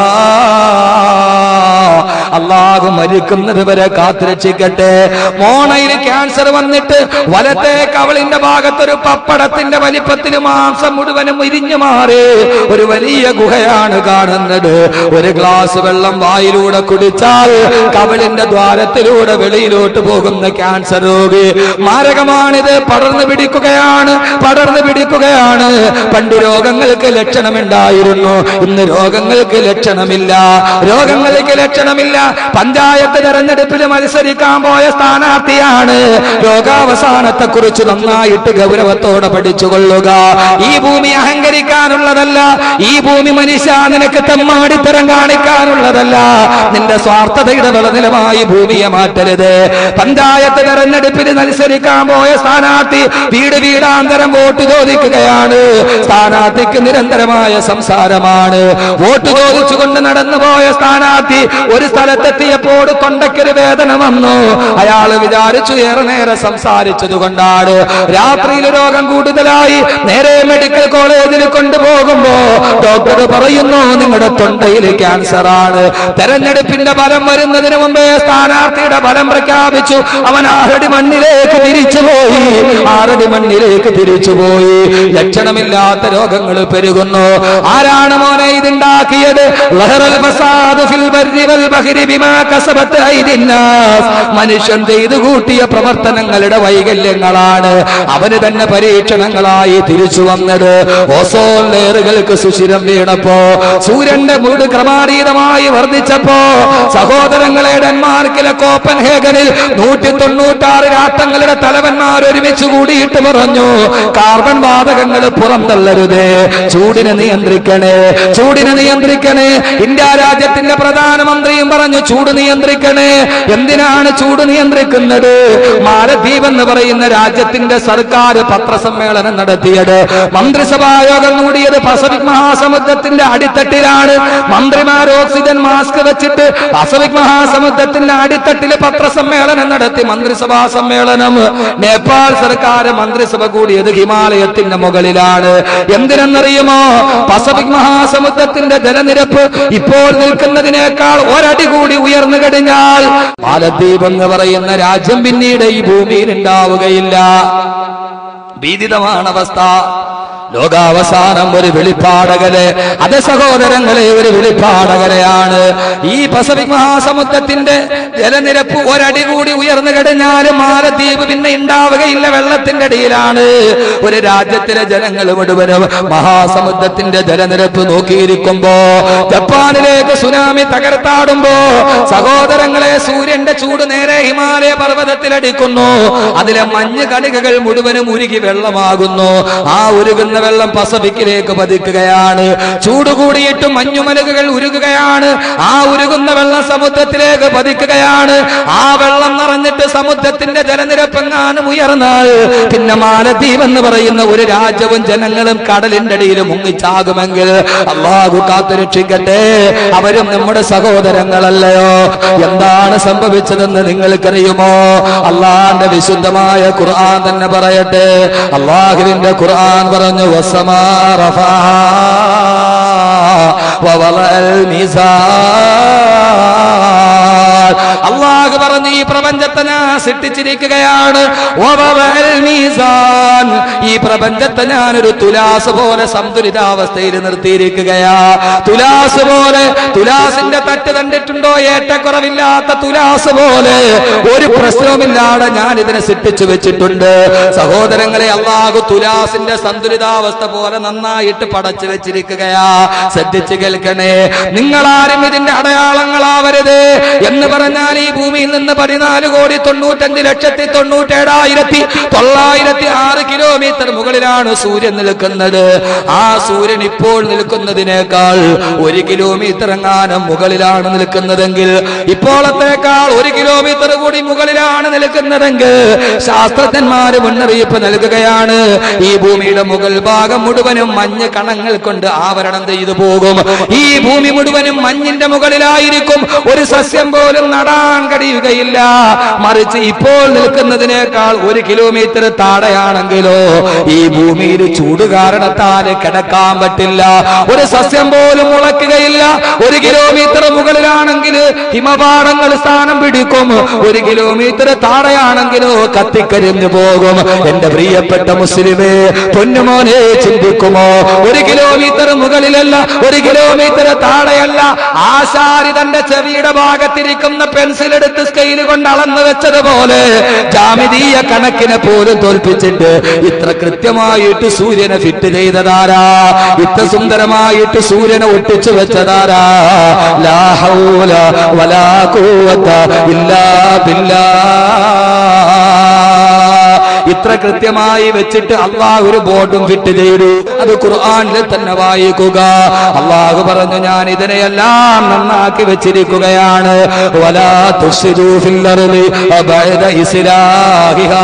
അള്ളാഹു മരിക്കുന്നത് വരെ കാത്തുരക്ഷിക്കട്ടെ മോണയിൽ ക്യാൻസർ വന്നിട്ട് വലത്തെ കവളിന്റെ ഭാഗത്തൊരു പപ്പടത്തിന്റെ വലിപ്പത്തിൽ മാംസം മുഴുവനും ഇരിഞ്ഞു മാറി ഒരു വലിയ ഗുഹയാണ് കാണുന്നത് ഒരു ഗ്ലാസ് വെള്ളം വായിലൂടെ കുടിച്ചാൽ കവളിന്റെ ദ്വാരത്തിലൂടെ വെളിയിലോട്ട് പോകുന്ന ക്യാൻസർ രോഗി മാരകമാണിത് പടർന്നു പിടിക്കുകയാണ് പടർന്നു പിടിക്കുകയാണ് പണ്ട് രോഗങ്ങൾക്ക് ലക്ഷണമുണ്ടായിരുന്നു ഇന്ന് രോഗങ്ങൾക്ക് ലക്ഷണമില്ല രോഗങ്ങൾക്ക് ലക്ഷണമില്ല പഞ്ചായത്ത് തെരഞ്ഞെടുപ്പിൽ മത്സരിക്കാൻ പോയ സ്ഥാനാർത്ഥിയാണ് രോഗാവസാനത്തെ കുറിച്ച് നന്നായിട്ട് ഗൗരവത്തോടെ പഠിച്ചുകൊള്ളുക ഈ ഭൂമി അഹങ്കരിക്കാനുള്ളതല്ല ഈ ഭൂമി മനുഷ്യ നിനക്ക് തെമ്മാടിത്തരം കാണിക്കാനുള്ളതല്ല നിന്റെ സ്വാർത്ഥതയുടെ വിളനിലമായി ഭൂമിയെ മാറ്റരുത് പഞ്ചായത്ത് തെരഞ്ഞെടുപ്പിൽ മത്സരിക്കാൻ പോയ സ്ഥാനാർത്ഥി വീട് വീടാന്തരം വോട്ട് ചോദിക്കുകയാണ് സ്ഥാനാർത്ഥിക്ക് നിരന്തരമായ സംസാരമാണ് വോട്ട് ചോദിച്ചുകൊണ്ട് നടന്നു പോയ സ്ഥാനാർത്ഥി ഒരു സ്ഥലത്തെത്തിയപ്പോൾ തൊണ്ടയ്ക്കൊരു വേദന വന്നു അയാൾ വിചാരിച്ചു ഏറെ നേരെ സംസാരിച്ചത് കൊണ്ടാണ് രാത്രിയിൽ രോഗം കൂടുതലായി നേരെ മെഡിക്കൽ കോളേജിൽ കൊണ്ടുപോകുമ്പോ ഡോക്ടർ പറയുന്നു നിങ്ങളുടെ തൊണ്ടയിൽ ക്യാൻസർ ആണ് തെരഞ്ഞെടുപ്പിന്റെ ഫലം വരുന്നതിന് മുമ്പേ സ്ഥാനാർത്ഥിയുടെ ഫലം പ്രഖ്യാപിച്ചു അവൻ ആറടി മണ്ണിലേക്ക് തിരിച്ചുപോയി ആറടി മണ്ണിലേക്ക് തിരിച്ചുപോയി ലക്ഷണമില്ലാത്ത രോഗങ്ങൾ പെരുകുന്നു ആരാണ് മോനെ ഇതുണ്ടാക്കിയത് ലഹറൽ ഫസാദ് ഫിൽ ബർരി വൽ ബഹരി ബിമാ കസബത്ത് ഐദിന്നാസ്. മനുഷ്യൻ ചെയ്തു കൂട്ടിയ പ്രവർത്തനങ്ങളുടെ വൈകല്യങ്ങളാണ് അവന് തന്നെ പരീക്ഷണങ്ങളായി തിരിച്ചു വന്നത് ഓസോൺ ലെയറുകൾക്ക് സുഷിരം വീണപ്പോ സൂര്യന്റെ മൂട് ക്രമാതീതമായി വർദ്ധിച്ചപ്പോ സഹോദരങ്ങളെ ഡെൻമാർക്കിലെ കോപ്പൻഹേഗനിൽ നൂറ്റി തൊണ്ണൂറ്റാറ് രാഷ്ട്രങ്ങളുടെ തലവന്മാർ ഒരുമിച്ച് കൂടിയിട്ട് പറഞ്ഞു കാർബൺ വാതകങ്ങൾ പുറന്തള്ളരുത് ചൂടിനെ നിയന്ത്രിക്കണേ ചൂടിനെ നിയന്ത്രിക്കണേ ഇന്ത്യ രാജ്യത്തിന്റെ പ്രധാനമന്ത്രിയും പറഞ്ഞു ചൂട് നിയന്ത്രിക്കണേ എന്തിനാണ് ചൂട് നിയന്ത്രിക്കുന്നത് മാലദ്വീപ് എന്ന് പറയുന്ന രാജ്യത്തിന്റെ സർക്കാർ പത്രസമ്മേളനം നടത്തിയത് മന്ത്രിസഭാ യോഗം കൂടിയത് പസഫിക് മഹാസമുദ്രത്തിന്റെ അടിത്തട്ടിലാണ് മന്ത്രിമാർ ഓക്സിജൻ മാസ്ക് വെച്ചിട്ട് പസഫിക് മഹാസമുദ്രത്തിന്റെ അടിത്തട്ടിൽ പത്രസമ്മേളനം നടത്തി മന്ത്രിസഭാ സമ്മേളനം നേപ്പാൾ സർക്കാർ മന്ത്രിസഭ കൂടിയത് ഹിമാലയത്തിന്റെ മുകളിലാണ് എന്തിനെന്നറിയുമോ പസഫിക് മഹാസമുദ്രത്തിന്റെ ജലനിരപ്പ് ഇപ്പോൾ നിൽക്കുന്നതിനേക്കാൾ ഒരടി കൂടി ഉയർന്നു കഴിഞ്ഞാൽ മാലദ്വീപ് എന്ന് പറയുന്ന രാജ്യം പിന്നീട് ഈ ഭൂമിയിൽ ഉണ്ടാവുകയില്ല ഭീതിതമാണ് അവസ്ഥ ലോകാവസാനം ഒരു വെളിപ്പാടകല് അത് സഹോദരങ്ങളെ ഒരു വെളിപ്പാടകലയാണ് ഈ പസഫിക് മഹാസമുദ്രത്തിന്റെ ജലനിരപ്പ് ഒരടി കൂടി ഉയർന്നു കഴിഞ്ഞാൽ മാലദ്വീപ് പിന്നെ ഉണ്ടാവുകയില്ല വെള്ളത്തിന്റെ അടിയിലാണ് ഒരു രാജ്യത്തിലെ ജനങ്ങൾ മുഴുവനും മഹാസമുദ്രത്തിന്റെ ജലനിരപ്പ് നോക്കിയിരിക്കുമ്പോ ജപ്പാനിലേക്ക് സുനാമി തകർത്താടുമ്പോ സഹോദരങ്ങളെ സൂര്യന്റെ ചൂട് നേരെ ഹിമാലയ പർവ്വതത്തിലടിക്കുന്നു അതിലെ മഞ്ഞ് കണികകൾ മുഴുവനും ഉരുകി വെള്ളമാകുന്നു ആ ഉരുകുന്ന വെള്ളം പസഫിക്കിലേക്ക് പതിക്കുകയാണ് ചൂട് കൂടിയിട്ട് മഞ്ഞുമലകുകൾ ഉരുകുകയാണ് ആ ഉരുകുന്ന വെള്ളം സമുദ്രത്തിലേക്ക് പതിക്കുകയാണ് ആ വെള്ളം നിറഞ്ഞിട്ട് സമുദ്രത്തിന്റെ ജലനിരപ്പെങ്ങാനും ഉയർന്നാൽ പിന്നെ മാലദ്വീപ് എന്ന് പറയുന്ന ഒരു രാജ്യവും ജനങ്ങളും കടലിന്റെ അടിയിൽ മുങ്ങിച്ചാകുമെങ്കിൽ അള്ളാഹു കാത്തുരക്ഷിക്കട്ടെ അവരും നമ്മുടെ സഹോദരങ്ങളല്ലയോ എന്താണ് സംഭവിച്ചതെന്ന് നിങ്ങൾക്കറിയുമോ അള്ളാന്റെ വിശുദ്ധമായ ഖുർആൻ തന്നെ പറയട്ടെ അള്ളാഹുവിന്റെ ഖുർആൻ പറഞ്ഞു വസമാ റഫാ ووضع الميزان അള്ളാഹു പറഞ്ഞു ഈ പ്രപഞ്ചത്തെ ഞാൻ സൃഷ്ടിച്ചിരിക്കുകയാണ് ووضع الميزان. ഈ പ്രപഞ്ചത്തെ ഞാൻ ഒരു തുലാസ് പോലെ സന്തുലിതാവസ്ഥയിൽ നിർത്തിയിരിക്കുകയാ തുലാസ് പോലെ തുലാസിന്റെ തട്ട് കണ്ടിട്ടുണ്ടോ ഏറ്റക്കുറവില്ലാത്ത തുലാസ് പോലെ ഒരു പ്രശ്നവുമില്ലാതെ ഞാൻ ഇതിനെ സൃഷ്ടിച്ചു വെച്ചിട്ടുണ്ട് സഹോദരങ്ങളെ അള്ളാഹു തുലാസിന്റെ സന്തുലിതാവസ്ഥ പോലെ നന്നായിട്ട് പടച്ചു വെച്ചിരിക്കുകയാ ശ്രദ്ധിച്ചു കേൾക്കണേ നിങ്ങളാരും ഇതിന്റെ അടയാളങ്ങളാവരുത് എന്ന് പറഞ്ഞാൽ ഈ ഭൂമിയിൽ നിന്ന് പതിനാല് കോടി തൊണ്ണൂറ്റഞ്ച് ലക്ഷത്തി തൊണ്ണൂറ്റേഴായിരത്തി തൊള്ളായിരത്തി ആറ് കിലോമീറ്റർ മുകളിലാണ് സൂര്യൻ നിൽക്കുന്നത് ആ സൂര്യൻ ഇപ്പോൾ നിൽക്കുന്നതിനേക്കാൾ ഒരു കിലോമീറ്റർ എങ്ങാനും മുകളിലാണ് നിൽക്കുന്നതെങ്കിൽ ഇപ്പോഴത്തേക്കാൾ ഒരു കിലോമീറ്റർ കൂടി മുകളിലാണ് നിൽക്കുന്നതെങ്കിൽ ശാസ്ത്രജ്ഞന്മാര് മുന്നറിയിപ്പ് നൽകുകയാണ് ഈ ഭൂമിയുടെ മുകൾ ഭാഗം മുഴുവനും മഞ്ഞ് കണങ്ങൾ കൊണ്ട് ആവരണം ചെയ്തു പോകും ഈ ഭൂമി മുഴുവനും മഞ്ഞിന്റെ മുകളിലായിരിക്കും ഒരു സസ്യം പോലും നടാൻ കഴിയുകയില്ല മറിച്ച് ഇപ്പോൾ നിൽക്കുന്നതിനേക്കാൾ ഒരു കിലോമീറ്റർ താഴെയാണെങ്കിലോ ഈ ഭൂമിയിൽ ചൂട് കാരണത്താൽ കിടക്കാൻ പറ്റില്ല ഒരു സസ്യം പോലും മുളയ്ക്കുകയില്ല ഒരു കിലോമീറ്റർ മുകളിലാണെങ്കിൽ ഹിമപാടങ്ങൾ സ്ഥാനം പിടിക്കും ഒരു കിലോമീറ്റർ താഴെയാണെങ്കിലോ കത്തിക്കരിഞ്ഞു പോകും എന്റെ പ്രിയപ്പെട്ട മുസ്ലിമേ പൊന്നുമോനെ ചിന്തിക്കുമോ ഒരു കിലോമീറ്റർ മുകളിലല്ല ഒരു കിലോമീറ്റർ താഴെയല്ല ആശാരി തന്റെ ചെവിയുടെ ഭാഗത്തിരിക്കുന്ന പെൻസിൽ എടുത്ത് സ്കെയിൽ കൊണ്ട് അളന്നു വെച്ചതുപോലെ ജാമിതീയ കണക്കിനെ പോലും തോൽപ്പിച്ചിട്ട് ഇത്ര കൃത്യമായിട്ട് സൂര്യനെ ഫിറ്റ് ചെയ്തതാരാ ഇത്ര സുന്ദരമായിട്ട് സൂര്യനെ ഒട്ടിച്ചു വെച്ചതാരാ ലാ ഹൗല വലാ ഖുവത ഇല്ലാ ബില്ലാ ഇത്ര കൃത്യമായി വെച്ചിട്ട് അള്ളാഹ് ഒരു ബോർഡും ഫിറ്റ് ചെയ്തു അത് ഖുർആനിൽ തന്നെ വായിക്കുക അള്ളാഹു പറഞ്ഞു ഞാൻ ഇതിനെയെല്ലാം നന്നാക്കി വെച്ചിരിക്കുകയാണ് വലാ തുഫ്സിദൂ ഫിൽ അർളി ബഅദ ഇസ്ലാഹിഹാ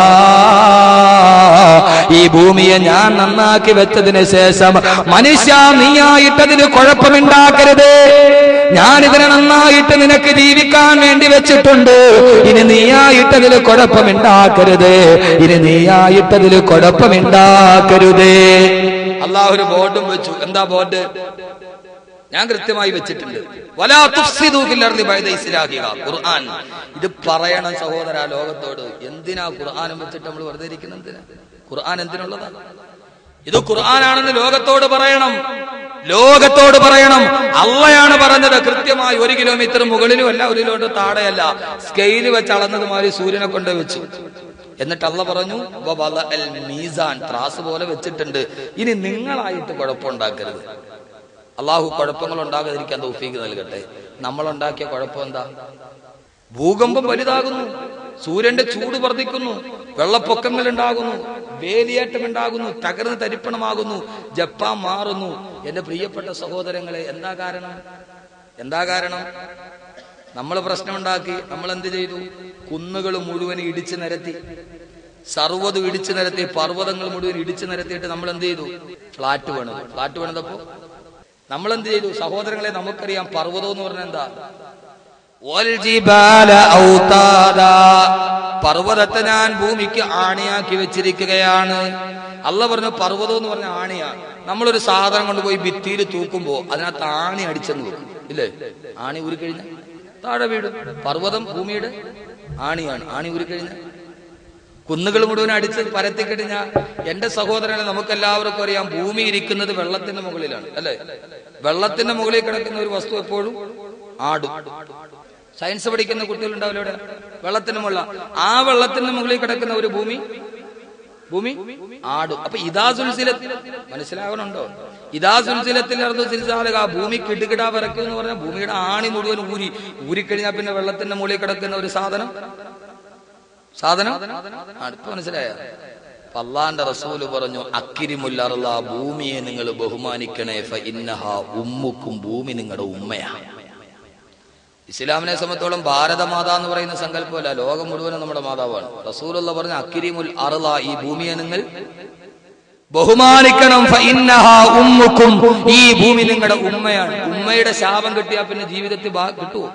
ഈ ഭൂമിയെ ഞാൻ നന്നാക്കി വെച്ചതിന് ശേഷം മനുഷ്യ നീയായിട്ടതിന് കുഴപ്പമുണ്ടാക്കരുത് ഞാൻ ഇതിനെ നന്നായിട്ട് നിനക്ക് ജീവിക്കാൻ വേണ്ടി വെച്ചിട്ടുണ്ട് ഇനി നീയായിട്ടതിൽ കുഴപ്പമുണ്ടാക്കരുത് ഇനി നീയായിട്ടതിൽ കുഴപ്പമുണ്ടാക്കരുതേ അള്ളാഹ് ഒരു ബോർഡും വെച്ചു എന്താ ബോർഡ് ഞാൻ കൃത്യമായി വെച്ചിട്ടുണ്ട് വലാ തുഫ്സിദൂ ഫിൽ അർളി ബഅദ ഇസ്ലാഹിഹാ. ഖുർആൻ ഇത് പറയണം സഹോദര ലോകത്തോട് എന്തിനാ ഖുർആനും വെച്ചിട്ട് നമ്മൾ വെറുതെ ഇരിക്കുന്നത് എന്തിനാ ഖുർആൻ എന്തിനുള്ളതാ ഇത് ഖുർആനാണെന്ന് ലോകത്തോട് പറയണം ലോകത്തോട് പറയണം അള്ളയാണ് പറഞ്ഞത് കൃത്യമായി ഒരു കിലോമീറ്റർ മുകളിലും അല്ല ഒരു കിലോമീറ്റർ താഴെയല്ല സ്കെയിൽ വെച്ച് അളന്നത് മാതിരി സൂര്യനെ കൊണ്ട് വെച്ചു എന്നിട്ട് അള്ള പറഞ്ഞു വവല അൽ മീസാൻ ത്രാസ് പോലെ വെച്ചിട്ടുണ്ട് ഇനി നിങ്ങളായിട്ട് കുഴപ്പമുണ്ടാക്കരുത് അള്ളാഹു കുഴപ്പങ്ങൾ ഉണ്ടാകാതിരിക്കാൻ തൗഫീക്ക് നൽകട്ടെ നമ്മൾ ഉണ്ടാക്കിയ കുഴപ്പം എന്താ ഭൂകമ്പം വലുതാകുന്നു സൂര്യന്റെ ചൂട് വർദ്ധിക്കുന്നു വെള്ളപ്പൊക്കങ്ങൾ ഉണ്ടാകുന്നു വേലിയേറ്റം ഉണ്ടാകുന്നു തകർന്ന് തരിപ്പണമാകുന്നു ജപ്പാൻ മാറുന്നു എന്റെ പ്രിയപ്പെട്ട സഹോദരങ്ങളെ എന്താ കാരണം എന്താ കാരണം നമ്മൾ പ്രശ്നമുണ്ടാക്കി നമ്മൾ എന്ത് ചെയ്തു കുന്നുകൾ മുഴുവൻ ഇടിച്ചു നിരത്തി സർവ്വതും ഇടിച്ചു നിരത്തി പർവ്വതങ്ങൾ മുഴുവൻ ഇടിച്ചു നിരത്തിയിട്ട് നമ്മൾ എന്ത് ചെയ്തു ഫ്ലാറ്റ് പണിതു ഫ്ലാറ്റ് പണിതപ്പോ നമ്മൾ എന്ത് ചെയ്തു സഹോദരങ്ങളെ നമുക്കറിയാം പർവ്വതം എന്ന് പറഞ്ഞാൽ എന്താ വൽജിബാല ഔതാദാ. പർവ്വതത്തെ ഞാൻ ഭൂമിക്ക് ആണിയാക്കി വെച്ചിരിക്കുകയാണ് അല്ല പറഞ്ഞു പർവ്വതം എന്ന് പറഞ്ഞ ആണിയാണ് നമ്മളൊരു സാധനം കൊണ്ടുപോയി ഭിത്തിയിൽ തൂക്കുമ്പോ അതിനകത്ത് ആണി അടിച്ചെന്ന് വെക്കും ഇല്ലേ ആണി ഊരിക്കഴിഞ്ഞ താഴെ വീടും പർവ്വതം ഭൂമിയുടെ ആണിയാണ് ആണി ഊരിക്കഴിഞ്ഞ കുന്നുകൾ മുഴുവൻ അടിച്ച് പരത്തിക്കഴിഞ്ഞാൽ എന്റെ സഹോദരനെ നമുക്കെല്ലാവർക്കും അറിയാം ഭൂമി ഇരിക്കുന്നത് വെള്ളത്തിന്റെ മുകളിലാണ് അല്ലെ വെള്ളത്തിന്റെ മുകളിൽ കിടക്കുന്ന ഒരു വസ്തു എപ്പോഴും ആടും സയൻസ് പഠിക്കുന്ന കുട്ടികൾ ഉണ്ടാവില്ല ഇവിടെ വെള്ളത്തിന് മുകളിൽ ആ വെള്ളത്തിന്റെ മുകളിൽ കിടക്കുന്ന ഒരു ഭൂമി ഭൂമി ആടും അപ്പൊ ഇതാ സുൽസിലത്തിൽ മനസ്സിലാവണുണ്ടോ ഇതാ സുൽസിലത്തിൽ നടന്നു സിൽസാലുക ഭൂമി കിടുകിടാ വിറയ്ക്കും എന്ന് പറഞ്ഞാൽ ഭൂമിയുടെ ആണി മുഴുവൻ ഊരി ഊരിക്കഴിഞ്ഞാൽ പിന്നെ വെള്ളത്തിന്റെ മുകളിൽ കിടക്കുന്ന ഒരു സാധനം സാധനം അടുത്ത് മനസ്സിലായ അള്ളാന്റെ റസൂല് പറഞ്ഞു അക്കിരിമുല്ലറുള്ള ഭൂമിയെ നിങ്ങൾ ബഹുമാനിക്കണേ ഫ ഇന്നഹ ഉമ്മുക്കും ഭൂമി നിങ്ങളുടെ ഉമ്മയാ ഇസ്ലാമിനെ സംബന്ധിച്ചോളം ഭാരതമാത എന്ന് പറയുന്ന സങ്കല്പമല്ല ലോകം മുഴുവനും നമ്മുടെ മാതാവാണ് റസൂലുള്ള പറഞ്ഞ അക്കിരിമുൽ അറുള ഈ ഭൂമിയെ നിങ്ങൾ ബഹുമാനിക്കണം ഫ ഇന്നഹ ഉമ്മുക്കും ഈ ഭൂമി നിങ്ങളുടെ ഉമ്മയാണ് ഉമ്മയുടെ ശാപം കിട്ടിയാൽ പിന്നെ ജീവിതത്തിൽ ബാ- കിട്ടുമോ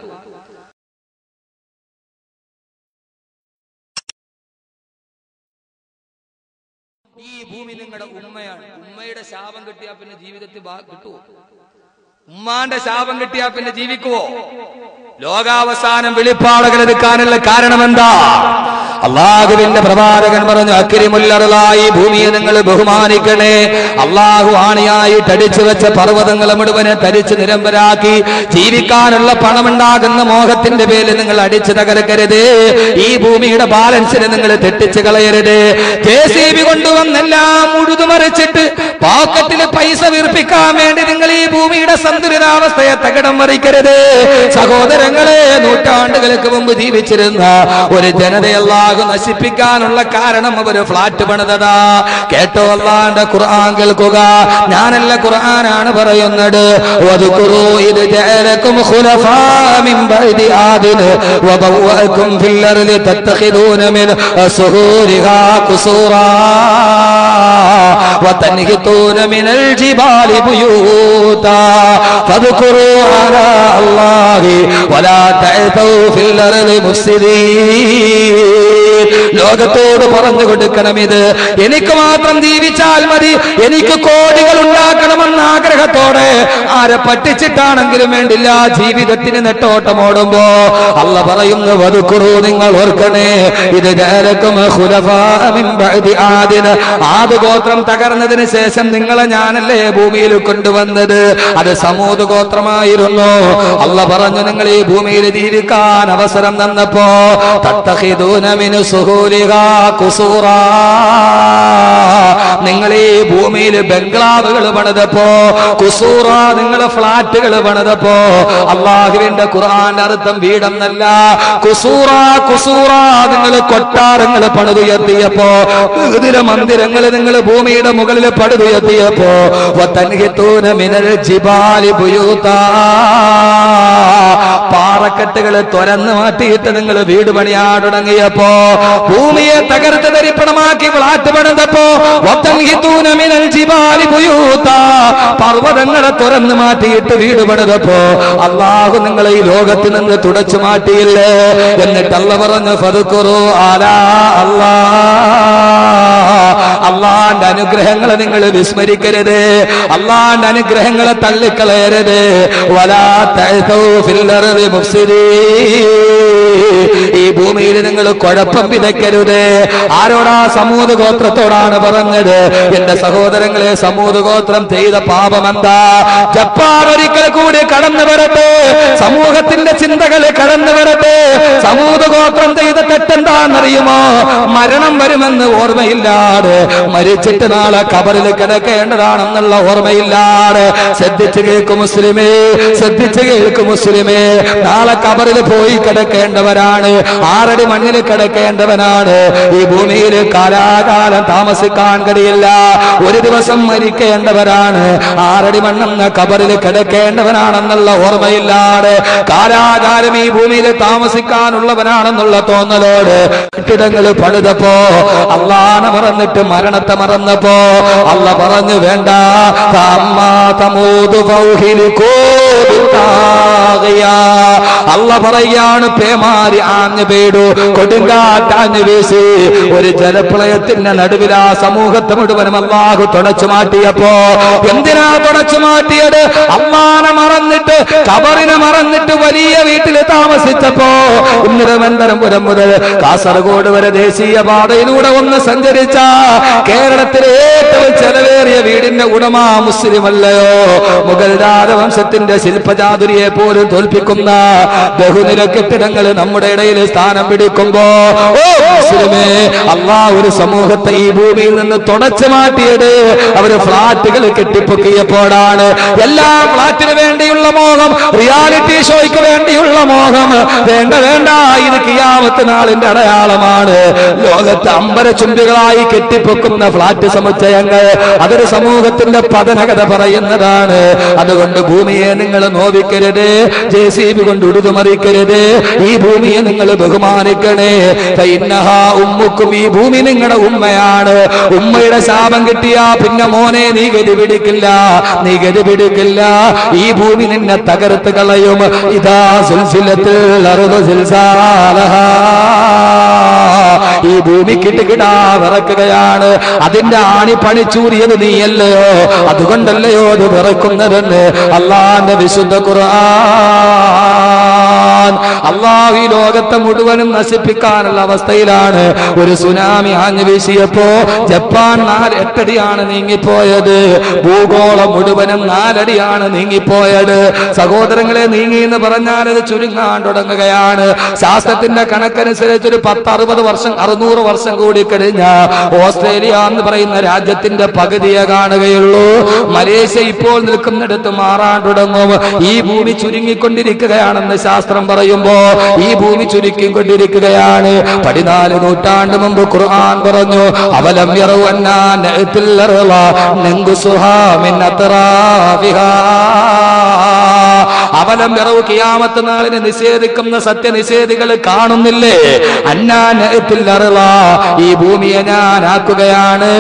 ഈ ഭൂമി നിങ്ങളുടെ ഉമ്മയാണ് ഉമ്മയുടെ ശാപം കിട്ടിയാൽ പിന്നെ ജീവിതത്തിൽ ബാ- കിട്ടുമോ ഉമ്മാന്റെ ശാപം കിട്ടിയാൽ പിന്നെ ജീവിക്കുവോ ലോകാവസാനം വെളിപ്പാടുകൾ എടുക്കാനുള്ള കാരണം എന്താ അള്ളാഹുവിന്റെ പ്രവാചകൻ പറഞ്ഞു അക്കിരിമുല്ലറുകളായി ഭൂമിയെ നിങ്ങൾ ബഹുമാനിക്കണേ അള്ളാഹു ആണിയായിട്ട് അടിച്ചു വെച്ച പർവ്വതങ്ങളെ മുഴുവനെ തരിച്ച് നിരമ്പരാക്കി ജീവിക്കാനുള്ള പണമുണ്ടാകുന്ന മോഹത്തിന്റെ പേരിൽ നിങ്ങൾ അടിച്ചു തകർക്കരുത് ഈ ഭൂമിയുടെ ബാലൻസിനെ നിങ്ങൾ തെറ്റിച്ച് കളയരുത് ജെ സി ബി കൊണ്ടുവന്നെല്ലാം ഉഴുതുമറിച്ചിട്ട് പോക്കറ്റിൽ പൈസ വീർപ്പിക്കാൻ വേണ്ടി നിങ്ങൾ ഈ ഭൂമിയുടെ സന്തുലിതാവസ്ഥയെ തകിടം മറിക്കരുത് സഹോദരങ്ങളെ നൂറ്റാണ്ട് നൂറ്റാണ്ടുകൾക്ക് മുമ്പ് ജീവിച്ചിരുന്ന ഒരു ജനതയല്ലാകു നശിപ്പിക്കാനുള്ള കാരണം അവര് ഫ്ലാറ്റ് പണിതതാ കേട്ടോ അല്ലാണ്ട് ഖുർആൻ കേൾക്കുക ഞാനല്ല ഖുർആനാണ് പറയുന്നത് വദ്കുറൂ ഇത് ജഅലക്കും ഖുലഫാ മിൻ ബഅദി ആദിൻ വബവഅക്കും ഫിൽ അർളി തത്തഖിദൂന മിൻ സുഹൂരിഹാ ഖുസൂറാ وتنحتون من الجبال بيوتا فاذكروا على الله ولا تعثوا في الأرض مفسدين ലോകത്തോട് പറഞ്ഞു കൊടുക്കണം ഇത് എനിക്ക് മാത്രം ജീവിച്ചാൽ മതി എനിക്ക് കോടികൾ ഉണ്ടാക്കണമെന്ന ആഗ്രഹത്തോടെ ആരെ പറ്റിച്ചിട്ടാണെങ്കിലും വേണ്ടില്ല ജീവിതത്തിന് നെട്ടോട്ടമോടുമ്പോ അല്ല പറയുന്നു വതുക്കുറു നിങ്ങൾ ഓർക്കണേ ഇത് ജാലക്കും ആദിന് ആദ് ഗോത്രം തകർന്നതിന് ശേഷം നിങ്ങളെ ഞാനല്ലേ ഭൂമിയിൽ കൊണ്ടുവന്നത് അത് സമൂത് ഗോത്രമായിരുന്നു അല്ല പറഞ്ഞു നിങ്ങൾ ഈ ഭൂമിയിൽ ജീവിക്കാൻ അവസരം തന്നപ്പോ തത്തഹിദൂനമിനു സുഹൂലിക കുസൂറാ നിങ്ങൾ ഈ ഭൂമിയിൽ ബംഗ്ലാവുകൾ പണിതപ്പോ കുസൂറ നിങ്ങൾ ഫ്ലാറ്റുകൾ പണിതപ്പോ അള്ളാഹുവിന്റെ ഖുർആന്റെ അർത്ഥം വീടെന്നല്ല കുസൂറ കുസൂറ നിങ്ങൾ കൊട്ടാരങ്ങൾ പണിതുയർത്തിയപ്പോ ഇതിലെ മന്ദിരങ്ങൾ നിങ്ങൾ ഭൂമിയുടെ മുകളിൽ പടുതുയർത്തിയപ്പോ വതൻഹിതൂന മിനൽ ജിബാലി ബുയൂതാ പാറക്കെട്ടുകൾ തുരന്നു മാറ്റിയിട്ട് നിങ്ങൾ വീട് പണിയാൻ തുടങ്ങിയപ്പോ ഭൂമിയെ തകർത്ത് തരിപ്പണമാക്കി ഫ്ലാറ്റ് പണിതപ്പോ വതൻഹിതൂന മിനൽ ജിബാലി ബുയൂതാ പർവ്വതങ്ങളെ തുറന്നു മാറ്റിയിട്ട് വീട് പണിതപ്പോ അള്ളാഹു നിങ്ങളെ ഈ ലോകത്ത് നിന്ന് തുടച്ചു മാറ്റിയില്ലേ എന്നിട്ട് അല്ല പറഞ്ഞു ഫതുക്കുറു ആലാ അല്ലാ അള്ളാന്റെ അനുഗ്രഹങ്ങളെ നിങ്ങൾ വിസ്മരിക്കരുത് അള്ളാന്റെ അനുഗ്രഹങ്ങളെ തള്ളിക്കളയരുത് വലാ തഅ്തൗ ഫിൽ അർളി മുഫ്സിദീൻ. ഈ ഭൂമിയിൽ നിങ്ങൾ കുഴപ്പം വിതയ്ക്കരുത് ആരോടാ സമൂഹ ഗോത്രത്തോടാണ് പറഞ്ഞത് എന്റെ സഹോദരങ്ങളെ സമൂഹ ഗോത്രം ചെയ്ത പാപം എന്താ ജപ്പാൻ ഒരിക്കൽ കൂടി കടന്നു വരട്ടെ സമൂഹത്തിന്റെ ചിന്തകൾ കടന്നു വരട്ടെ സമൂഹ ഗോത്രം ചെയ്ത തെറ്റെന്താണെന്നറിയുമോ മരണം വരുമെന്ന് ഓർമ്മയില്ലാതെ മരിച്ചിട്ട് നാളെ കബറിൽ കിടക്കേണ്ടതാണെന്നുള്ള ഓർമ്മയില്ലാതെ ശ്രദ്ധിച്ചു കേൾക്കും മുസ്ലിമേ ശ്രദ്ധിച്ചു കേൾക്കും മുസ്ലിമേ നാളെ കബറിൽ പോയി കിടക്കേണ്ടവരാണ് ആറടി മണ്ണിൽ കിടക്കേണ്ടവനാണ് ഈ ഭൂമിയിൽ കാലാകാലം താമസിക്കാൻ കഴിയില്ല ഒരു ദിവസം മരിക്കേണ്ടവരാണ് ആറടി മണ്ണെന്ന കബറിൽ കിടക്കേണ്ടവനാണെന്നുള്ള ഓർമ്മയില്ലാതെ കാലാകാലം ഈ ഭൂമിയിൽ താമസിക്കാനുള്ളവനാണെന്നുള്ള തോന്നലോട് കെട്ടിടങ്ങൾ പണിതപ്പോ അള്ളാനെ മറന്നിട്ട് മരണത്തെ മറന്നപ്പോ അല്ല പറഞ്ഞു വേണ്ട അമ്മാ തമൂത് ഫൗഹിലിക്കോ ബിത്താഗിയാ. അല്ല പറയാണ് പേമാരി ആഞ്ഞു പെയ്തു കൊടുങ്കാറ്റാഞ്ഞു വീശി ഒരു ജലപ്രളയത്തിന്റെ നടുവിൽ ആ സമൂഹത്തെ മുഴുവനും അള്ളാഹു തുടച്ചു മാറ്റിയപ്പോ എന്തിനാ തുടച്ചു മാറ്റിയത് അമ്മാനെ മറന്നിട്ട് കബറിനെ മറന്നിട്ട് വലിയ വീട്ടിൽ താമസിച്ചപ്പോ ഇന്ന് തിരുവനന്തപുരം മുതൽ കാസർഗോഡ് വരെ ദേശീയ പാതയിലൂടെ ഒന്ന് സഞ്ചരിച്ച കേരളത്തിലെ ഏറ്റവും ചെലവേറിയ വീടിന്റെ ഉടമ മുസ്ലിം അല്ലയോ മുഗൾ രാജവംശത്തിന്റെ ശില്പചാതുരിയെ പോലും തോൽപ്പിക്കുന്ന ബഹുനില കെട്ടിടങ്ങൾ നമ്മുടെ ഇടയിൽ സ്ഥാനം പിടിക്കുമ്പോ ഓ മുസ്ലിമേ അള്ളാ ഒരു സമൂഹത്തെ ഈ ഭൂമിയിൽ നിന്ന് തുടച്ചു മാറ്റിയത് അവര് ഫ്ളാറ്റുകൾ കെട്ടിപ്പൊക്കിയപ്പോഴാണ് എല്ലാ ഫ്ളാറ്റിന് വേണ്ടിയുള്ള മോഹം റിയാലിറ്റി ഷോയ്ക്ക് വേണ്ടിയുള്ള മോഹം വേണ്ട വേണ്ട ഇത് കിയാമത്ത് നാളിന്റെ അടയാളമാണ് ലോകത്ത് അമ്പരചുംബികളായി കെട്ടിപ്പൊക്കുന്ന ഫ്ളാറ്റ് സമുച്ചയങ്ങൾ അതൊരു സമൂഹത്തിന്റെ പതനകഥ പറയുന്നതാണ് അതുകൊണ്ട് ഭൂമിയെ നിങ്ങൾ നോവിക്കരുത് ജെ സി ബി കൊണ്ട് ഉടുതുമറിക്കരുത് ഈ ഭൂമിയെ നിങ്ങൾ ബഹുമാനിക്കണേ ഫൈന്നഹാ ഉമ്മുക്കും ഈ ഭൂമി നിങ്ങളുടെ ഉമ്മയാണ് ഉമ്മയുടെ ശാപം കിട്ടിയാ പിന്നെ മോനെ നീ ഗതി പിടിക്കില്ല നീ ഗതി പിടിക്കില്ല ഈ ഭൂമി നിന്നെ തകർത്ത് കളയും ഇതാ സുൽസിലത്തിൽ അറുതു സിൽസാലഹാ ഈ ഭൂമി കിട്ടുകിടാ വിറക്കുകയാണ് അതിന്റെ ആണി പണിച്ചൂറിയത് നീയല്ലയോ അതുകൊണ്ടല്ലയോ അത് വിറക്കുന്നതെന്ന് അള്ളാന്റെ വിശുദ്ധ ഖുർആൻ അള്ളാഹു ഈ ലോകത്തെ മുഴുവനും നശിപ്പിക്കാനുള്ള അവസ്ഥയിലാണ് ഒരു സുനാമി ആഞ്ഞു വീശിയപ്പോ ജപ്പാൻ നാല് എട്ടടിയാണ് നീങ്ങിപ്പോയത് ഭൂഗോളം മുഴുവനും നാലടിയാണ് നീങ്ങിപ്പോയത് സഹോദരങ്ങളെ നീങ്ങി എന്ന് പറഞ്ഞാൽ അത് ചുരുങ്ങാൻ തുടങ്ങുകയാണ് ശാസ്ത്രത്തിന്റെ കണക്കനുസരിച്ച് ഒരു പത്ത് അറുപത് വർഷം അറുന്നൂറ് വർഷം കൂടി കഴിഞ്ഞ ഓസ്ട്രേലിയ എന്ന് പറയുന്ന രാജ്യത്തിന്റെ പകുതിയെ കാണുകയുള്ളൂ മലേഷ്യ ഇപ്പോൾ നിൽക്കുന്നിടത്ത് മാറാൻ തുടങ്ങും ഈ ഭൂമി ചുരുങ്ങിക്കൊണ്ടിരിക്കുകയാണെന്ന് ശാസ്ത്രം പറയുന്നു പറയുമ്പോ ഈ ഭൂമി ചുരുക്കിക്കൊണ്ടിരിക്കുകയാണ് പതിനാല് നൂറ്റാണ്ട് മുമ്പ് ഖുർആൻ പറഞ്ഞു അവലം അവലം വിറവ് കിയാമത്ത് നാളിനെ നിഷേധിക്കുന്ന സത്യനിഷേധികൾ കാണുന്നില്ലേ അന്നാനത്തില്ലറുള്ള ഈ ഭൂമിയെ ഞാൻ ആക്കുകയാണ്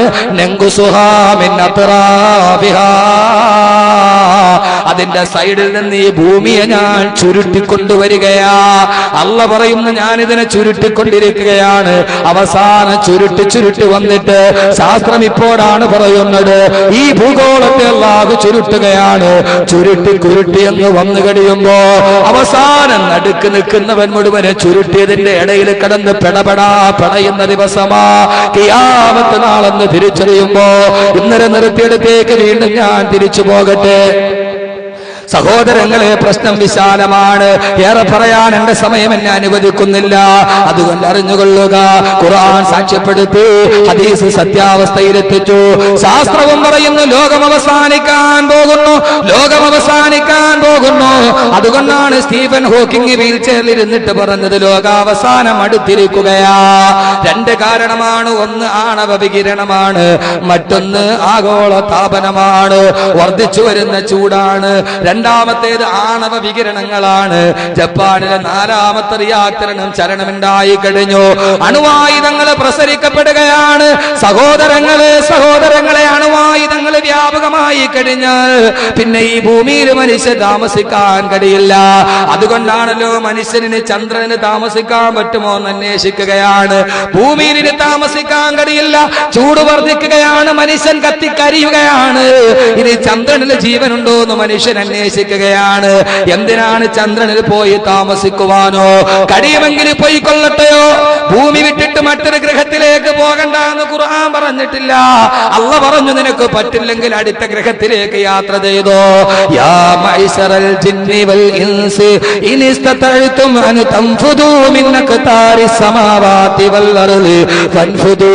അതിന്റെ സൈഡിൽ നിന്ന് ഈ ഭൂമിയെ ഞാൻ ചുരുട്ടിക്കൊണ്ടുവരികയാ അല്ല പറയുന്നു ഞാൻ ഇതിനെ ചുരുട്ടിക്കൊണ്ടിരിക്കുകയാണ് അവസാനം ചുരുട്ടി ചുരുട്ടി വന്നിട്ട് ശാസ്ത്രം ഇപ്പോഴാണ് പറയുന്നത് ഈ ഭൂഗോളത്തെ അല്ലാഹു ചുരുട്ടുകയാണ് ചുരുട്ടി കുരുട്ടി എന്ന് വന്നു കഴിയുമ്പോ അവസാനം നടുക്ക് നിൽക്കുന്നവൻ മുഴുവനെ ചുരുട്ടിയതിന്റെ ഇടയിൽ കിടന്ന് പെടപെടാ പെടയുന്ന ദിവസമാ കിയാമത്ത് നാളെന്ന് തിരിച്ചറിയുമ്പോ ഇന്നലെ നിർത്തിയിടത്തേക്ക് വീണ്ടും ഞാൻ തിരിച്ചു പോകട്ടെ സഹോദരങ്ങളെ പ്രശ്നം വിശാലമാണ് ഏറെ പറയാൻ എന്റെ സമയം എന്നെ അനുവദിക്കുന്നില്ല അതുകൊണ്ട് അറിഞ്ഞുകൊള്ളുക ഖുർആൻ സാക്ഷ്യപ്പെടുത്തി ഹദീസ് സത്യാവസ്ഥയിലെത്തിച്ചു ശാസ്ത്രവും പറയുന്നു ലോകം അവസാനിക്കാൻ പോകുന്നു ലോകം അവസാനിക്കാൻ പോകുന്നു അതുകൊണ്ടാണ് സ്റ്റീഫൻ ഹോക്കിംഗ് വീൽ ചെയറിൽ ഇരുന്നിട്ട് പറഞ്ഞത് ലോകാവസാനം അടുത്തിരിക്കുകയാ രണ്ട് കാരണമാണ് ഒന്ന് ആണവ വികിരണമാണ് മറ്റൊന്ന് ആഗോള താപനമാണ് വർദ്ധിച്ചു വരുന്ന ചൂടാണ് രണ്ടാമത്തേത് ആണവ വികിരണങ്ങളാണ് ജപ്പാനിലെ നാലാമത്തെ റിയാക്ടറിനും ചലനമുണ്ടായി കഴിഞ്ഞു അണുവായുധങ്ങൾ പ്രസരിക്കപ്പെടുകയാണ് സഹോദരങ്ങളെ സഹോദരങ്ങളെ അണുവായുധങ്ങൾ വ്യാപകമായി കഴിഞ്ഞാൽ പിന്നെ ഈ ഭൂമിയിൽ മനുഷ്യൻ താമസിക്കാൻ കഴിയില്ല അതുകൊണ്ടാണല്ലോ മനുഷ്യന് ചന്ദ്രന് താമസിക്കാൻ പറ്റുമോ എന്ന് അന്വേഷിക്കുകയാണ് ഭൂമിയിൽ ഇനി താമസിക്കാൻ കഴിയില്ല ചൂട് വർദ്ധിക്കുകയാണ് മനുഷ്യൻ കത്തിക്കരിയുകയാണ് ഇനി ചന്ദ്രനിൽ ജീവനുണ്ടോ എന്ന് മനുഷ്യൻ അന്വേഷിക്കുകയാണ് എന്തിനാണ് ചന്ദ്രനിൽ പോയി താമസിക്കുവാനോ കഴിയുമെങ്കിൽ പോയി കൊള്ളട്ടെയോ ഭൂമി വിട്ടിട്ട് മറ്റൊരു ഗ്രഹത്തിലേക്ക് പോകണ്ട എന്ന് ഖുർആൻ പറഞ്ഞിട്ടില്ല അല്ല പറഞ്ഞു നിനക്ക് പറ്റില്ലെങ്കിൽ അടുത്ത ഗ്രഹത്തിലേക്ക് യാത്ര ചെയ്തോ യാ മൈസറൽ ജിന്നി വൽ ഇൻസ് ഇൻ ഇസ്തതഅ്തും അൻ തൻഫുദൂ മിൻ അഖ്താരി സമാവാതി വൽ അർളി ഫൻഫുദൂ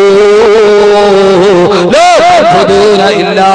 ലാ തൻഫുദൂന ഇല്ലാ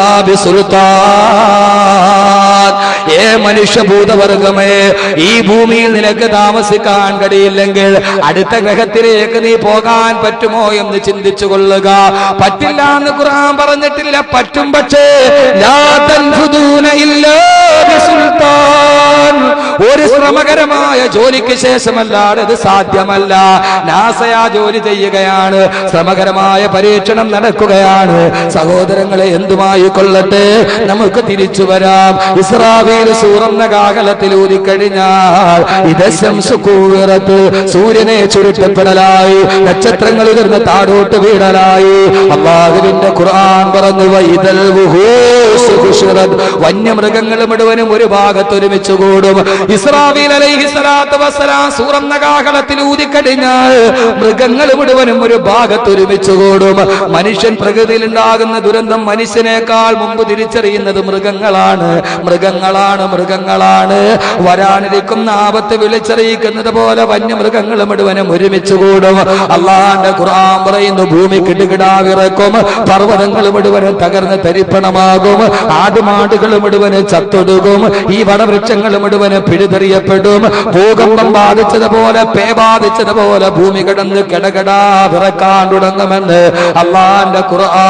ബിസുൽത്താൻ ഏ മനുഷ്യഭൂതവർഗമേ ഈ ഭൂമിയിൽ നിനക്ക് താമസിക്കാൻ കഴിയില്ലെങ്കിൽ അടുത്ത ഗ്രഹത്തിലേക്ക് നീ പോകാൻ പറ്റുമോ എന്ന് ചിന്തിച്ചു കൊള്ളുക പറ്റില്ല എന്ന് ഖുർആൻ പറഞ്ഞിട്ടില്ല പറ്റും പക്ഷേ ലാ തൻഫുദൂന ഇല്ലാ ബിസുൽത്താൻ ഒരു ശ്രമകരമായ ജോലിക്ക് ശേഷമല്ലാതെ ഇത് സാധ്യമല്ല നാസയ ജോലി ചെയ്യുകയാണ് ശ്രമകരമായ പരീക്ഷണം നടക്കുകയാണ് സഹോദരങ്ങളെ എന്തുമായി കൊള്ളട്ടെ നമുക്ക് തിരിച്ചു വരാം ഇസ്രാവേൽ സൂറന്ന കാകലത്തിൽ ഊതിക്കഴിഞ്ഞാൽ ഇതശം സുക്കൂറത്ത് സൂര്യനെ ചുരുട്ടപ്പെടലായി നക്ഷത്രങ്ങൾ ഉയർന്ന് താടോട്ട് വീടലായി അള്ളാഹുവിന്റെ ഖുർആൻ പറഞ്ഞു വൈതൽ വുഹൂസ് ഹുശിറത്. വന്യമൃഗങ്ങൾ മുഴുവനും ഒരു ഭാഗത്ത് ഒരുമിച്ച് കൂടും ഇസ്രാവീൽ അലൈഹി സ്വലാത്തു വസ്സലാം സൂറന്ന കാഹളത്തിൽ ഊതിക്കഴിഞ്ഞാൽ മൃഗങ്ങൾ മുഴുവനും ഒരു ഭാഗത്ത് ഒരുമിച്ച് കൂടും മനുഷ്യൻ പ്രകൃതിയിൽ ഉണ്ടാകുന്ന ദുരന്തം മനുഷ്യനേക്കാൾ മുമ്പ് തിരിച്ചറിയുന്നത് മൃഗങ്ങളാണ് മൃഗങ്ങളാണ് മൃഗങ്ങളാണ് വരാനിരിക്കുന്ന ആപത്ത് വിളിച്ചറിയിക്കുന്നത് പോലെ വന്യമൃഗങ്ങൾ മുഴുവനും ഒരുമിച്ച് കൂടും അള്ളാന്റെ ഖുർആൻ പറയുന്നു ഭൂമി കിടുകിടാ വിറക്കും പർവ്വതങ്ങൾ മുഴുവനും തകർന്ന് തരിപ്പണമാകും ആടുമാടുകൾ മുഴുവനും ചത്തൊടുകും ഈ വടവൃക്ഷങ്ങൾ മുഴുവനും പിഴുതെറിയപ്പെടും ഭൂകമ്പം ബാധിച്ചതുപോലെ പേ ബാധിച്ചതുപോലെ ഭൂമി കിടന്ന് കിടകിടാ വിറക്കാൻ തുടങ്ങുമെന്ന് അള്ളാന്റെ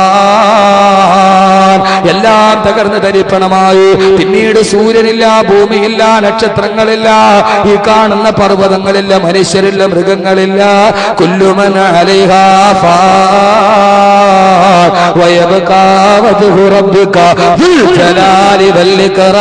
ഖുർആൻ എല്ലാം തകർന്ന് തരിപ്പണമായി പിന്നീട് സൂര്യനില്ല ഭൂമിയില്ല നക്ഷത്രങ്ങളില്ല ഈ കാണുന്ന പർവ്വതങ്ങളില്ല മനുഷ്യരില്ല മൃഗങ്ങളില്ല കുല്ലുമൻ അലൈഹാ ഫാൻ വയബ്കാ വജ്ഹു റബ്ബിക ദുൽ ജലാലി വൽ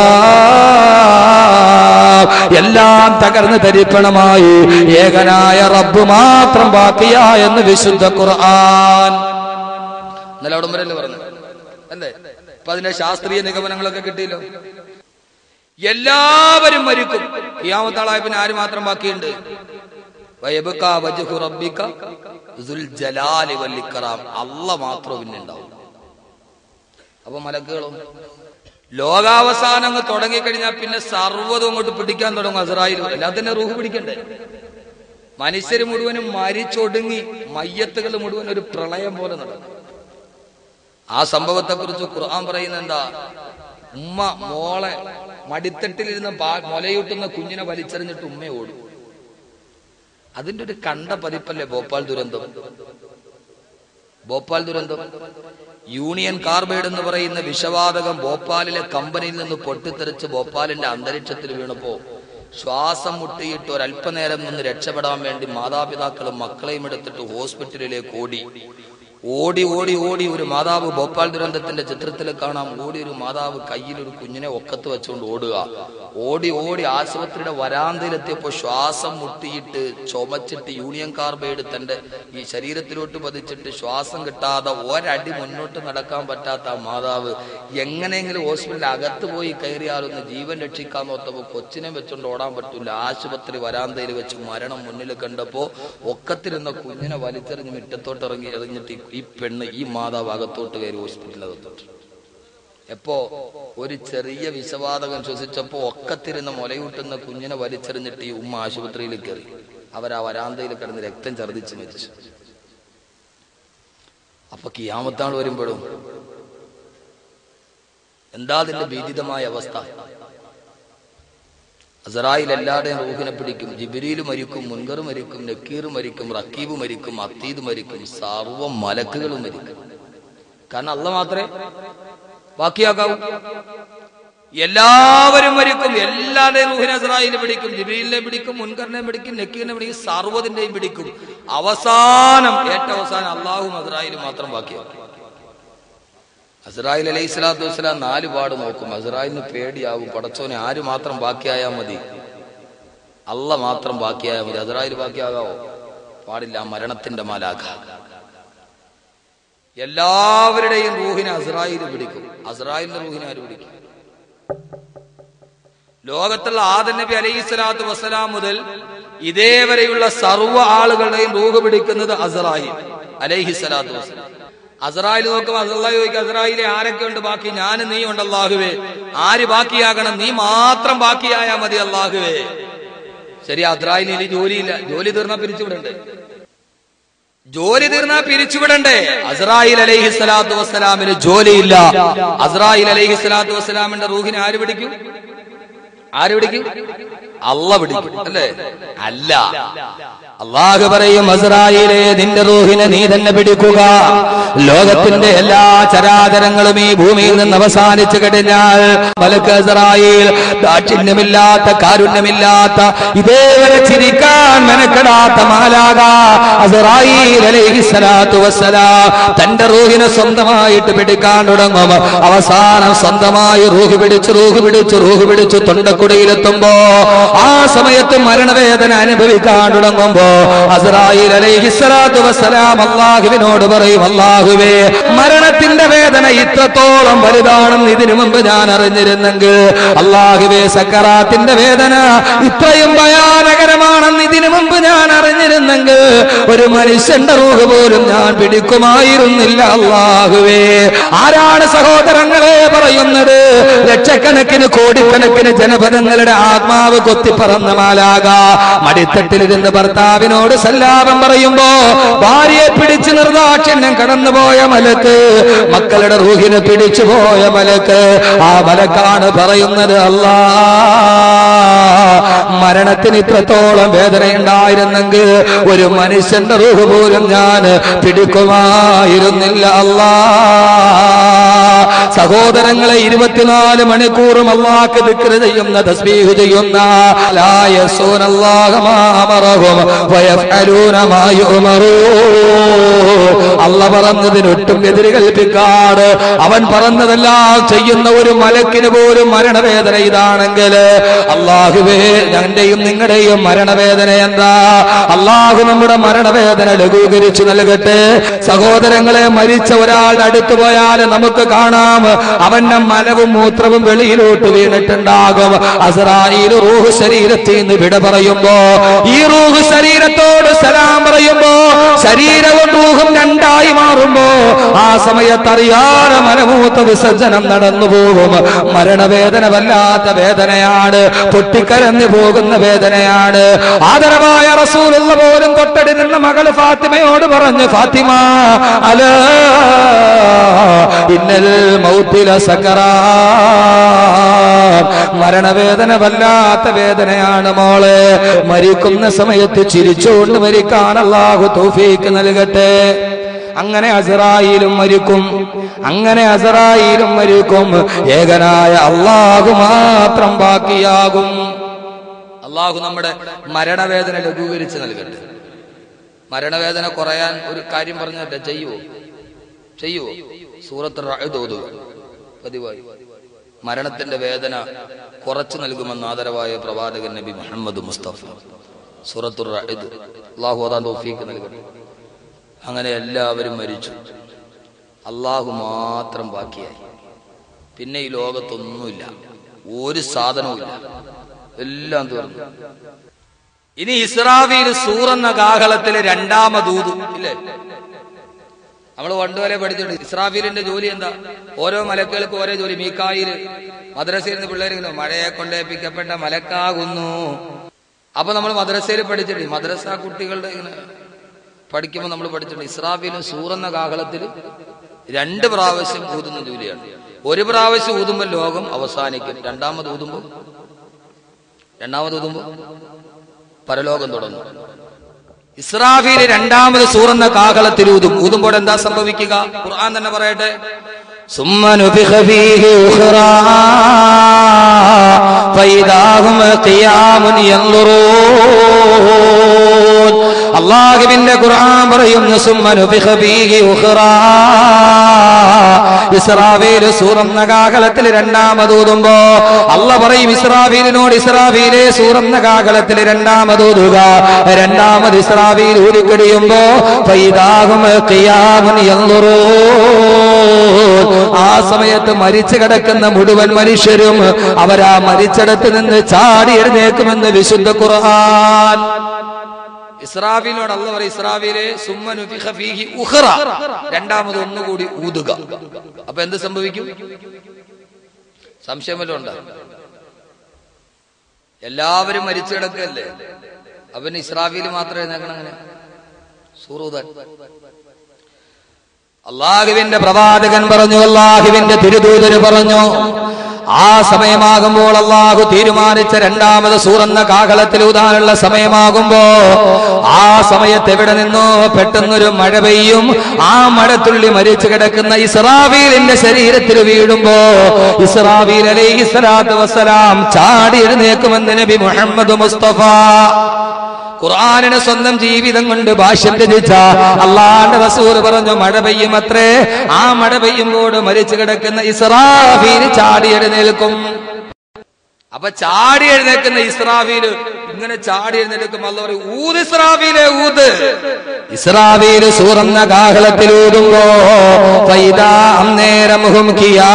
ഇക്റാം എല്ലാം തകർന്ന് തരിപ്പണമായി ഏകനായ റബ്ബ് മാത്രം ബാക്കിയാ എന്ന് വിശുദ്ധ ഖുർആൻ ഇന്നലെ അവിടം വരെ അല്ലേ പറഞ്ഞു അല്ലേ അപ്പൊ അതിന്റെ ശാസ്ത്രീയ നിഗമനങ്ങളൊക്കെ കിട്ടിയല്ലോ എല്ലാവരും മരിക്കും ഖിയാമത്താളായ പിന്നെ ആര് മാത്രം ബാക്കിയുണ്ട് വയബ്കാ വജ്ഹു റബ്ബിക ദുൽ ജലാലി വൽ ഇക്റാം അല്ല മാത്രം പിന്നെ ഉണ്ടാവും അപ്പൊ മലക്കുകളും ലോകാവസാനം അങ്ങ് തുടങ്ങിക്കഴിഞ്ഞാൽ പിന്നെ സർവ്വതും അങ്ങോട്ട് പിടിക്കാൻ തുടങ്ങും അസറായിൽ എല്ലാത്തിന്റെ റൂഹ് പിടിക്കണ്ടേ മനുഷ്യര് മുഴുവനും മരിച്ചൊടുങ്ങി മയ്യത്തുകൾ മുഴുവൻ ഒരു പ്രളയം പോലെ നടക്കും ആ സംഭവത്തെ കുറിച്ച് ഖുർആൻ പറയുന്നത് എന്താ ഉമ്മ മോളെ മടിത്തട്ടിലിരുന്ന് പാ- മുലയൂട്ടുന്ന കുഞ്ഞിനെ വലിച്ചെറിഞ്ഞിട്ട് ഉമ്മ ഓടും അതിന്റെ ഒരു കണ്ട പതിപ്പല്ലേ ഭോപ്പാൽ ദുരന്തം ഭോപ്പാൽ ദുരന്തം യൂണിയൻ കാർബൈഡ് എന്ന് പറയുന്ന വിഷവാതകം ഭോപ്പാലിലെ കമ്പനിയിൽ നിന്ന് പൊട്ടിത്തെറിച്ച് ഭോപ്പാലിന്റെ അന്തരീക്ഷത്തിൽ വീണപ്പോ ശ്വാസം മുട്ടിയിട്ട് ഒരല്പനേരം നിന്ന് രക്ഷപ്പെടാൻ വേണ്ടി മാതാപിതാക്കളും മക്കളെയും എടുത്തിട്ട് ഹോസ്പിറ്റലിലേക്ക് ഓടി ഓടി ഓടി ഓടി ഒരു മാതാവ് ഭോപ്പാൽ ദുരന്തത്തിന്റെ ചിത്രത്തിൽ കാണാം ഓടി ഒരു മാതാവ് കയ്യിൽ ഒരു കുഞ്ഞിനെ ഒക്കത്ത് വെച്ചുകൊണ്ട് ഓടുക ഓടി ഓടി ആശുപത്രിയുടെ വരാന്തയിലെത്തിയപ്പോൾ ശ്വാസം മുട്ടിയിട്ട് ചുമച്ചിട്ട് യൂണിയൻ കാർബൈഡ് തന്റെ ഈ ശരീരത്തിലോട്ട് പതിച്ചിട്ട് ശ്വാസം കിട്ടാതെ ഒരടി മുന്നോട്ട് നടക്കാൻ പറ്റാത്ത ആ മാതാവ് എങ്ങനെയെങ്കിലും ഹോസ്പിറ്റലിൽ അകത്ത് പോയി കയറിയാലൊന്ന് ജീവൻ രക്ഷിക്കാൻ നോത്തപ്പോൾ കൊച്ചിനെ വെച്ചുകൊണ്ട് ഓടാൻ പറ്റില്ല ആശുപത്രി വരാന്തയിൽ വെച്ച് മരണം മുന്നിൽ കണ്ടപ്പോ ഒക്കത്തിരുന്ന കുഞ്ഞിനെ വലിച്ചെറിഞ്ഞ് മുറ്റത്തോട്ട് ഇറങ്ങി എറിഞ്ഞിട്ട് ഈ- ഈ പെണ്ണ് ഈ മാതാവ് അകത്തോട്ട് കയറി ഹോസ്പിറ്റലിൽ അകത്തോട്ട് എപ്പോ ഒരു ചെറിയ വിഷവാതകം ശ്വസിച്ചപ്പോ ഒക്കത്തിരുന്ന മുലയൂട്ടുന്ന കുഞ്ഞിനെ വലിച്ചെറിഞ്ഞിട്ട് ഈ ഉമ്മ ആശുപത്രിയിൽ കയറി അവരാ വരാന്തയിൽ കിടന്ന് രക്തം ഛർദ്ദിച്ച് മരിച്ചു അപ്പൊ കിയാമത്താൾ വരുമ്പോഴും എന്താ അതിന്റെ ഭീതിതമായ അവസ്ഥ അസറായിൽ എല്ലാവരുടെയും റൂഹിനെ പിടിക്കും ജിബിരിയിൽ മരിക്കും മുൻകർ മരിക്കും നക്കീർ മരിക്കും റക്കീബ് മരിക്കും അത്തീദ് മരിക്കും സർവ്വ മലക്കുകളും മരിക്കും കാരണം അല്ല മാത്രമേ ബാക്കിയാക്കാവൂ എല്ലാവരും മരിക്കും എല്ലാവരുടെയും റൂഹിനെ അസറായിൽ പിടിക്കും ജിബിരിലിനെ പിടിക്കും മുൻകറിനെ പിടിക്കും നക്കീറിനെ പിടിക്കും സർവ്വതിന്റെയും പിടിക്കും അവസാനം ഏറ്റവും അവസാനം അള്ളാഹും അസറായിലും മാത്രം ബാക്കിയാക്കും അസറായിൽ അലൈഹി സ്വലാത്തു വസ്സലാം നാല് പാട് നോക്കും അസറായിലിന് പേടിയാവും പടച്ചോനെ ആര് മാത്രം ബാക്കിയായാൽ മതി അല്ല മാത്രം ബാക്കിയായാൽ മതി അസറായിൽ ബാക്കിയാകാവോ പാടില്ല മരണത്തിന്റെ മാലാഖ എല്ലാവരുടെയും റൂഹിനെ അസറായിൽ പിടിക്കും അസറായിലിന്റെ റൂഹിനെ ആര് പിടിക്കും ലോകത്തുള്ള ആദൻ നബി അലൈഹി സ്വലാത്തു വസ്സലാം മുതൽ ഇതേവരെയുള്ള സർവ്വ ആളുകളുടെയും റൂഹ് പിടിക്കുന്നത് അസറായിൽ അലൈഹി സ്വലാത്തു വസ്സലാം അസറായിൽ നോക്കുമ്പോൾ അസറായി ചോദിക്കും അസറായിലെ ആരൊക്കെ ഉണ്ട് ബാക്കി ഞാൻ നീ ഉണ്ട് അള്ളാഹുവേ ആര് ബാക്കിയാകണം നീ മാത്രം ബാക്കിയായാ മതി അള്ളാഹുവേ ശരി അസറായിൽ ഇനി ജോലിയില്ല ജോലി തീർന്നാ പിരിച്ചുവിടണ്ടേ ജോലി തീർന്നാ പിരിച്ചുവിടണ്ടേ അസറായിൽ അലൈഹി സ്വലാത്തു വസ്സലാമിന് ജോലിയില്ല അസറായിൽ അലൈഹി സ്വലാത്തു വസ്സലാമിന്റെ റൂഹിനെ ആര് പിടിക്കും ആര് പിടിക്കും അല്ല പിടിക്കും അല്ലേ അല്ല അള്ളാഹു പറയും അസ്രായിലെ നിന്റെ റൂഹിനെ നീ തന്നെ പിടിക്കുക ലോകത്തിന്റെ എല്ലാ ചരാചരങ്ങളും ഈ ഭൂമിയിൽ നിന്ന് അവസാനിച്ചു കഴിഞ്ഞാൽ മലക്ക് അസ്രായിൽ ദാക്ഷിണ്യമില്ലാത്ത കാരുണ്യമില്ലാത്ത ഇതേവരെ ചിരിക്കാൻ മെനക്കെടാത്ത മാലാക അസ്രായിൽ അലൈഹി സ്വലാത്തു വസ്സലാം തന്റെ റൂഹിനെ സ്വന്തമായിട്ട് പിടിക്കാൻ തുടങ്ങും അവസാനം സ്വന്തമായി റൂഹ് പിടിച്ച് റൂഹ് പിടിച്ച് റൂഹ് പിടിച്ച് തൊണ്ടക്കുടയിലെത്തുമ്പോ ആ സമയത്ത് മരണവേദന അനുഭവിക്കാൻ തുടങ്ങുമ്പോ അസ്രായിൽ അലൈഹി സ്വലാത്തു വസ്സലാം അള്ളാഹുവിനോട് പറയും അള്ളാഹുവേ മരണത്തിന്റെ വേദന ഇത്രത്തോളം വലുതാണെന്ന് ഇതിനു മുമ്പ് ഞാൻ അറിഞ്ഞിരുന്നെങ്കിൽ അള്ളാഹുവേ സക്കറാത്തിന്റെ വേദന ഇത്രയും ഭയാനകരമാണെന്ന് ഇതിനു മുമ്പ് ഞാൻ അറിഞ്ഞിരുന്നെങ്കിൽ ഒരു മനുഷ്യന്റെ റൂഹ് പോലും ഞാൻ പിടിക്കുമായിരുന്നില്ല അള്ളാഹുവേ ആരാണ് സഹോദരങ്ങളെ പറയുന്നത് ലക്ഷക്കണക്കിന് കോടിക്കണക്കിന് ജനപദങ്ങളുടെ ആത്മാവ് കൊത്തിപ്പറന്ന മാലാക മടിത്തട്ടിലിരുന്ന് ഭർത്താവിനോട് സല്ലാപം പറയുമ്പോ ഭാര്യയെ പിടിച്ചു നിർദാക്ഷിണ്യം കടന്നുപോയ മലക്ക് മക്കളുടെ റൂഹിനെ പിടിച്ചു പോയ മലക്ക് ആ മലക്കാണ് പറയുന്നത് അല്ലാ മരണത്തിന് ഇത്രത്തോളം വേദനയുണ്ടായിരുന്നെങ്കിൽ ഒരു മനുഷ്യന്റെ റൂഹ് പോലും ഞാൻ പിടിക്കുമായിരുന്നില്ല അല്ലാ സഹോദരങ്ങളെ ഇരുപത്തിനാല് മണിക്കൂറും അള്ളാഹ്ക്ക് ദിക്ർ ചെയ്യുന്ന തസ്ബീഹ് ചെയ്യുന്ന ലാ യസൂന അല്ലാഹ മാ അമറഹും വയഫ്അലൂന മാ യുമറൂൻ അല്ല പറഞ്ഞതിനൊട്ടും എതിര് കൽപ്പിക്കാട് അവൻ പറഞ്ഞതെല്ലാം ചെയ്യുന്ന ഒരു മലക്കിന് പോലും മരണവേദന ഇതാണെങ്കിൽ അള്ളാഹുവേ ഞന്റെയും നിങ്ങളുടെയും മരണവേദന എന്താ അള്ളാഹു നമ്മുടെ മരണവേദന ലഘൂകരിച്ചു നൽകട്ടെ സഹോദരങ്ങളെ മരിച്ച ഒരാളുടെ അടുത്ത് പോയാൽ നമുക്ക് കാണാം അവന്റെ മലവും മൂത്രവും വെളിയിലോട്ട് വീണിട്ടുണ്ടാകും അസറായിൽ റൂഹ് ശരീരത്തിൽ നിന്ന് വിട പറയുമ്പോ ഈ റൂഹ് ശരീരത്തോട് സലാം പറയുമ്പോ ശരീരവും റൂഹും രണ്ടായി മാറുമ്പോ ആ സമയത്ത് അറിയാതെ മലമൂത്ത വിസർജനം നടന്നു പോകും മരണവേദന വല്ലാത്ത വേദനയാണ് പൊട്ടിക്കരഞ്ഞു പോകുന്ന വേദനയാണ് ആദരവായ റസൂലുള്ള പോലും തൊട്ടടിരുന്ന മകള് ഫാത്തിമയോട് പറഞ്ഞു ഫാത്തിമ അല ഇന്നൽ മൗത്തില സക്കറാ മരണവേദന വല്ലാത്ത വേദനയാണ് മോള് മരിക്കുന്ന സമയത്ത് ചിരിച്ചുകൊണ്ട് മരിക്കാൻ അള്ളാഹു തൗഫീക്ക് നൽകട്ടെ അങ്ങനെ അസറായിലും മരിക്കും അങ്ങനെ അസറായിലും മരിക്കും ഏകനായ അള്ളാഹു മാത്രം ബാക്കിയാകും അള്ളാഹു നമ്മുടെ മരണവേദന ലഘൂകരിച്ച് നൽകട്ടെ മരണവേദന കുറയാൻ ഒരു കാര്യം പറഞ്ഞല്ലേ ചെയ്യുവോ ചെയ്യുവോ സൂറത്ത് റഅദ് ഓതുക പതിവായി മരണത്തിന്റെ വേദന കുറച്ചു നൽകുമെന്ന് ആദരവായ പ്രവാചകൻ നബി മുഹമ്മദ് മുസ്തഫ സൂറത്തുർ റഅദ് അള്ളാഹു അതാ തൗഫീക്ക് നൽകട്ടെ അങ്ങനെ എല്ലാവരും മരിച്ചു അള്ളാഹു മാത്രം ബാക്കിയായി പിന്നെ ഈ ലോകത്തൊന്നുമില്ല ഒരു സാധനവുമില്ല എല്ലാം തീർന്നു ഇനി ഇസ്രാഫീൽ സൂറെന്ന കാഹളത്തിലെ രണ്ടാമതൂത് ഇല്ലേ നമ്മൾ പണ്ടുവരെ പഠിച്ചിട്ടുണ്ട് ഇസ്രാഫീലിന്റെ ജോലി എന്താ ഓരോ മലക്കുകൾക്ക് ഓരോ ജോലി മീക്കായിൽ മദ്രസയിൽ നിന്ന് പിള്ളേരിങ്ങനെ മഴയെ കൊണ്ടേപ്പിക്കപ്പെട്ട മലക്കാകുന്നു അപ്പൊ നമ്മൾ മദ്രസയിൽ പഠിച്ചിട്ടുണ്ട് മദ്രസ കുട്ടികളുടെ ഇങ്ങനെ പഠിക്കുമ്പോൾ നമ്മൾ പഠിച്ചിട്ടുണ്ട് ഇസ്രാഫീലും സൂറെന്ന കാഹളത്തിൽ രണ്ട് പ്രാവശ്യം ഊതുന്ന ജോലിയാണ് ഒരു പ്രാവശ്യം ഊതുമ്പോൾ ലോകം അവസാനിക്കും രണ്ടാമത് ഊതുമ്പോൾ രണ്ടാമത് ഊതുമ്പോൾ പരലോകം തുടങ്ങും ഇസ്രാഫീൽ രണ്ടാമത് സൂറന്ന കാഹളത്തിൽ ഊതും ഊതുമ്പോൾ എന്താ സംഭവിക്കുക ഖുർആൻ തന്നെ പറയട്ടെ ثم نفخ فيه أخرى فإذا هم قيام ينظرون അള്ളാഹുവിന്റെ ഖുർആൻ പറയുന്നു സുമ്മ നുഫിഖ ഫീഹി ഉഖ്റാ ഇസ്രാഫീൽ സൂറന്ന കാഹളത്തിൽ രണ്ടാമതൂതുമ്പോ അല്ല പറയും ഇസ്രാഫീലിനോട് ഇസ്രാഫീലെ സൂറന്ന കാഹളത്തിൽ രണ്ടാമതൂതുക രണ്ടാമത് ഇസ്രാഫീൽ ഊരിക്കടിയുമ്പോ ഫൈദാഹും ഖിയാമുൻ യൻളുറൂൻ ആ സമയത്ത് മരിച്ചു കിടക്കുന്ന മുഴുവൻ മനുഷ്യരും അവരാ മരിച്ചിടത്ത് നിന്ന് ചാടി എഴുന്നേക്കുമെന്ന് വിശുദ്ധ ഖുർആൻ ഇസ്രാഫീലിനോട് അല്ല പറയും ഇസ്രാഫീലെ സുമ്മ നുഫിഖ ഫീഹി ഉഖ്റ രണ്ടാമത് ഒന്നുകൂടി ഊതുക അപ്പൊ എന്ത് സംഭവിക്കും സംശയം വല്ലതും ഉണ്ടോ എല്ലാവരും മരിച്ചു കിടക്കല്ലേ അവന് ഇസ്രാഫീല് മാത്രം എഴുന്നേക്കണം അങ്ങനെ സൂറൂദൻ അള്ളാഹുവിന്റെ പ്രവാചകൻ പറഞ്ഞു അള്ളാഹുവിന്റെ തിരുദൂതര് പറഞ്ഞു ആ സമയമാകുമ്പോൾ അള്ളാഹു തീരുമാനിച്ച രണ്ടാമത് സൂറന്ന കാഹളത്തിൽ ഊതാനുള്ള സമയമാകുമ്പോ ആ സമയത്ത് എവിടെ നിന്നോ പെട്ടെന്നൊരു മഴ പെയ്യും ആ മഴത്തുള്ളി മരിച്ചു കിടക്കുന്ന ഇസ്രാവീലിന്റെ ശരീരത്തിൽ വീഴുമ്പോ ഇസ്രാവീൽ അലൈഹി സ്വലാത്തു വസ്സലാം ചാടി എഴുന്നേക്കുമെന്ന് നബി മുഹമ്മദ് മുസ്തഫ ഖുർആാനിന് സ്വന്തം ജീവിതം കൊണ്ട് ഭാഷ്യം രചിച്ച അള്ളാന്റെ റസൂർ പറഞ്ഞു മഴ പെയ്യുമത്രേ ആ മഴ പെയ്യുമ്പോൾ മരിച്ചു കിടക്കുന്ന ഇസ്രാഫീൽ ചാടി എഴുന്നേൽക്കും അപ്പൊ ചാടി എഴുന്നേക്കുന്ന ഇസ്രാഫീല് ഇങ്ങനെ ചാടി എഴുന്നേൽക്കും അല്ല പറയും ഊത് ഇസ്രാഫീലെ ഊത് ഇസ്രാവീൽ സൂറന്ന കാഹളത്തിൽ ഊതുമ്പോ ഫൈദാ അന്നേരം ഹും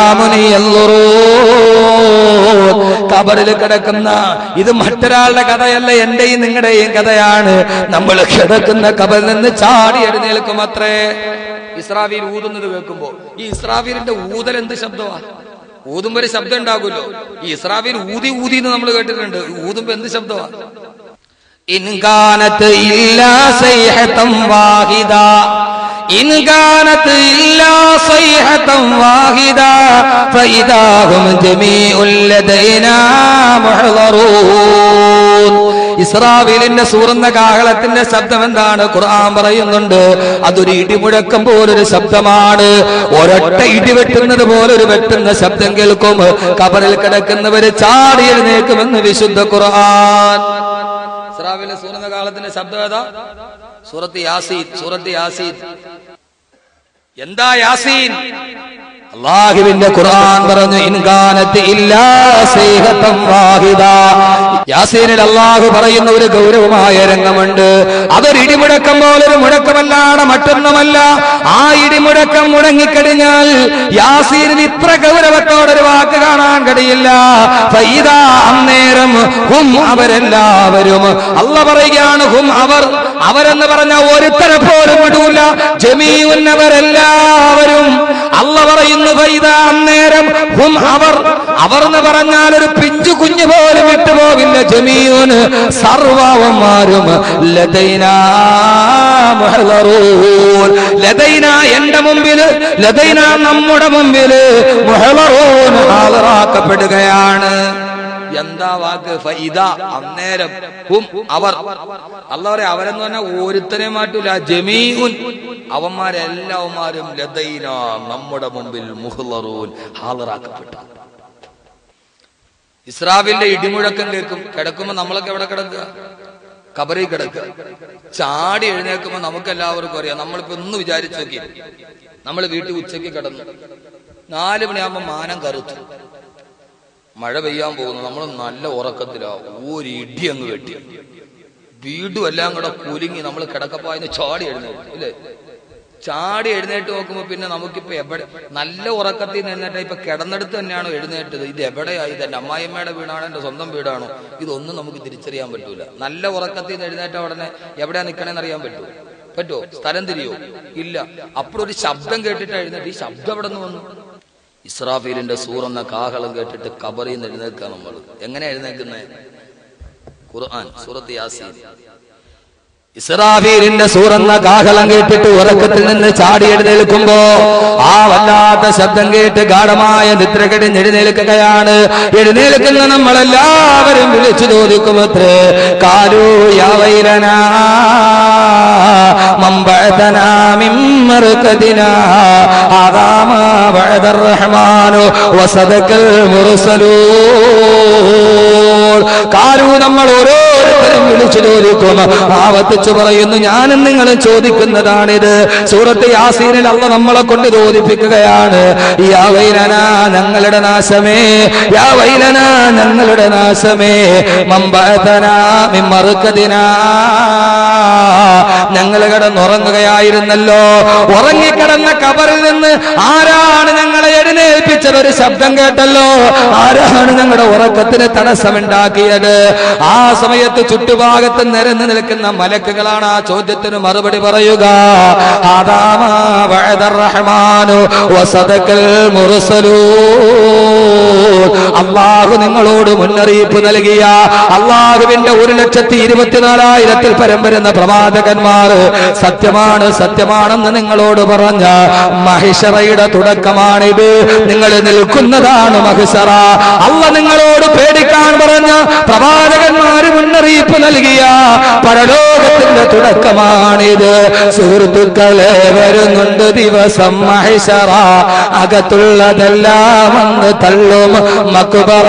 കിയാമുനിയല്ലുറൂ കബറിൽ കിടക്കുന്ന ഇത് മറ്റൊരാളുടെ കഥയല്ല എന്റെയും നിങ്ങളുടെയും കഥയാണ് നമ്മൾ കിടക്കുന്ന കബറിൽ നിന്ന് ചാടി എഴുന്നേൽക്കും അത്രേ ഇസ്രാഫീൽ ഊതുന്നത് കേൾക്കുമ്പോ ഈ ഇസ്രാഫീലിന്റെ ഊതൽ എന്ത് ശബ്ദമാ ഊതുമ്പോ ഒരു ശബ്ദം ഉണ്ടാകുമല്ലോ ഈ ഇസ്രാഫീൽ ഊതി ഊതി എന്ന് നമ്മൾ കേട്ടിട്ടുണ്ട് ഊതുമ്പോ എന്ത് ശബ്ദമാ إن كانت إلا صيحة واحدة إن كانت إلا صيحة واحدة فإذا هم جميع لدينا محضرون ഇസ്രാവേലിന്റെ സൂറന്ന കാഹളത്തിന്റെ ശബ്ദം എന്താണ് ഖുർആൻ പറയുന്നുണ്ട് അതൊരു ഇടിമുഴക്കം പോലൊരു ശബ്ദമാണ് ഒരൊറ്റ ഇടി വെട്ടുന്നത് പോലൊരു വെട്ടുന്ന ശബ്ദം കേൾക്കും കബറിൽ കിടക്കുന്നവര് ചാടി എഴുന്നേക്കുമെന്ന് വിശുദ്ധ ഖുർആൻ ഇസ്രാഫീലിന്റെ സൂറന്ന കാലത്തിന്റെ ശബ്ദം ഏതാ സൂറത്ത് യാസീൻ സൂറത്ത് യാസീൻ എന്താ യാസീൻ അള്ളാഹുവിന്റെ ഖുർആൻ പറഞ്ഞു ഇൻകാനത്ത് ഇല്ലാ സീഹത്തം വാഹിദ യാസീനിൽ അള്ളാഹു പറയുന്ന ഒരു ഗൗരവമായ രംഗമുണ്ട് അതൊരു ഇടിമുഴക്കം പോലൊരു മുഴക്കമല്ലാതെ മറ്റൊന്നുമല്ല ആ ഇടിമുഴക്കം മുടങ്ങിക്കഴിഞ്ഞാൽ യാസീനിന് ഇത്ര ഗൗരവത്തോടൊരു വാക്ക് കാണാൻ കഴിയില്ല ഫൈദ അന്നേരം ഹും അവരെല്ലാവരും അല്ല പറയുകയാണ് ഹും അവർ അവരെന്ന് പറഞ്ഞ ഒരുത്തരെ പോലും വിടൂല ജമീഉൻ അവരെല്ലാവരും അല്ല പറയുന്നു ഫൈദ അന്നേരം ഹും അവർ അവർ എന്ന് പറഞ്ഞാൽ ഒരു പിഞ്ചു കുഞ്ഞു പോലും വിട്ടുപോകില്ല ജമീന് സർവമാരും ലതൈനാ മുഹളറൂൻ ലതൈന എന്റെ മുമ്പില് ലതൈന നമ്മുടെ മുമ്പില് മുഹളറൂൻ ഹാജരാക്കപ്പെടുകയാണ് എന്താ വാക്ക് ഫൈദ അന്നേരം ഹും അവർ അല്ല പറയാ അവരെന്ന് പറഞ്ഞാൽ ഒരുത്തനെ മാറ്റൂല ജമീഉൻ അവന്മാരെല്ലാവന്മാരും ലതൈന നമ്മുടെ മുമ്പിൽ മുഹ്ലറൂൻ ഹാജരാക്കപ്പെട്ടു ഇസ്രാവിന്റെ ഇടിമുഴക്കം കേൾക്കും കിടക്കുമ്പോ നമ്മളൊക്കെ എവിടെ കിടക്കുക കബറിൽ കിടക്കുക ചാടി എഴുന്നേൽക്കുമ്പോ നമുക്ക് എല്ലാവർക്കും അറിയാം നമ്മളിപ്പോ ഒന്ന് വിചാരിച്ചു നോക്കി നമ്മൾ വീട്ടിൽ ഉച്ചയ്ക്ക് കിടന്നു നാല് മണിയാകുമ്പോ മാനം കറുത്തു മഴ പെയ്യാൻ പോകുന്നു നമ്മൾ നല്ല ഉറക്കത്തിലാ ഒരു ഇടി അങ്ങ് വെട്ടി വീടും എല്ലാം കൂടെ കുലുങ്ങി നമ്മൾ കിടക്കപ്പായിന്ന് ചാടി എഴുന്നേറ്റ് ഇല്ലേ ചാടി എഴുന്നേറ്റ് നോക്കുമ്പോ പിന്നെ നമുക്കിപ്പോ എവിടെ നല്ല ഉറക്കത്തിൽ നിന്ന് എഴുന്നേറ്റ ഇപ്പൊ കിടന്നെടുത്ത് തന്നെയാണോ എഴുന്നേറ്റത് ഇത് എവിടെയാ ഇത് എന്റെ അമ്മായിമ്മയുടെ വീടാണോ എന്റെ സ്വന്തം വീടാണോ ഇതൊന്നും നമുക്ക് തിരിച്ചറിയാൻ പറ്റൂല നല്ല ഉറക്കത്തിൽ നിന്ന് എഴുന്നേറ്റ ഉടനെ എവിടെയാ നിക്കണേന്ന് അറിയാൻ പറ്റുമോ പറ്റുമോ സ്ഥലം തിരിയോ ഇല്ല അപ്പോഴൊരു ശബ്ദം കേട്ടിട്ട് എഴുന്നേറ്റ് ഈ ശബ്ദം എവിടെ നിന്ന് വന്നു ഇസ്രാഫീലിന്റെ സൂറെന്ന കാഹളം കേട്ടിട്ട് കബറിൽ നിന്ന് എഴുന്നേൽക്കുക നമ്മൾ എങ്ങനെ എഴുന്നേക്കുന്നത് ഖുർആൻ സൂറത്ത് യാസീൻ ഇസ്രാഫീലിന്റെ സൂറന്ന കാഹളം കേട്ടിട്ട് ഉറക്കത്തിൽ നിന്ന് ചാടി എഴുന്നേൽക്കുമ്പോ ആ വല്ലാത്ത ശബ്ദം കേട്ട് ഗാഠമായ നിദ്ര കിടന്ന് എഴുന്നേൽക്കുകയാണ് എഴുന്നേൽക്കുന്ന നമ്മളെല്ലാവരും വിളിച്ചു ചോദിക്കുമത്രേ കാലു യാവൈരന മമ്പഴതനാ മിമ്മറുക്കതിനാ ആദാമ വഴദർ റഹ്മാനു വസദക്കൽ മുർസലൂൻ കാലു നമ്മൾ ഓരോരുത്തരും വിളിച്ചു ചോദിക്കും ആവർത്തിച്ചു പറയുന്നു ഞാനും നിങ്ങളും ചോദിക്കുന്നതാണിത് സൂറത്ത് യാസീനിൽ അള്ള നമ്മളെ കൊണ്ട് ചോദിപ്പിക്കുകയാണ് യാ വൈലന ഞങ്ങളുടെ നാശമേ യാ വൈലന ഞങ്ങളുടെ നാശമേ മമ്പതനാ മിമ്മറുക്കതിനാ ഞങ്ങൾ കിടന്നുറങ്ങുകയായിരുന്നല്ലോ ഉറങ്ങിക്കിടന്ന കബറിൽ നിന്ന് ആരാണ് ഞങ്ങളെ എഴുന്നേൽപ്പിച്ചത് ഒരു ശബ്ദം കേട്ടല്ലോ ആരാണ് ഞങ്ങളുടെ ഉറക്കത്തിന് തടസ്സമുണ്ടാക്കിയത് ആ സമയത്ത് ചുറ്റുഭാഗത്ത് നിരന്ന് നിൽക്കുന്ന മലക്കുകളാണ് ആ ചോദ്യത്തിന് മറുപടി പറയുക ആദാമ വഅദർ റഹ്മാനു വസദക്കൽ മുർസലൂ അള്ളാഹു നിങ്ങളോട് മുന്നറിയിപ്പ് നൽകിയ അള്ളാഹുവിന്റെ ഒരു ലക്ഷത്തി ഇരുപത്തിനാലായിരത്തിൽ പരം വരുന്ന പ്രവാചകന്മാർ സത്യമാണ് സത്യമാണെന്ന് നിങ്ങളോട് പറഞ്ഞ മഹിഷറയുടെ തുടക്കമാണിത് നിങ്ങൾ നിൽക്കുന്നതാണ് മഹിഷറ അല്ല നിങ്ങളോട് പേടിക്കാൻ പറഞ്ഞ പ്രവാചകന്മാര് മുന്നറിയിപ്പ് നൽകിയ പരലോകത്തിന്റെ തുടക്കമാണിത് സുഹൃത്തുക്കളെ വരുന്നുണ്ട് ദിവസം മഹിഷറ അകത്തുള്ളതെല്ലാം വന്ന് തള്ളും മക്കുബറ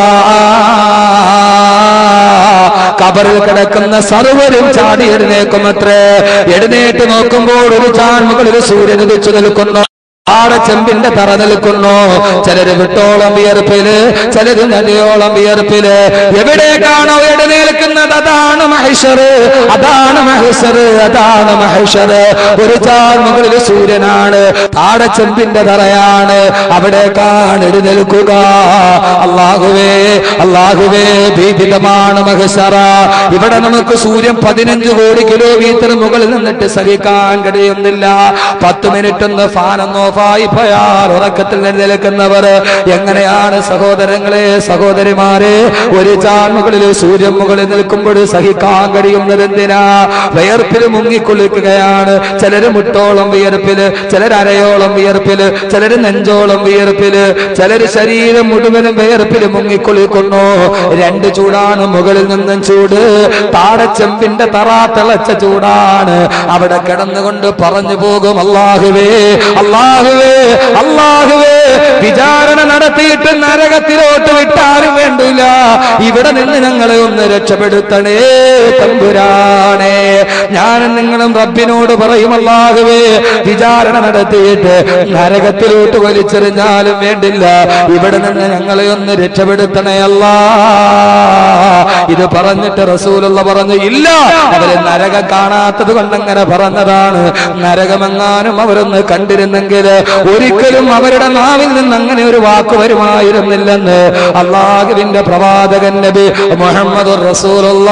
കബറിൽ കിടക്കുന്ന സർവരും ചാടി എഴുന്നേക്കുമത്രേ എഴുന്നേറ്റ് നോക്കുമ്പോൾ ഒരു ചാൺമുകളിൽ സൂര്യൻ ഉദിച്ചു നിൽക്കുന്നു ആടെ ചെമ്പിന്റെ തറ നിൽക്കുന്നു ചിലര് വിട്ടോളം വിയർപ്പില് ചിലര് നദിയോളം വിയർപ്പില് എവിടേക്കാണോ എഴുന്നേൽക്കുന്നത് അതാണ് മഹേശ്വറ് അതാണ് മഹേശ്വറ് അതാണ് മഹേശ്വറ് ഒരു ചാൽ മുകളിൽ സൂര്യനാണ് താടെ ചെമ്പിന്റെ തറയാണ് അവിടേക്കാണ് എഴുന്നേൽക്കുക അള്ളാഹുവേ അള്ളാഹുവേ ഭീതിതമാണ് മഹേശ്വറ ഇവിടെ നമുക്ക് സൂര്യൻ പതിനഞ്ച് കോടി കിലോമീറ്റർ മുകളിൽ നിന്നിട്ട് സഹിക്കാൻ കഴിയുന്നില്ല പത്ത് മിനിറ്റ് ഒന്ന് ഫാനൊന്ന് ഓഫായി പോയാൽ ഉറക്കത്തിൽ നിലനിൽക്കുന്നവർ എങ്ങനെയാണ് സഹോദരങ്ങളെ സഹോദരിമാരെ ഒരു ചാൺമുകളിൽ സൂര്യൻ മുകളിൽ നിൽക്കുമ്പോൾ സഹിക്കാൻ കഴിയുന്നത് എന്തിനാ വിയർപ്പിൽ മുങ്ങിക്കുളിക്കുകയാണ് ചിലര് മുട്ടോളം വിയർപ്പില് ചിലർ അരയോളം വിയർപ്പില് ചിലര് നെഞ്ചോളം വിയർപ്പില് ചിലര് ശരീരം മുഴുവനും വിയർപ്പിൽ മുങ്ങിക്കുളിക്കുന്നു രണ്ട് ചൂടാണ് മുകളിൽ നിന്നും ചൂട് താടച്ചെമ്പിന്റെ തറ തിളച്ച ചൂടാണ് അവിടെ കിടന്നുകൊണ്ട് പറഞ്ഞു പോകും അള്ളാഹുവേ അള്ളാഹുവേ അള്ളാഹുവേ വിചാരണ നടത്തിയിട്ട് നരകത്തിലോട്ട് വിട്ടാലും വേണ്ടില്ല ഇവിടെ നിന്ന് ഞങ്ങളെ ഒന്ന് രക്ഷപ്പെടുത്തണേ തമ്പുരാണേ ഞാനും നിങ്ങളും റബ്ബിനോട് പറയും അല്ലാഹുവേ വിചാരണ നടത്തിയിട്ട് നരകത്തിലോട്ട് വലിച്ചെറിഞ്ഞാലും വേണ്ടില്ല ഇവിടെ നിന്ന് ഞങ്ങളെ ഒന്ന് രക്ഷപ്പെടുത്തണേ അല്ലാ ഇത് പറഞ്ഞിട്ട് റസൂലുള്ള പറഞ്ഞു ഇല്ല അവര് നരകം കാണാത്തത് കൊണ്ടങ്ങനെ പറഞ്ഞതാണ് നരകമെങ്ങാനും അവരൊന്ന് കണ്ടിരുന്നെങ്കിൽ ഒരിക്കലും അവരുടെ നാ നാവിൽ നിന്ന് അങ്ങനെ ഒരു വാക്ക് വരുമായിരുന്നില്ലെന്ന് അള്ളാഹുവിന്റെ പ്രവാചകൻ നബി മുഹമ്മദ് റസൂലുള്ള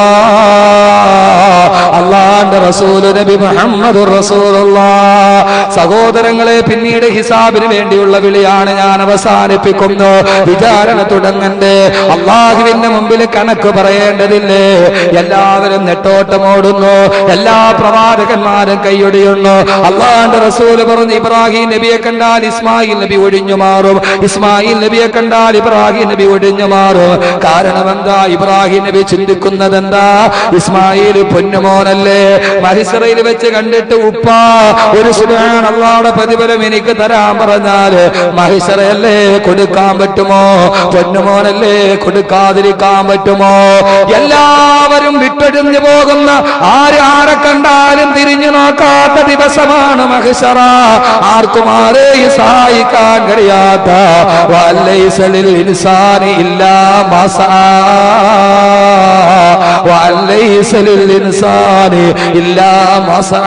അള്ളാന്റെ റസൂൽ നബി മുഹമ്മദ് റസൂലുള്ള സഹോദരങ്ങളെ പിന്നീട് ഹിസാബിന് വേണ്ടിയുള്ള വിളിയാണ് ഞാൻ അവസാനിപ്പിക്കുന്നു വിചാരണ തുടങ്ങണ്ടേ അള്ളാഹുവിന്റെ മുമ്പിൽ കണക്ക് പറയേണ്ടതില്ലേ എല്ലാവരും നെട്ടോട്ടമോടുന്നു എല്ലാ പ്രവാചകന്മാരും കൈയൊടിയുന്നു അള്ളാന്റെ റസൂല് പറഞ്ഞു ഇബ്രാഹിം നബിയെ കണ്ടാൽ ഇസ്മായിൽ നബി ഒഴിഞ്ഞു മാറും ഇസ്മായിൽ നബിയെ കണ്ടാൽ ഇബ്രാഹിം നബി ഒഴിഞ്ഞു മാറും കാരണം എന്താ ഇബ്രാഹിം നബി ചിന്തിക്കുന്നത് എന്താ ഇസ്മായിൽ പൊന്നുമോനല്ലേ മഹിസറയിൽ വെച്ച് കണ്ടിട്ട് ഉപ്പ ഒരു സുബാൻ അള്ളാടെ പ്രതിഫലം എനിക്ക് തരാൻ പറഞ്ഞാല് മഹിസറയല്ലേ കൊടുക്കാൻ പറ്റുമോ പൊന്നുമോനല്ലേ കൊടുക്കാതിരിക്കാൻ പറ്റുമോ എല്ലാവരും വിട്ടൊഴിഞ്ഞു പോകുന്ന ആര് ആരെ കണ്ടാലും തിരിഞ്ഞു നോക്കാത്ത ദിവസമാണ് മഹിസറ ആർക്കും ആരെയും സഹായിക്കാൻ കഴിയാത്ത വല്ലൈസലിൽ ഇൻസാനി ഇല്ലാ മസാ വല്ലൈസലിൽ ഇൻസാനി ഇല്ലാ മസാ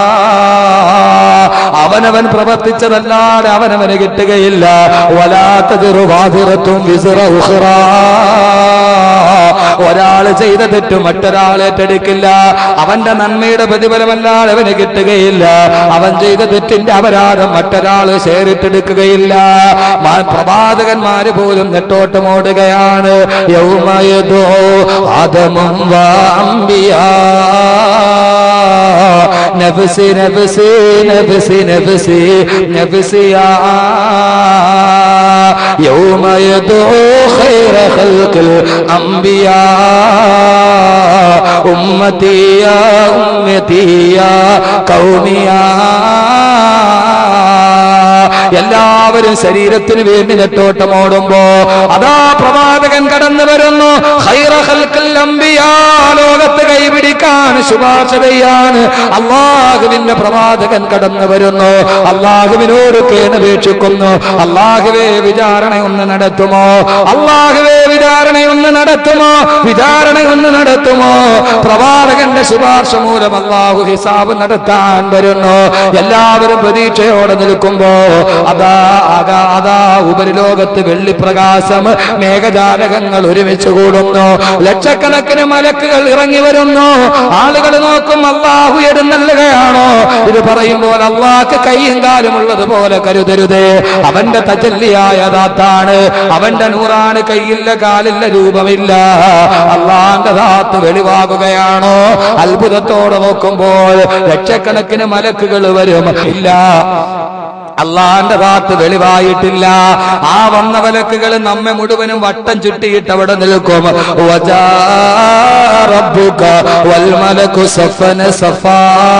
അവനവൻ പ്രവർത്തിച്ചതല്ലാതെ അവനവന് കിട്ടുകയില്ല വലാത്തതിറു വാതിറത്തും വിസിറ ഉഹ്റ ഒരാൾ ചെയ്ത തെറ്റ് മറ്റൊരാൾ ഏറ്റെടുക്കില്ല അവന്റെ നന്മയുടെ പ്രതിഫലമല്ലാതെ അവന് കിട്ടുകയില്ല അവൻ ചെയ്ത തെറ്റിന്റെ അപരാധം മറ്റൊരാൾ ഷെയറിട്ടെടുക്കുകയില്ല മാ- പ്രവാചകന്മാര് പോലും നെട്ടോട്ടമോടുകയാണ് യൗമയതോ ആദമും വാമ്പിയാ നഫ്സി നഫ്സി നഫ്സി നഫ്സി നഫ്സിയാ يوم يدعو خير خلق الأنبياء أمتي يا أمتي يا قومي يا എല്ലാവരും ശരീരത്തിന് വേണ്ടി നെട്ടോട്ടമോടുമ്പോ അതാ പ്രവാചകൻ കടന്നു വരുന്നു ഖൈറ ഖൽഖിൽ അംബിയാ ലോകത്ത് കൈപിടിക്കാൻ ശുപാർശ ചെയ്യാൻ അള്ളാഹുവിന്റെ പ്രവാചകൻ കടന്നു വരുന്നു അള്ളാഹുവിനോട് കേണപേക്ഷിക്കുന്നു അള്ളാഹുവേ വിചാരണ ഒന്ന് നടത്തുമോ അള്ളാഹുവേ വിചാരണ ഒന്ന് നടത്തുമോ വിചാരണ ഒന്ന് നടത്തുമോ പ്രവാചകന്റെ ശുപാർശ മൂലം അള്ളാഹു ഹിസാബ് നടത്താൻ വരുന്നു എല്ലാവരും പ്രതീക്ഷയോടെ നിൽക്കുമ്പോ അതാ അതാ അതാ ഉപരിലോകത്ത് വെള്ളിപ്രകാശം മേഘജാലകങ്ങൾ ഒരുമിച്ച് കൂടുന്നു ലക്ഷക്കണക്കിന് മലക്കുകൾ ഇറങ്ങി വരുന്നു ആളുകൾ നോക്കും അള്ളാഹു എഴുന്നള്ളുകയാണോ ഇത് പറയുമ്പോൾ അള്ളാഹ്ക്ക് കൈയും കാലും ഉള്ളതുപോലെ കരുതരുതേ അവന്റെ തജല്ലിയായ ദാത്താണ് അവന്റെ നൂറാണ് കൈയില്ല കാലില്ല രൂപമില്ല അള്ളാന്റെ ദാത്ത് വെളിവാകുകയാണോ അത്ഭുതത്തോടെ നോക്കുമ്പോൾ ലക്ഷക്കണക്കിന് മലക്കുകൾ വരും ഇല്ല അള്ളാന്റെ ദാത്ത് വെളിവായിട്ടില്ല ആ വന്ന വിലക്കുകൾ നമ്മെ മുഴുവനും വട്ടം ചുറ്റിയിട്ട് അവിടെ നിൽക്കും വജാ റബ്ബുക വൽ മലക്കു സഫന സഫാ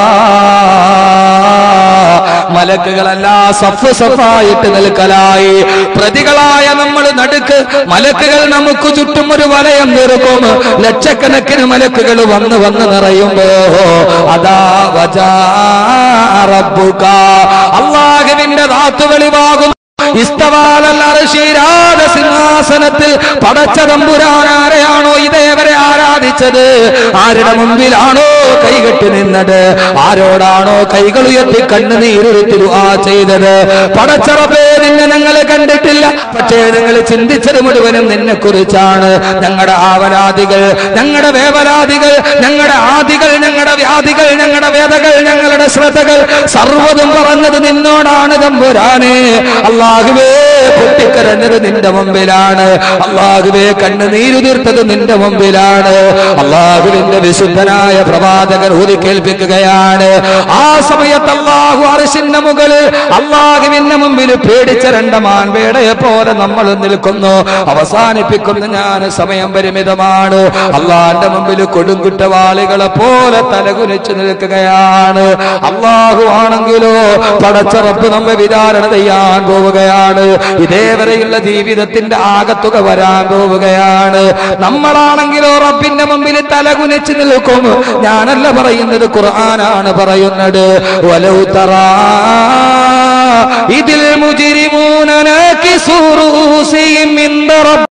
മലക്കുകളെല്ലാം സഫ് സഫായിട്ട് നിൽക്കലായി പ്രതികളായ നമ്മൾ നടുക്ക് മലക്കുകൾ നമുക്ക് ചുറ്റും ഒരു വലയം തീർക്കും ലക്ഷക്കണക്കിന് മലക്കുകൾ വന്ന് വന്ന് നിറയുമ്പോ അതാ വജാ റബ്ബുക അള്ളാഹുവിന്റെ ദാത്ത് വെളിവാകും ഇസ്തവാലർഷീരാജ സിംഹാസനത്തിൽ പടച്ച തമ്പുരാൻ ആരെയാണോ ഇതേവരെ ആരാധിച്ചത് ആരുടെ മുമ്പിലാണോ കൈകെട്ടി നിന്നത് ആരോടാണോ കൈകൾ ഉയർത്തി കണ്ണുനീരുത്തി ആ ചെയ്തത് പടച്ചറപ്പേ നിന്നെ ഞങ്ങൾ കണ്ടിട്ടില്ല പക്ഷേ നിങ്ങൾ ചിന്തിച്ചത് മുഴുവനും നിന്നെ കുറിച്ചാണ് ഞങ്ങളുടെ ആവലാദികൾ ഞങ്ങളുടെ വേവലാദികൾ ഞങ്ങളുടെ ആദികൾ ഞങ്ങളുടെ വ്യാധികൾ ഞങ്ങളുടെ വേദകൾ ഞങ്ങളുടെ ശ്രദ്ധകൾ സർവ്വതും പറഞ്ഞത് നിന്നോടാണ് തമ്പുരാനെ അള്ളാഹുവേ പൊട്ടിക്കരഞ്ഞത് നിന്റെ മുമ്പിലാണ് അള്ളാഹുവേ കണ്ണുനീരു തീർത്തത് നിന്റെ മുമ്പിലാണ് അള്ളാഹുവിന്റെ വിശുദ്ധനായ പ്രവാചകൻ ഊതി കേൾപ്പിക്കുകയാണ് ആ സമയത്ത് അള്ളാഹു അറിശിന്റെ മുകളിൽ അള്ളാഹുവിന്റെ മുമ്പിൽ പേടിച്ച രണ്ട് മാൻപേടയെ പോലെ നമ്മൾ നിൽക്കുന്നു അവസാനിപ്പിക്കുന്ന ഞാൻ സമയം പരിമിതമാണ് അള്ളാന്റെ മുമ്പിൽ കൊടുങ്കുറ്റവാളികളെ പോലെ തലകുലിച്ചു നിൽക്കുകയാണ് അള്ളാഹു ആണെങ്കിലോ പടച്ചറപ്പ് നമ്മെ വിചാരണ ചെയ്യാൻ പോവുകയാണ് ഇതേവരെയുള്ള ജീവിതത്തിന്റെ ആകത്തുക വരാൻ പോവുകയാണ് നമ്മളാണെങ്കിലോ റബ്ബിന്റെ മുമ്പിൽ തലകുനിച്ച് നിൽക്കും ഞാനല്ല പറയുന്നത് ഖുർആനാണ് പറയുന്നത് വലൗ തറാ ഇതിൽ മുജിരിമൂന നാകിസു റൂസിഹിം ഇൻദ റബ്ബിഹിം